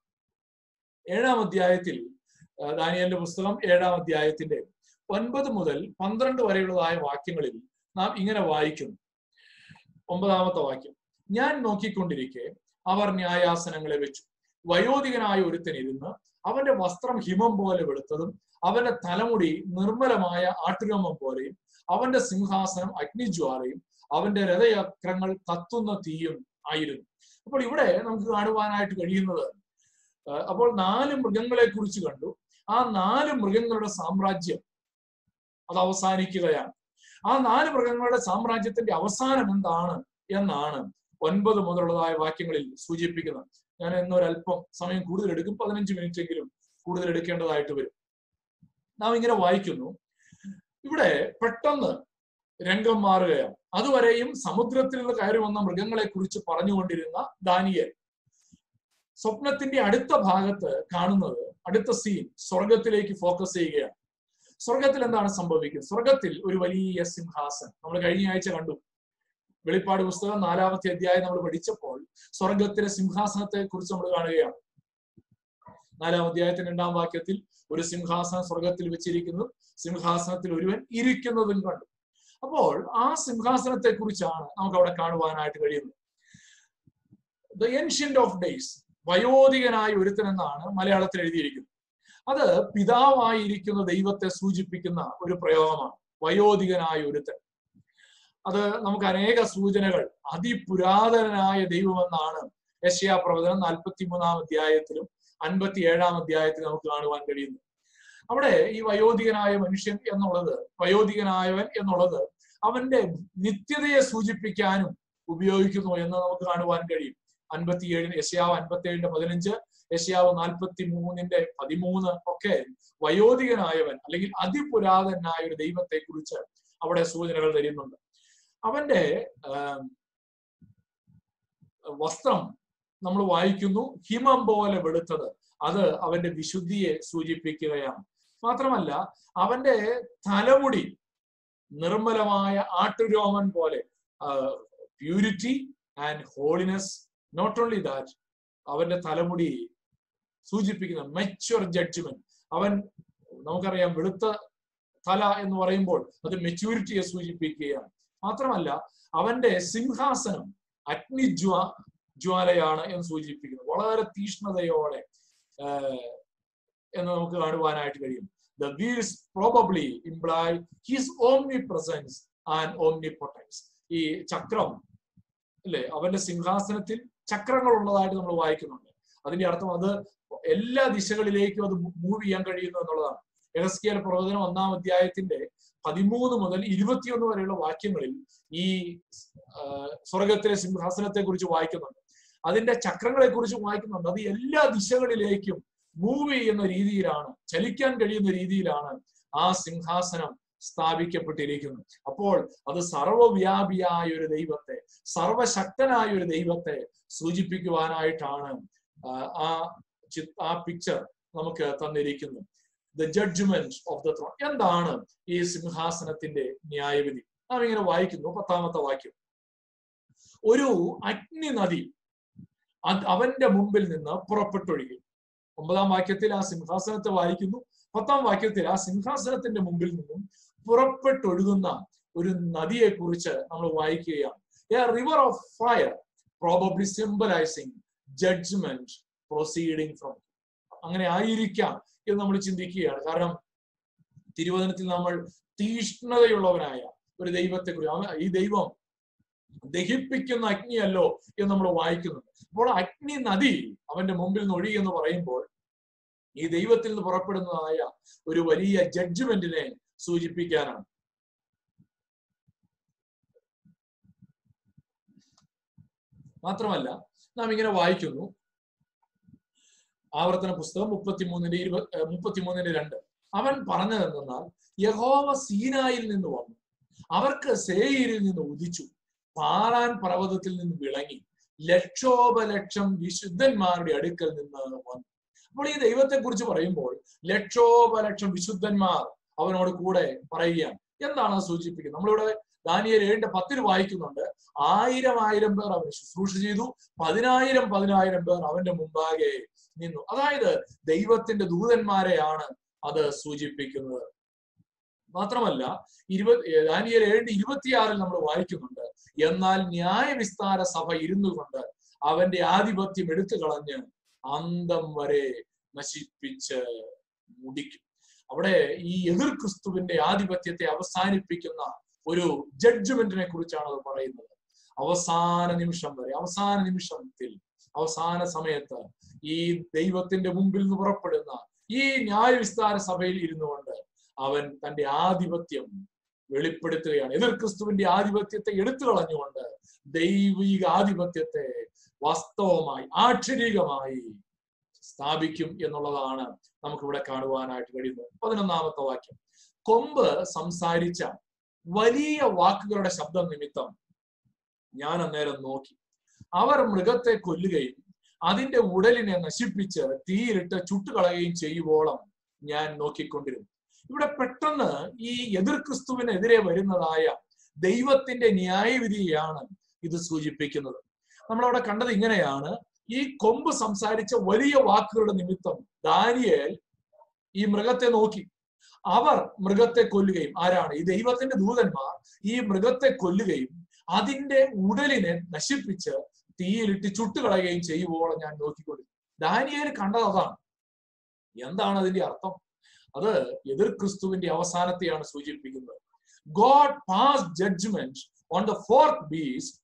ഏഴാം അധ്യായത്തിൽ ദാനിയലിന്റെ പുസ്തകം ഏഴാം അധ്യായത്തിന്റെ ഒൻപത് മുതൽ പന്ത്രണ്ട് വരെയുള്ളതായ വാക്യങ്ങളിൽ നാം ഇങ്ങനെ വായിക്കുന്നു ഒമ്പതാമത്തെ വാക്യം ഞാൻ നോക്കിക്കൊണ്ടിരിക്കെ അവർ ന്യായാസനങ്ങളെ വെച്ചു വയോധികനായ ഒരുത്തൻ ഇരുന്ന് അവന്റെ വസ്ത്രം ഹിമം പോലെ വെളുത്തതും അവന്റെ തലമുടി നിർമ്മലമായ ആട്ടുരോമം പോലെയും അവന്റെ സിംഹാസനം അഗ്നിജ്വാലയും അവന്റെ രഥചക്രങ്ങൾ കത്തുന്ന തീയും ആയിരുന്നു അപ്പോൾ ഇവിടെ നമുക്ക് കാണുവാനായിട്ട് കഴിയുന്നത് അപ്പോൾ നാല് മൃഗങ്ങളെ കുറിച്ച് കണ്ടു ആ നാല് മൃഗങ്ങളുടെ സാമ്രാജ്യം അത് അവസാനിക്കുകയാണ് ആ നാല് മൃഗങ്ങളുടെ സാമ്രാജ്യത്തിന്റെ അവസാനം എന്താണ് എന്നാണ് ഒൻപത് മുതലുള്ളതായ വാക്യങ്ങളിൽ സൂചിപ്പിക്കുന്നത് ഞാൻ എന്നൊരല്പം സമയം കൂടുതൽ എടുക്കും പതിനഞ്ച് മിനിറ്റ് എങ്കിലും കൂടുതൽ എടുക്കേണ്ടതായിട്ട് വരും നാം ഇങ്ങനെ വായിക്കുന്നു ഇവിടെ പെട്ടെന്ന് രംഗം മാറുകയാണ് അതുവരെയും സമുദ്രത്തിൽ കയറി വന്ന മൃഗങ്ങളെ കുറിച്ച് പറഞ്ഞുകൊണ്ടിരുന്ന ദാനിയൽ സ്വപ്നത്തിന്റെ അടുത്ത ഭാഗത്ത് കാണുന്നത് അടുത്ത സീൻ സ്വർഗത്തിലേക്ക് ഫോക്കസ് ചെയ്യുകയാണ് സ്വർഗത്തിൽ എന്താണ് സംഭവിക്കുന്നത് സ്വർഗത്തിൽ ഒരു വലിയ സിംഹാസനം നമ്മൾ കഴിഞ്ഞ ആഴ്ച കണ്ടു വെളിപ്പാട് പുസ്തകം നാലാമത്തെ അധ്യായം നമ്മൾ പഠിച്ചപ്പോൾ സ്വർഗത്തിലെ സിംഹാസനത്തെ കുറിച്ച് നമ്മൾ കാണുകയാണ് നാലാം അധ്യായത്തിന്റെ രണ്ടാം വാക്യത്തിൽ ഒരു സിംഹാസനം സ്വർഗത്തിൽ വെച്ചിരിക്കുന്നു സിംഹാസനത്തിൽ ഒരുവൻ ഇരിക്കുന്നതും കണ്ടു അപ്പോൾ ആ സിംഹാസനത്തെ കുറിച്ചാണ് നമുക്ക് അവിടെ കാണുവാനായിട്ട് കഴിയുന്നത് ദ ഏൻഷ്യന്റ് ഓഫ് ഡേയ്സ് വയോധികനായ ഒരുത്തൻ എന്നാണ് മലയാളത്തിൽ എഴുതിയിരിക്കുന്നത് അത് പിതാവായിരിക്കുന്ന ദൈവത്തെ സൂചിപ്പിക്കുന്ന ഒരു പ്രയോഗമാണ് വയോധികനായ ഒരുത്തൻ അത് നമുക്ക് അനേക സൂചനകൾ അതിപുരാതനായ ദൈവമെന്നാണ് യശയാ പ്രവചനം നാൽപ്പത്തി മൂന്നാം അധ്യായത്തിലും അൻപത്തി ഏഴാം അധ്യായത്തിലും നമുക്ക് കാണുവാൻ കഴിയുന്നു അവിടെ ഈ വയോധികനായ മനുഷ്യൻ എന്നുള്ളത് വയോധികനായവൻ എന്നുള്ളത് അവന്റെ നിത്യതയെ സൂചിപ്പിക്കാനും ഉപയോഗിക്കുന്നു എന്ന് നമുക്ക് കാണുവാൻ കഴിയും അൻപത്തിയേഴിന് യശയാവ് അൻപത്തി ഏഴിന്റെ പതിനഞ്ച് യശയാവ് നാൽപ്പത്തി മൂന്നിന്റെ പതിമൂന്ന് ഒക്കെ വയോധികനായവൻ അല്ലെങ്കിൽ അതിപുരാതനായ ഒരു ദൈവത്തെ കുറിച്ച് അവിടെ സൂചനകൾ തരുന്നുണ്ട് അവന്റെ വസ്ത്രം നമ്മൾ വായിക്കുന്നു ഹിമം പോലെ വെളുത്തത് അത് അവന്റെ വിശുദ്ധിയെ സൂചിപ്പിക്കുകയാണ് മാത്രമല്ല അവന്റെ തലമുടി നിർമ്മലമായ ആട്ടുരോമൻ പോലെ purity and holiness not only that അവന്റെ തലമുടി സൂചിപ്പിക്കുന്ന മെച്യൂർ ജഡ്ജ്മെന്റ് അവൻ നമുക്കറിയാം വെളുത്ത തല എന്ന് പറയുമ്പോൾ അത് മെച്യൂരിറ്റിയെ സൂചിപ്പിക്കുകയാണ് മാത്രമല്ല അവന്റെ സിംഹാസനം അഗ്നിജ്വാ ജ്വാലയാണ് എന്ന് സൂചിപ്പിക്കുന്നു വളരെ തീഷ്ണതയോടെ എന്ന് നമുക്ക് കാണുവാനായിട്ട് കഴിയും the wheels probably imply his omnipresence and omnipotence ഈ ചക്രം അല്ലെ അവന്റെ സിംഹാസനത്തിൽ ചക്രങ്ങൾ ഉള്ളതായിട്ട് നമ്മൾ വായിക്കുന്നുണ്ട് അതിന്റെ അർത്ഥം അത് എല്ലാ ദിശകളിലേക്കും അത് മൂവ് ചെയ്യാൻ കഴിയുന്നു എന്നുള്ളതാണ് എഹസ്കിയൽ പ്രവചനം ഒന്നാം അധ്യായത്തിന്റെ പതിമൂന്ന് മുതൽ ഇരുപത്തിയൊന്ന് വരെയുള്ള വാക്യങ്ങളിൽ ഈ സ്വർഗത്തിലെ സിംഹാസനത്തെ കുറിച്ച് വായിക്കുന്നുണ്ട് അതിന്റെ ചക്രങ്ങളെ കുറിച്ച് വായിക്കുന്നുണ്ട് അത് എല്ലാ ദിശകളിലേക്കും മൂവ് ചെയ്യുന്ന രീതിയിലാണ് ചലിക്കാൻ കഴിയുന്ന രീതിയിലാണ് ആ സിംഹാസനം സ്ഥാപിക്കപ്പെട്ടിരിക്കുന്നത് അപ്പോൾ അത് സർവവ്യാപിയായ ഒരു ദൈവത്തെ സർവശക്തനായ ഒരു ദൈവത്തെ സൂചിപ്പിക്കുവാനായിട്ടാണ് ആ ആ പിക്ചർ നമുക്ക് തന്നിരിക്കുന്നത് the judgement of the throne എന്താണ് ഈ സിംഹാസനത്തിന്റെ ന്യായവിധി നാം ഇങ്ങനെ വായിക്കുന്നു പത്താമത്തെ വാക്യം ഒരു അഗ്നി നദി അവന്റെ മുമ്പിൽ നിന്ന് പുറപ്പെട്ടൊഴുകി ഒമ്പതാം വാക്യത്തിൽ ആ സിംഹാസനത്തെ വായിക്കുന്നു പത്താം വാക്യത്തിൽ ആ സിംഹാസനത്തിന്റെ മുമ്പിൽ നിന്നും പുറപ്പെട്ടൊഴുകുന്ന ഒരു നദിയെ കുറിച്ച് നമ്മൾ വായിക്കുകയാണ് a river of fire probably symbolising judgement proceeding from അങ്ങനെ ആയിരിക്കാം എന്ന് നമ്മൾ ചിന്തിക്കുകയാണ് കാരണം തിരുവചനത്തിൽ നമ്മൾ തീഷ്ണതയുള്ളവനായ ഒരു ദൈവത്തെ കുറിച്ച് ഈ ദൈവം ദഹിപ്പിക്കുന്ന അഗ്നിയല്ലോ എന്ന് നമ്മൾ വായിക്കുന്നുണ്ട് അപ്പോൾ അഗ്നി നദി അവന്റെ മുമ്പിൽ നിന്ന് ഒഴുകി എന്ന് പറയുമ്പോൾ ഈ ദൈവത്തിൽ നിന്ന് പുറപ്പെടുന്നതായ ഒരു വലിയ ജഡ്ജ്മെന്റിനെ സൂചിപ്പിക്കാനാണ് മാത്രമല്ല നാം ഇങ്ങനെ വായിക്കുന്നു ആവർത്തന പുസ്തകം മുപ്പത്തിമൂന്നിന്റെ ഇരുപത് മുപ്പത്തിമൂന്നിന്റെ രണ്ട് അവൻ പറഞ്ഞതെന്നാൽ യഹോവ സീനായിൽ നിന്ന് വന്നു അവർക്ക് സേയിരിൽ നിന്ന് ഉദിച്ചു പാറാൻ പർവ്വതത്തിൽ നിന്ന് വിളങ്ങി ലക്ഷോപലക്ഷം വിശുദ്ധന്മാരുടെ അടുക്കൽ നിന്ന് വന്നു അപ്പോൾ ഈ ദൈവത്തെ കുറിച്ച് പറയുമ്പോൾ ലക്ഷോപലക്ഷം വിശുദ്ധന്മാർ അവനോട് കൂടെ പറയുകയാണ് എന്താണ് സൂചിപ്പിക്കുന്നത് നമ്മളിവിടെ ദാനിയൽ ഏഴിന്റെ പത്തിൽ വായിക്കുന്നുണ്ട് ആയിരം ആയിരം പേർ അവന് ശുശ്രൂഷ ചെയ്തു പതിനായിരം പതിനായിരം പേർ അവന്റെ മുമ്പാകെ നിന്നു അതായത് ദൈവത്തിന്റെ ദൂതന്മാരെയാണ് അത് സൂചിപ്പിക്കുന്നത് മാത്രമല്ല ഇരുപത് ദാനിയൽ ഏഴിന്റെ ഇരുപത്തിയാറിൽ നമ്മൾ വായിക്കുന്നുണ്ട് എന്നാൽ ന്യായവിസ്താര സഭ ഇരുന്നു കൊണ്ട് അവന്റെ ആധിപത്യം എടുത്തു കളഞ്ഞ് അന്തം വരെ നശിപ്പിച്ച് മുടിക്കും അവിടെ ഈ എതിർ ക്രിസ്തുവിന്റെ ആധിപത്യത്തെ അവസാനിപ്പിക്കുന്ന ഒരു ജഡ്ജ്മെന്റിനെ കുറിച്ചാണ് അത് പറയുന്നത് അവസാന നിമിഷം വരെ അവസാന നിമിഷത്തിൽ അവസാന സമയത്ത് ഈ ദൈവത്തിന്റെ മുമ്പിൽ നിന്ന് പുറപ്പെടുന്ന ഈ ന്യായവിസ്താര സഭയിൽ ഇരുന്നു കൊണ്ട് അവൻ തന്റെ ആധിപത്യം വെളിപ്പെടുത്തുകയാണ് എതിർ ക്രിസ്തുവിന്റെ ആധിപത്യത്തെ എടുത്തു കളഞ്ഞുകൊണ്ട് ദൈവിക ആധിപത്യത്തെ വാസ്തവമായി ആക്ഷരികമായി സ്ഥാപിക്കും എന്നുള്ളതാണ് നമുക്കിവിടെ കാണുവാനായിട്ട് കഴിയുന്നത് പതിനൊന്നാമത്തെ വാക്യം കൊമ്പ് സംസാരിച്ച വലിയ വാക്കുകളുടെ ശബ്ദം നിമിത്തം ഞാൻ അന്നേരം നോക്കി അവർ മൃഗത്തെ കൊല്ലുകയും അതിന്റെ ഉടലിനെ നശിപ്പിച്ച് തീയിലിട്ട് ചുട്ടുകളയുകയും ചെയ്യുവോളം ഞാൻ നോക്കിക്കൊണ്ടിരുന്നു ഇവിടെ പെട്ടെന്ന് ഈ എതിർ ക്രിസ്തുവിനെതിരെ വരുന്നതായ ദൈവത്തിന്റെ ന്യായവിധിയാണ് ഇത് സൂചിപ്പിക്കുന്നത് നമ്മളവിടെ കണ്ടത് ഇങ്ങനെയാണ് ഈ കൊമ്പ് സംസാരിച്ച വലിയ വാക്കുകളുടെ നിമിത്തം ദാനിയേൽ ഈ മൃഗത്തെ നോക്കി അവർ മൃഗത്തെ കൊല്ലുകയും ആരാണ് ഈ ദൈവത്തിന്റെ ദൂതന്മാർ ഈ മൃഗത്തെ കൊല്ലുകയും അതിന്റെ ഉടലിനെ നശിപ്പിച്ച് തീയിലിട്ട് ചുട്ടുകളയുകയും ചെയ്യുവോളം ഞാൻ നോക്കിക്കൊണ്ടിരുന്നു ദാനിയേൽ കണ്ടത് അതാണ് എന്താണ് അതിന്റെ അർത്ഥം അത് എതിർ ക്രിസ്തുവിന്റെ അവസാനത്തെയാണ് സൂചിപ്പിക്കുന്നത് God pass judgement on the fourth beast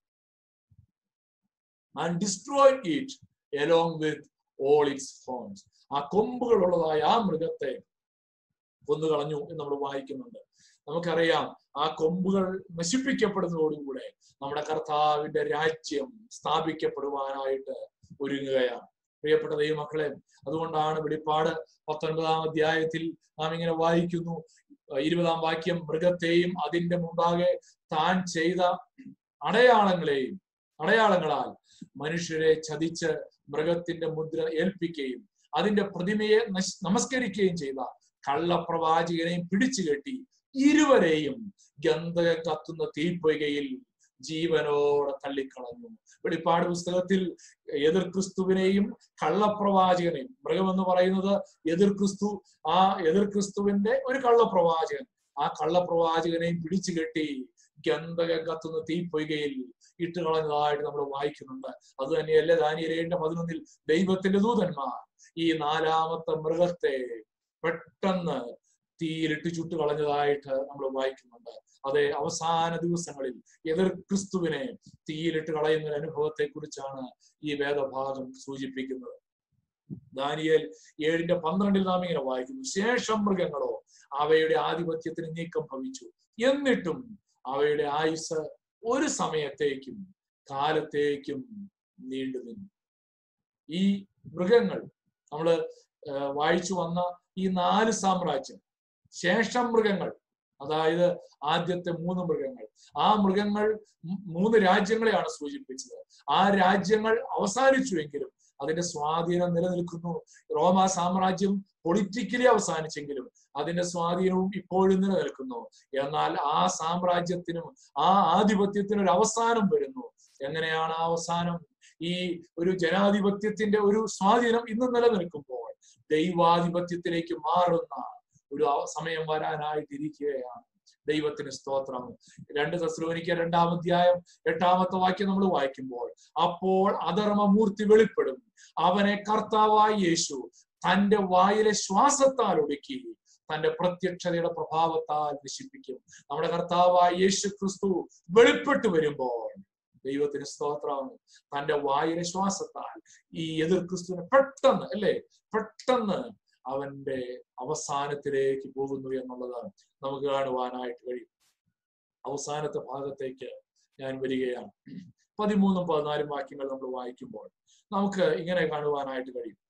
and destroy it along with all its horns ആ കൊമ്പുകളുള്ളതായ ആ മൃഗത്തെ കൊന്നുകളഞ്ഞു എന്ന് നമ്മൾ വായിക്കുന്നുണ്ട് നമുക്കറിയാം ആ കൊമ്പുകൾ നശിപ്പിക്കപ്പെടുന്നതോടുകൂടെ നമ്മുടെ കർത്താവിന്റെ രാജ്യം സ്ഥാപിക്കപ്പെടുവാനായിട്ട് ഒരുങ്ങുകയാണ് പ്രിയപ്പെട്ട ദൈവമക്കളെ അതുകൊണ്ടാണ് വെളിപ്പാട് പത്തൊൻപതാം അധ്യായത്തിൽ നാം ഇങ്ങനെ വായിക്കുന്നു ഇരുപതാം വാക്യം മൃഗത്തെയും അതിന്റെ മുമ്പാകെ താൻ ചെയ്ത അടയാളങ്ങളെയും അടയാളങ്ങളാൽ മനുഷ്യരെ ചതിച്ച് മൃഗത്തിന്റെ മുദ്ര ഏൽപ്പിക്കുകയും അതിന്റെ പ്രതിമയെ നമസ്കരിക്കുകയും ചെയ്ത കള്ളപ്രവാചകനെയും പിടിച്ചു കെട്ടി ഇരുവരെയും ഗന്ധകം കത്തുന്ന തീപ്പൊയ്കയിൽ ജീവനോടെ തള്ളിക്കളഞ്ഞു വെളിപ്പാട് പുസ്തകത്തിൽ എതിർ ക്രിസ്തുവിനെയും കള്ളപ്രവാചകനെയും മൃഗമെന്ന് പറയുന്നത് എതിർ ക്രിസ്തു ആ എതിർ ക്രിസ്തുവിന്റെ ഒരു കള്ളപ്രവാചകൻ ആ കള്ളപ്രവാചകനെയും പിടിച്ചു കെട്ടി ഗന്ധകം കത്തുന്ന തീപ്പൊയ്കയിൽ ഇട്ട് കളഞ്ഞതായിട്ട് നമ്മൾ വായിക്കുന്നുണ്ട് അത് തന്നെയല്ലേ ദാനിയലേന്റെ പതിനൊന്നിൽ ദൈവത്തിന്റെ ദൂതന്മാർ ഈ നാലാമത്തെ മൃഗത്തെ പെട്ടെന്ന് തീയിലിട്ട് ചുട്ടു കളഞ്ഞതായിട്ട് നമ്മൾ വായിക്കുന്നുണ്ട് അതെ അവസാന ദിവസങ്ങളിൽ എതിർ ക്രിസ്തുവിനെ തീയിലിട്ട് കളയുന്ന ഒരു അനുഭവത്തെ കുറിച്ചാണ് ഈ വേദഭാഗം സൂചിപ്പിക്കുന്നത് ദാനിയേൽ ഏഴിന്റെ പന്ത്രണ്ടിൽ നാം ഇങ്ങനെ വായിക്കുന്നു ശേഷം മൃഗങ്ങളോ അവയുടെ ആധിപത്യത്തിന് നീക്കം ഭവിച്ചു എന്നിട്ടും അവയുടെ ആയുസ് ഒരു സമയത്തേക്കും കാലത്തേക്കും നീണ്ടു നിന്നു ഈ മൃഗങ്ങൾ നമ്മള് വായിച്ചു വന്ന ഈ നാല് സാമ്രാജ്യം ശേഷം മൃഗങ്ങൾ അതായത് ആദ്യത്തെ മൂന്ന് മൃഗങ്ങൾ ആ മൃഗങ്ങൾ മൂന്ന് രാജ്യങ്ങളെയാണ് സൂചിപ്പിച്ചത് ആ രാജ്യങ്ങൾ അവസാനിച്ചുവെങ്കിലും അതിന്റെ സ്വാധീനം നിലനിൽക്കുന്നു റോമ സാമ്രാജ്യം പൊളിറ്റിക്കലി അവസാനിച്ചെങ്കിലും അതിന്റെ സ്വാധീനവും ഇപ്പോഴും നിലനിൽക്കുന്നു എന്നാൽ ആ സാമ്രാജ്യത്തിനും ആ ആധിപത്യത്തിനും ഒരു അവസാനം വരുന്നു എങ്ങനെയാണ് ആ അവസാനം ഈ ഒരു ജനാധിപത്യത്തിന്റെ ഒരു സ്വാധീനം ഇന്ന് നിലനിൽക്കുമ്പോൾ ദൈവാധിപത്യത്തിലേക്ക് മാറുന്ന ഒരു സമയം വരാനായിട്ടിരിക്കുകയാണ് ദൈവത്തിന് സ്തോത്രം രണ്ട് തസ്ലോനിക്ക രണ്ടാം അധ്യായം എട്ടാമത്തെ വാക്യം നമ്മൾ വായിക്കുമ്പോൾ അപ്പോൾ അധർമ്മമൂർത്തി വെളിപ്പെടും അവനെ കർത്താവായ യേശു തന്റെ വായിലെ ശ്വാസത്താൽ ഒടുക്കി തന്റെ പ്രത്യക്ഷതയുടെ പ്രഭാവത്താൽ നശിപ്പിക്കും നമ്മുടെ കർത്താവായ യേശു ക്രിസ്തു വെളിപ്പെട്ടു വരുമ്പോൾ ദൈവത്തിന് സ്തോത്രം തന്റെ വായിലെ ശ്വാസത്താൽ ഈ എതിർ ക്രിസ്തുവിനെ പെട്ടെന്ന് അല്ലേ പെട്ടെന്ന് അവന്റെ അവസാനത്തിലേക്ക് പോകുന്നു എന്നുള്ളത് നമുക്ക് കാണുവാനായിട്ട് കഴിയും അവസാനത്തെ ഭാഗത്തേക്ക് ഞാൻ വരികയാണ് പതിമൂന്നും പതിനാലും വാക്യങ്ങൾ നമ്മൾ വായിക്കുമ്പോൾ നമുക്ക് ഇങ്ങനെ കാണുവാനായിട്ട് കഴിയും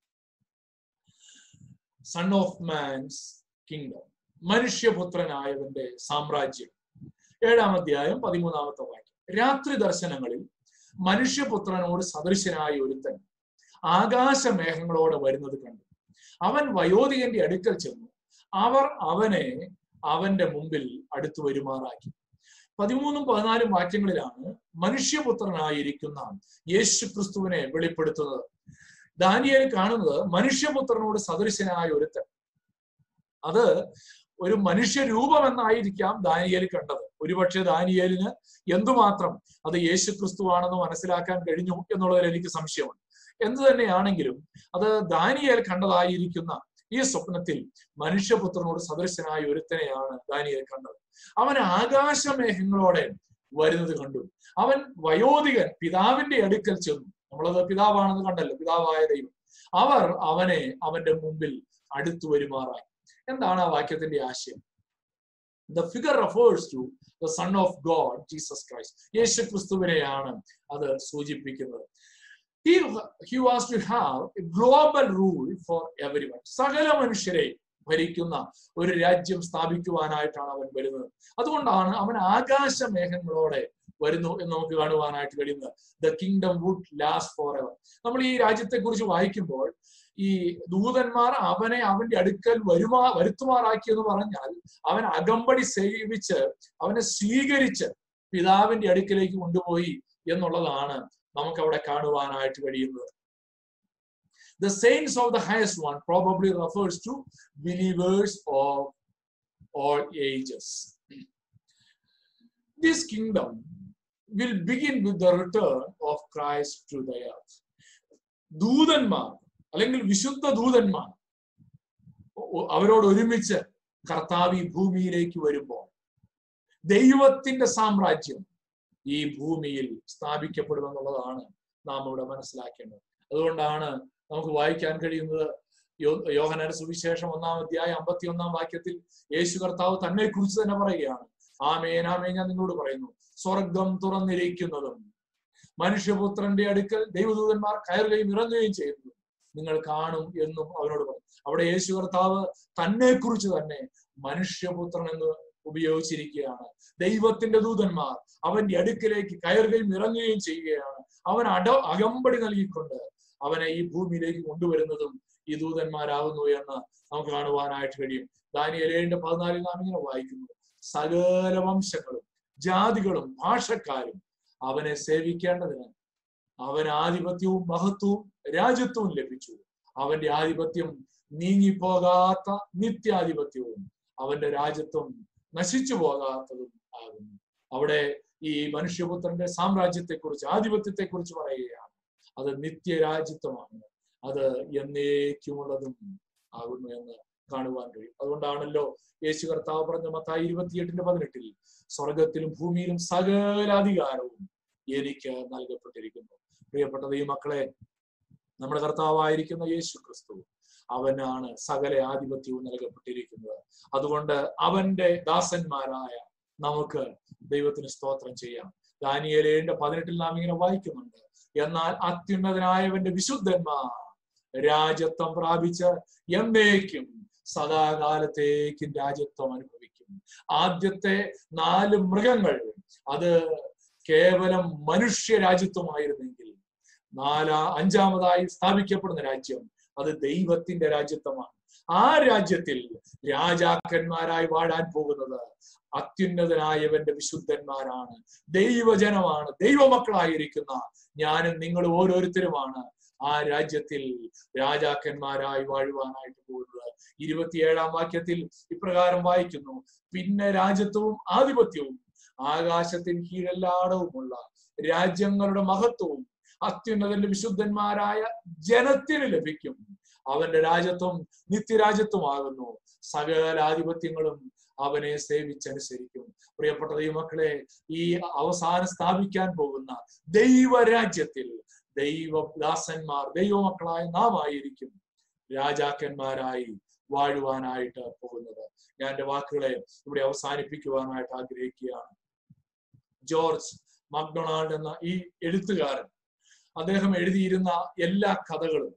സൺ ഓഫ് മാൻസ് കിങ്ഡം മനുഷ്യപുത്രനായവന്റെ സാമ്രാജ്യം ഏഴാം അധ്യായം പതിമൂന്നാമത്തെ വാക്യം രാത്രി ദർശനങ്ങളിൽ മനുഷ്യപുത്രനോട് സദൃശനായ ഒരുത്തൻ ആകാശമേഘങ്ങളോടെ വരുന്നത് കണ്ടു അവൻ വയോധികന്റെ അടുക്കൽ ചെന്നു അവർ അവനെ അവന്റെ മുമ്പിൽ അടുത്തു വരുമാറാക്കി പതിമൂന്നും പതിനാലും വാക്യങ്ങളിലാണ് മനുഷ്യപുത്രനായിരിക്കുന്ന യേശു ക്രിസ്തുവിനെ വെളിപ്പെടുത്തുന്നത് ദാനിയേൽ കാണുന്നത് മനുഷ്യപുത്രനോട് സദൃശനായ ഒരുത്തൻ അത് ഒരു മനുഷ്യരൂപം എന്നായിരിക്കാം ദാനിയേൽ കണ്ടത് ഒരുപക്ഷെ ദാനിയേലിന് എന്തുമാത്രം അത് യേശു ക്രിസ്തുവാണെന്ന് മനസ്സിലാക്കാൻ കഴിഞ്ഞു എന്നുള്ളതിൽ എനിക്ക് സംശയമുണ്ട് എന്തു തന്നെയാണെങ്കിലും അത് ദാനിയേൽ കണ്ടതായിരിക്കുന്ന ഈ സ്വപ്നത്തിൽ മനുഷ്യപുത്രനോട് സദൃശനായ ഒരുത്തനെയാണ് ദാനിയേൽ കണ്ടത് അവൻ ആകാശമേഘങ്ങളോടെ വരുന്നത് കണ്ടു അവൻ വയോധികൻ പിതാവിന്റെ അടുക്കൽ ചെന്നു നമ്മളത് പിതാവാണെന്ന് കണ്ടല്ലോ പിതാവായ ദൈവം അവർ അവനെ അവന്റെ മുമ്പിൽ അടുത്തു വരുമാറായി എന്താണ് ആ വാക്യത്തിന്റെ ആശയം the figure refers to the son of God Jesus Christ യേശു ക്രിസ്തുവിനെയാണ് അത് സൂചിപ്പിക്കുന്നത് he, he was to have a global rule for everyone സകല മനുഷ്യരെ ഭരിക്കുന്ന ഒരു രാജ്യം സ്ഥാപിക്കുവാനായിട്ടാണ് അവൻ വരുന്നത് അതുകൊണ്ടാണ് അവൻ ആകാശമേഘങ്ങളോടെ വരുന്നു എന്ന് നമുക്ക് കാണുവാനായിട്ട് കഴിയുന്നത് the kingdom would last for ever നമ്മൾ ഈ രാജ്യത്തെ കുറിച്ച് വായിക്കുമ്പോൾ ഈ ദൂതന്മാർ അവനെ അവന്റെ അടുക്കൽ വരുമാ വരുത്തുമാറാക്കി എന്ന് പറഞ്ഞാൽ അവൻ അകമ്പടി സേവിച്ച് അവനെ സ്വീകരിച്ച് പിതാവിന്റെ അടുക്കിലേക്ക് കൊണ്ടുപോയി എന്നുള്ളതാണ് നമുക്ക് അവിടെ കാണുവാനായിട്ട് കഴിയുന്നത് The saints of the highest one probably refers to believers of all ages. This kingdom will begin with the return of Christ to the earth. ദൂതന്മാർ അല്ലെങ്കിൽ വിശുദ്ധ ദൂതന്മാർ അവരോട് ഒരുമിച്ച് കർത്താവ് ഈ ഭൂമിയിലേക്ക് വരുമ്പോൾ ദൈവത്തിന്റെ സാമ്രാജ്യം ഈ ഭൂമിയിൽ സ്ഥാപിക്കപ്പെടുമെന്നുള്ളതാണ് നാം ഇവിടെ മനസ്സിലാക്കേണ്ടത് അതുകൊണ്ടാണ് നമുക്ക് വായിക്കാൻ കഴിയുന്നത് യോഹനര സുവിശേഷം ഒന്നാം അധ്യായം അമ്പത്തി ഒന്നാം വാക്യത്തിൽ യേശു കർത്താവ് തന്നെ കുറിച്ച് തന്നെ പറയുകയാണ് ആമേൻ ആമേൻ ഞാൻ നിങ്ങളോട് പറയുന്നു സ്വർഗം തുറന്നിരിക്കുന്നതും മനുഷ്യപുത്രന്റെ അടുക്കൽ ദൈവദൂതന്മാർ കയറുകയും ഇറങ്ങുകയും ചെയ്യുന്നു നിങ്ങൾ കാണും എന്നും അവനോട് പറയും അവിടെ യേശു കർത്താവ് തന്നെ കുറിച്ച് തന്നെ മനുഷ്യപുത്രൻ എന്ന് ഉപയോഗിച്ചിരിക്കുകയാണ് ദൈവത്തിന്റെ ദൂതന്മാർ അവന്റെ അടുക്കിലേക്ക് കയറുകയും ഇറങ്ങുകയും ചെയ്യുകയാണ് അവൻ അട അകമ്പടി നൽകിക്കൊണ്ട് അവനെ ഈ ഭൂമിയിലേക്ക് കൊണ്ടുവരുന്നതും ഈ ദൂതന്മാരാകുന്നു എന്ന് നമുക്ക് കാണുവാനായിട്ട് കഴിയും ദാനിയൽ ഏഴിന്റെ പതിനാലിൽ നാം ഇങ്ങനെ വായിക്കുന്നു സകല വംശങ്ങളും ജാതികളും ഭാഷക്കാരും അവനെ സേവിക്കേണ്ടതിന് അവൻ ആധിപത്യവും മഹത്വവും രാജ്യത്വവും ലഭിച്ചു അവന്റെ ആധിപത്യം നീങ്ങിപ്പോകാത്ത നിത്യാധിപത്യവും അവന്റെ രാജ്യത്വം നശിച്ചു പോകാത്തതും ആകുന്നു അവിടെ ഈ മനുഷ്യപുത്രന്റെ സാമ്രാജ്യത്തെക്കുറിച്ച് ആധിപത്യത്തെക്കുറിച്ച് പറയുകയാണ് അത് നിത്യരാജ്യത്വമാണ് അത് എന്നേക്കുമുള്ളതും ആകുന്നു എന്ന് കാണുവാൻ കഴിയും അതുകൊണ്ടാണല്ലോ യേശു കർത്താവ് പറഞ്ഞ മത്തായി ഇരുപത്തിയെട്ടിന്റെ പതിനെട്ടിൽ സ്വർഗത്തിലും ഭൂമിയിലും സകല അധികാരവും എനിക്ക് നൽകപ്പെട്ടിരിക്കുന്നു പ്രിയപ്പെട്ട ഈ മക്കളെ നമ്മുടെ കർത്താവായിരിക്കുന്ന യേശു ക്രിസ്തു അവനാണ് സകല ആധിപത്യവും നൽകപ്പെട്ടിരിക്കുന്നത് അതുകൊണ്ട് അവന്റെ ദാസന്മാരായ നമുക്ക് ദൈവത്തിന് സ്തോത്രം ചെയ്യാം ദാനിയേലേന്റെ പതിനെട്ടിൽ നാം ഇങ്ങനെ വായിക്കുന്നുണ്ട് എന്നാൽ അത്യുന്നതനായവന്റെ വിശുദ്ധന്മാർ രാജ്യത്വം പ്രാപിച്ച് എന്നേക്കും സദാകാലത്തേക്കും രാജ്യത്വം അനുഭവിക്കും ആദ്യത്തെ നാല് മൃഗങ്ങൾ അത് കേവലം മനുഷ്യ രാജ്യത്വമായിരുന്നെങ്കിൽ നാലാ അഞ്ചാമതായി സ്ഥാപിക്കപ്പെടുന്ന രാജ്യം അത് ദൈവത്തിന്റെ രാജ്യത്വമാണ് ആ രാജ്യത്തിൽ രാജാക്കന്മാരായി വാഴാൻ പോകുന്നത് അത്യുന്നതനായവന്റെ വിശുദ്ധന്മാരാണ് ദൈവജനമാണ് ദൈവമക്കളായിരിക്കുന്ന ഞാനും നിങ്ങൾ ഓരോരുത്തരുമാണ് ആ രാജ്യത്തിൽ രാജാക്കന്മാരായി വാഴുവാനായിട്ട് പോകുന്നത് ഇരുപത്തിയേഴാം വാക്യത്തിൽ ഇപ്രകാരം വായിക്കുന്നു പിന്നെ രാജ്യത്വവും ആധിപത്യവും ആകാശത്തിന് കീഴെല്ലാടവുമുള്ള രാജ്യങ്ങളുടെ മഹത്വവും അത്യുന്നതന്റെ വിശുദ്ധന്മാരായ ജനത്തിന് ലഭിക്കും അവന്റെ രാജ്യത്വം നിത്യരാജ്യത്വമാകുന്നു സകലാധിപത്യങ്ങളും അവനെ സേവിച്ചനുസരിക്കും പ്രിയപ്പെട്ട ദൈവമക്കളെ ഈ അവസാനം സ്ഥാപിക്കാൻ പോകുന്ന ദൈവരാജ്യത്തിൽ ദൈവദാസന്മാർ ദൈവമക്കളായ നാം ആയിരിക്കും രാജാക്കന്മാരായി വാഴുവാനായിട്ട് പോകുന്നത് ഞാൻ എൻ്റെ വാക്കുകളെ ഇവിടെ അവസാനിപ്പിക്കുവാനായിട്ട് ആഗ്രഹിക്കുകയാണ് ജോർജ് മക്ഡൊണാൾഡ് എന്ന ഈ എഴുത്തുകാരൻ അദ്ദേഹം എഴുതിയിരുന്ന എല്ലാ കഥകളും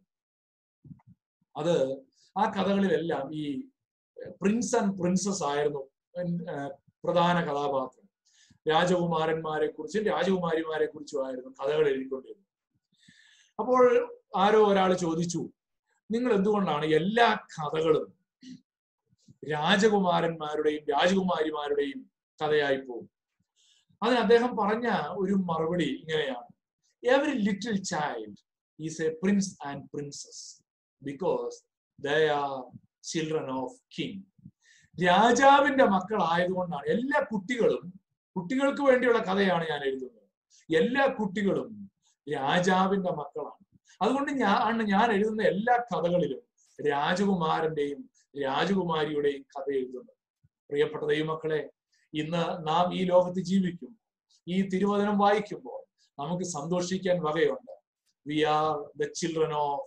അത് ആ കഥകളിലെല്ലാം ഈ പ്രിൻസ് ആൻഡ് പ്രിൻസസ് ആയിരുന്നു പ്രധാന കഥാപാത്രം രാജകുമാരന്മാരെ കുറിച്ചും രാജകുമാരിമാരെ കുറിച്ചും ആയിരുന്നു കഥകൾ എഴുതിക്കൊണ്ടിരുന്നത് അപ്പോൾ ആരോ ഒരാൾ ചോദിച്ചു നിങ്ങൾ എന്തുകൊണ്ടാണ് എല്ലാ കഥകളും രാജകുമാരന്മാരുടെയും രാജകുമാരിമാരുടെയും കഥയായി പോകും അതിന് അദ്ദേഹം പറഞ്ഞ ഒരു മറുപടി ഇങ്ങനെയാണ് every little child is a prince and princess because they are children of king രാജാവിന്റെ മക്കളായതുകൊണ്ടാണ് എല്ലാ കുട്ടികളും കുട്ടികൾക്ക് വേണ്ടിയുള്ള കഥയാണ് ഞാൻ എഴുതുന്നത് എല്ലാ കുട്ടികളും രാജാവിന്റെ മക്കളാണ് അതുകൊണ്ട് ഞാൻ ഞാൻ എഴുതുന്ന എല്ലാ കഥകളിലും രാജകുമാരന്റെയും രാജകുമാരിയുടെയും കഥ എഴുതുന്നത് പ്രിയപ്പെട്ട ദൈവമക്കളെ ഇന്ന് നാം ഈ ലോകത്ത് ജീവിക്കും ഈ തിരുവചനം വായിക്കുമ്പോൾ നമുക്ക് സന്തോഷിക്കാൻ വകയുണ്ട് we are the children of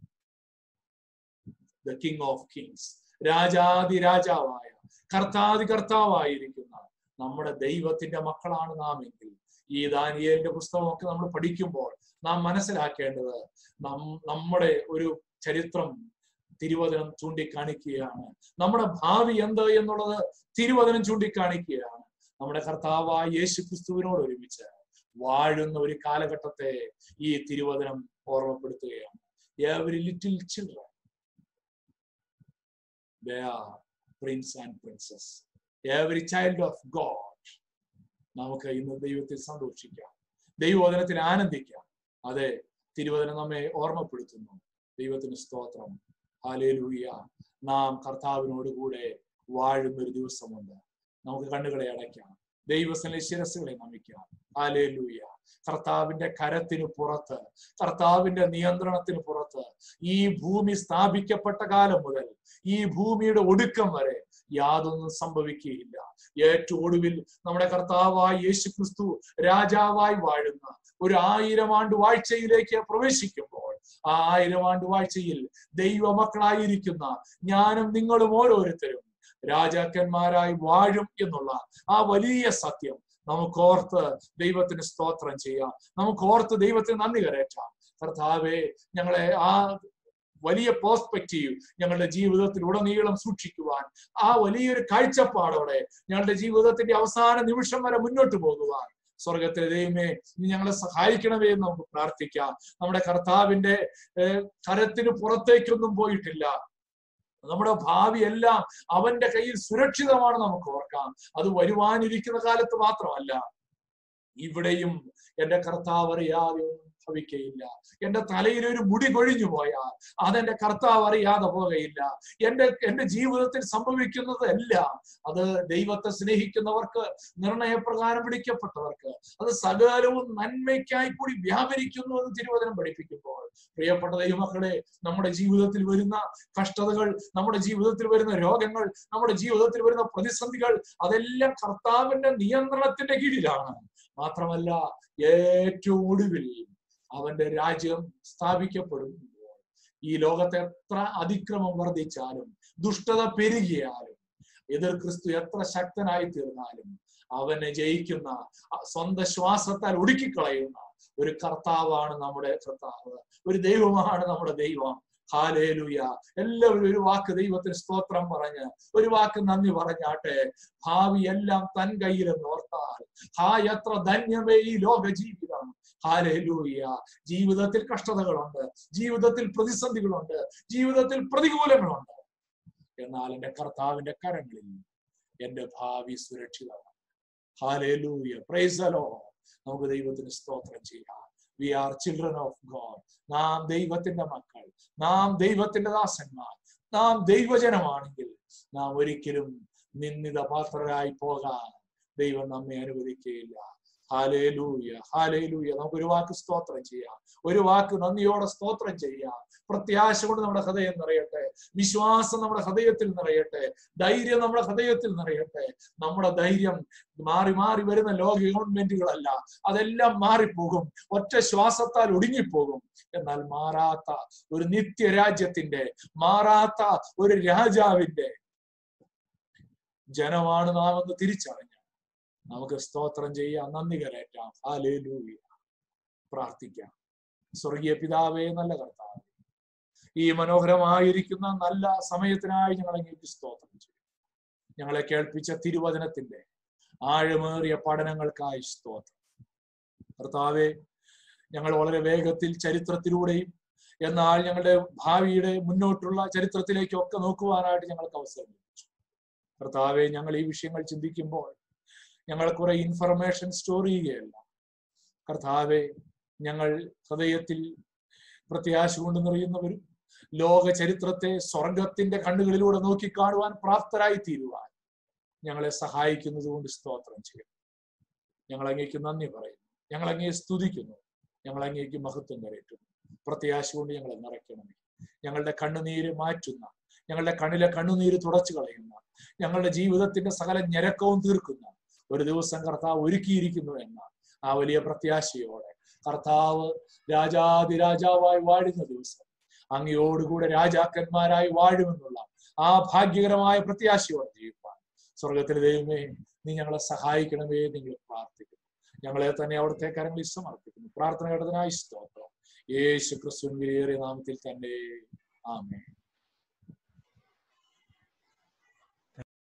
the King of kings രാജാതി രാജാവായ കർത്താതി കർത്താവായിരിക്കുന്ന നമ്മുടെ ദൈവത്തിന്റെ മക്കളാണ് നാം എങ്കിൽ ഈ ദാനിയേലിന്റെ പുസ്തകമൊക്കെ നമ്മൾ പഠിക്കുമ്പോൾ നാം മനസ്സിലാക്കേണ്ടത് നം നമ്മുടെ ഒരു ചരിത്രം തിരുവചനം ചൂണ്ടിക്കാണിക്കുകയാണ് നമ്മുടെ ഭാവി എന്ത് എന്നുള്ളത് തിരുവചനം ചൂണ്ടിക്കാണിക്കുകയാണ് നമ്മുടെ കർത്താവായ യേശു ക്രിസ്തുവിനോട് ഒരുമിച്ച് വാഴുന്ന ഒരു കാലഘട്ടത്തെ ഈ തിരുവചനം ഓർമ്മപ്പെടുത്തുകയാണ് every little children they are prince and princess every child of god നമുക്ക് ഇന്ന് ദൈവത്തിൽ സന്തോഷിക്കാം ദൈവവചനത്തിൽ ആനന്ദിക്കാം അതെ തിരുവചനം നമ്മെ ഓർമ്മപ്പെടുത്തുന്നു ദൈവത്തിന് സ്തോത്രം ഹാലേലൂയ നാം കർത്താവിനോട് കൂടെ വാഴുന്ന ഒരു ദിവസമുണ്ട് നമുക്ക് കണ്ണുകളെ അടയ്ക്കാം ദൈവസ്ഥലെ ശിരസുകളെ നമിക്കാം ഹാലേലൂയ കർത്താവിന്റെ കരത്തിന് പുറത്ത് കർത്താവിന്റെ നിയന്ത്രണത്തിന് പുറത്ത് ഈ ഭൂമി സ്ഥാപിക്കപ്പെട്ട കാലം മുതൽ ഈ ഭൂമിയുടെ ഒടുക്കം വരെ യാതൊന്നും സംഭവിക്കുകയില്ല ഏറ്റവും ഒടുവിൽ നമ്മുടെ കർത്താവായി യേശു ക്രിസ്തു രാജാവായി വാഴുന്ന ഒരു ആയിരം ആണ്ട് വാഴ്ചയിലേക്ക് പ്രവേശിക്കുമ്പോൾ ആ ആയിരം ആണ്ട് വാഴ്ചയിൽ ദൈവമക്കളായിരിക്കുന്ന ഞാനും നിങ്ങളും ഓരോരുത്തരും രാജാക്കന്മാരായി വാഴും എന്നുള്ള ആ വലിയ സത്യം നമുക്ക് ഓർത്ത് ദൈവത്തിന് സ്തോത്രം ചെയ്യാം നമുക്ക് ഓർത്ത് ദൈവത്തിന് നന്ദി കരയറ്റാം കർത്താവെ ഞങ്ങളെ ആ വലിയ പേഴ്സ്പെക്റ്റീവ് ഞങ്ങളുടെ ജീവിതത്തിൽ ഉടനീളം സൂക്ഷിക്കുവാൻ ആ വലിയൊരു കാഴ്ചപ്പാടോടെ ഞങ്ങളുടെ ജീവിതത്തിന്റെ അവസാന നിമിഷം വരെ മുന്നോട്ട് പോകുവാൻ സ്വർഗത്തിലെ ദൈവമേ നീ ഞങ്ങളെ സഹായിക്കണമേ എന്ന് നമുക്ക് പ്രാർത്ഥിക്കാം നമ്മുടെ കർത്താവിന്റെ കരത്തിന് പുറത്തേക്കൊന്നും പോയിട്ടില്ല നമ്മുടെ ഭാവി എല്ലാം അവന്റെ കയ്യിൽ സുരക്ഷിതമാണ് നമുക്ക് ഓർക്കാം അത് വരുവാനിരിക്കുന്ന കാലത്ത് മാത്രമല്ല ഇവിടെയും എന്റെ കർത്താവ് അറിയാതെ ഒന്നും ഭവിക്കയില്ല എന്റെ തലയിൽ ഒരു മുടി കൊഴിഞ്ഞു പോയാൽ അതെന്റെ കർത്താവ് അറിയാതെ പോകയില്ല എന്റെ എന്റെ ജീവിതത്തിൽ സംഭവിക്കുന്നത് എല്ലാം അത് ദൈവത്തെ സ്നേഹിക്കുന്നവർക്ക് നിർണയപ്രകാരം വിളിക്കപ്പെട്ടവർക്ക് അത് സകലവും നന്മയ്ക്കായി കൂടി വ്യാപരിക്കുന്നു എന്ന് തിരുവചനം പഠിപ്പിക്കുമ്പോൾ പ്രിയപ്പെട്ട ദൈവമക്കളെ നമ്മുടെ ജീവിതത്തിൽ വരുന്ന കഷ്ടതകൾ നമ്മുടെ ജീവിതത്തിൽ വരുന്ന രോഗങ്ങൾ നമ്മുടെ ജീവിതത്തിൽ വരുന്ന പ്രതിസന്ധികൾ അതെല്ലാം കർത്താവിന്റെ നിയന്ത്രണത്തിന്റെ കീഴിലാണ് മാത്രമല്ല ഏറ്റവും ഒടുവിൽ അവന്റെ രാജ്യം സ്ഥാപിക്കപ്പെടുമ്പോൾ ഈ ലോകത്തെ എത്ര അതിക്രമം വർദ്ധിച്ചാലും ദുഷ്ടത പെരുകിയാലും എതിർ ക്രിസ്തു എത്ര ശക്തനായി തീർന്നാലും അവനെ ജയിക്കുന്ന സ്വന്തം ശ്വാസത്താൽ ഒടുക്കിക്കളയുന്ന ഒരു കർത്താവാണ് നമ്മുടെ കർത്താവ് ഒരു ദൈവമാണ് നമ്മുടെ ദൈവം ഹാലേലുയ എല്ലാവരും ഒരു വാക്ക് ദൈവത്തിന് സ്തോത്രം പറഞ്ഞ് ഒരു വാക്ക് നന്ദി പറഞ്ഞാട്ടെ ഭാവി എല്ലാം തൻ കയ്യിലെന്ന് ഓർത്താൽ ഹാ എത്ര ധന്യമേ ഈ ലോക ജീവിതം ഹാലേലൂയ ജീവിതത്തിൽ കഷ്ടതകളുണ്ട് ജീവിതത്തിൽ പ്രതിസന്ധികളുണ്ട് ജീവിതത്തിൽ പ്രതികൂലങ്ങളുണ്ട് എന്നാൽ എന്റെ കർത്താവിന്റെ കരങ്ങളിൽ എന്റെ ഭാവി സുരക്ഷിതമാണ് ഹാലേലൂയ പ്രൈസലോ നമുക്ക് ദൈവത്തിന് സ്തോത്രം ചെയ്യാം we are children of God നാം ദൈവത്തിന്റെ മക്കൾ നാം ദൈവത്തിന്റെ ദാസന്മാർ നാം ദൈവജനമാണെങ്കിൽ നാം ഒരിക്കലും നിന്ദിത പാത്രരായി പോകാൻ ദൈവം നമ്മെ അനുവദിക്കുകയില്ല ഹാലേലൂയ ഹാലേലൂയ നമുക്ക് ഒരു വാക്ക് സ്തോത്രം ചെയ്യാം ഒരു വാക്ക് നന്ദിയോടെ സ്തോത്രം ചെയ്യാം പ്രത്യാശ കൊണ്ട് നമ്മുടെ ഹൃദയം നിറയട്ടെ വിശ്വാസം നമ്മുടെ ഹൃദയത്തിൽ നിറയട്ടെ ധൈര്യം നമ്മുടെ ഹൃദയത്തിൽ നിറയട്ടെ നമ്മുടെ ധൈര്യം മാറി മാറി വരുന്ന ലോക ഗവൺമെന്റുകളല്ല അതെല്ലാം മാറിപ്പോകും ഒറ്റ ശ്വാസത്താൽ ഒടുങ്ങിപ്പോകും എന്നാൽ മാറാത്ത ഒരു നിത്യരാജ്യത്തിന്റെ മാറാത്ത ഒരു രാജാവിന്റെ ജനമാണ് നാം എന്ന് തിരിച്ചറിഞ്ഞ നമുക്ക് സ്തോത്രം ചെയ്യാം നന്ദി കരയറ്റാം ഹാലേലൂയ പ്രാർത്ഥിക്കാം സ്വർഗീയ പിതാവേ നല്ല കർത്താവ് ഈ മനോഹരമായിരിക്കുന്ന നല്ല സമയത്തിനായി ഞങ്ങൾ അങ്ങേക്ക് സ്തോത്രം ചെയ്യും ഞങ്ങളെ കേൾപ്പിച്ച തിരുവചനത്തിന്റെ ആഴമേറിയ പഠനങ്ങൾക്കായി സ്തോത്രം കർത്താവെ ഞങ്ങൾ വളരെ വേഗത്തിൽ ചരിത്രത്തിലൂടെയും എന്നാൽ ഞങ്ങളുടെ ഭാവിയുടെ മുന്നോട്ടുള്ള ചരിത്രത്തിലേക്കൊക്കെ നോക്കുവാനായിട്ട് ഞങ്ങൾക്ക് അവസരം ലഭിച്ചു കർത്താവെ ഞങ്ങൾ ഈ വിഷയങ്ങൾ ചിന്തിക്കുമ്പോൾ ഞങ്ങൾ കുറെ ഇൻഫർമേഷൻ സ്റ്റോർ ചെയ്യുകയല്ല കർത്താവെ ഞങ്ങൾ ഹൃദയത്തിൽ പ്രത്യാശ കൊണ്ട് നിറയുന്നവരും ലോക ചരിത്രത്തെ സ്വർഗത്തിന്റെ കണ്ണുകളിലൂടെ നോക്കിക്കാണുവാൻ പ്രാപ്തരായി തീരുവാൻ ഞങ്ങളെ സഹായിക്കുന്നത് കൊണ്ട് സ്തോത്രം ചെയ്യും ഞങ്ങൾ അങ്ങേക്ക് നന്ദി പറയുന്നു ഞങ്ങൾ അങ്ങേ സ്തുതിക്കുന്നു ഞങ്ങൾ അങ്ങേക്ക് മഹത്വം കരയറ്റുന്നു പ്രത്യാശ കൊണ്ട് ഞങ്ങളെ നിറയ്ക്കണമേ ഞങ്ങളുടെ കണ്ണുനീര് മാറ്റുന്ന ഞങ്ങളുടെ കണ്ണിലെ കണ്ണുനീര് തുടച്ചു കളയുന്ന ഞങ്ങളുടെ ജീവിതത്തിന്റെ സകല ഞരക്കവും തീർക്കുന്ന ഒരു ദിവസം കർത്താവ് ഒരുക്കിയിരിക്കുന്നു എന്ന ആ വലിയ പ്രത്യാശയോടെ കർത്താവ് രാജാതിരാജാവായി വാഴുന്ന ദിവസം അങ്ങയോടുകൂടെ രാജാക്കന്മാരായി വാഴുമെന്നുള്ള ആ ഭാഗ്യകരമായ പ്രത്യാശയോടെ ജീവിപ്പാൻ സ്വർഗത്തിലെ ദൈവമേ നീ ഞങ്ങളെ സഹായിക്കണമേ നിങ്ങൾ പ്രാർത്ഥിക്കുന്നു ഞങ്ങളെ തന്നെ അവിടുത്തെ കരങ്ങളിൽ സമർപ്പിക്കുന്നു പ്രാർത്ഥന കേട്ടതിനായി സ്തോത്രം യേശു ക്രിസ്തുവിൻ വിലയേറിയ നാമത്തിൽ തന്നെ ആമേ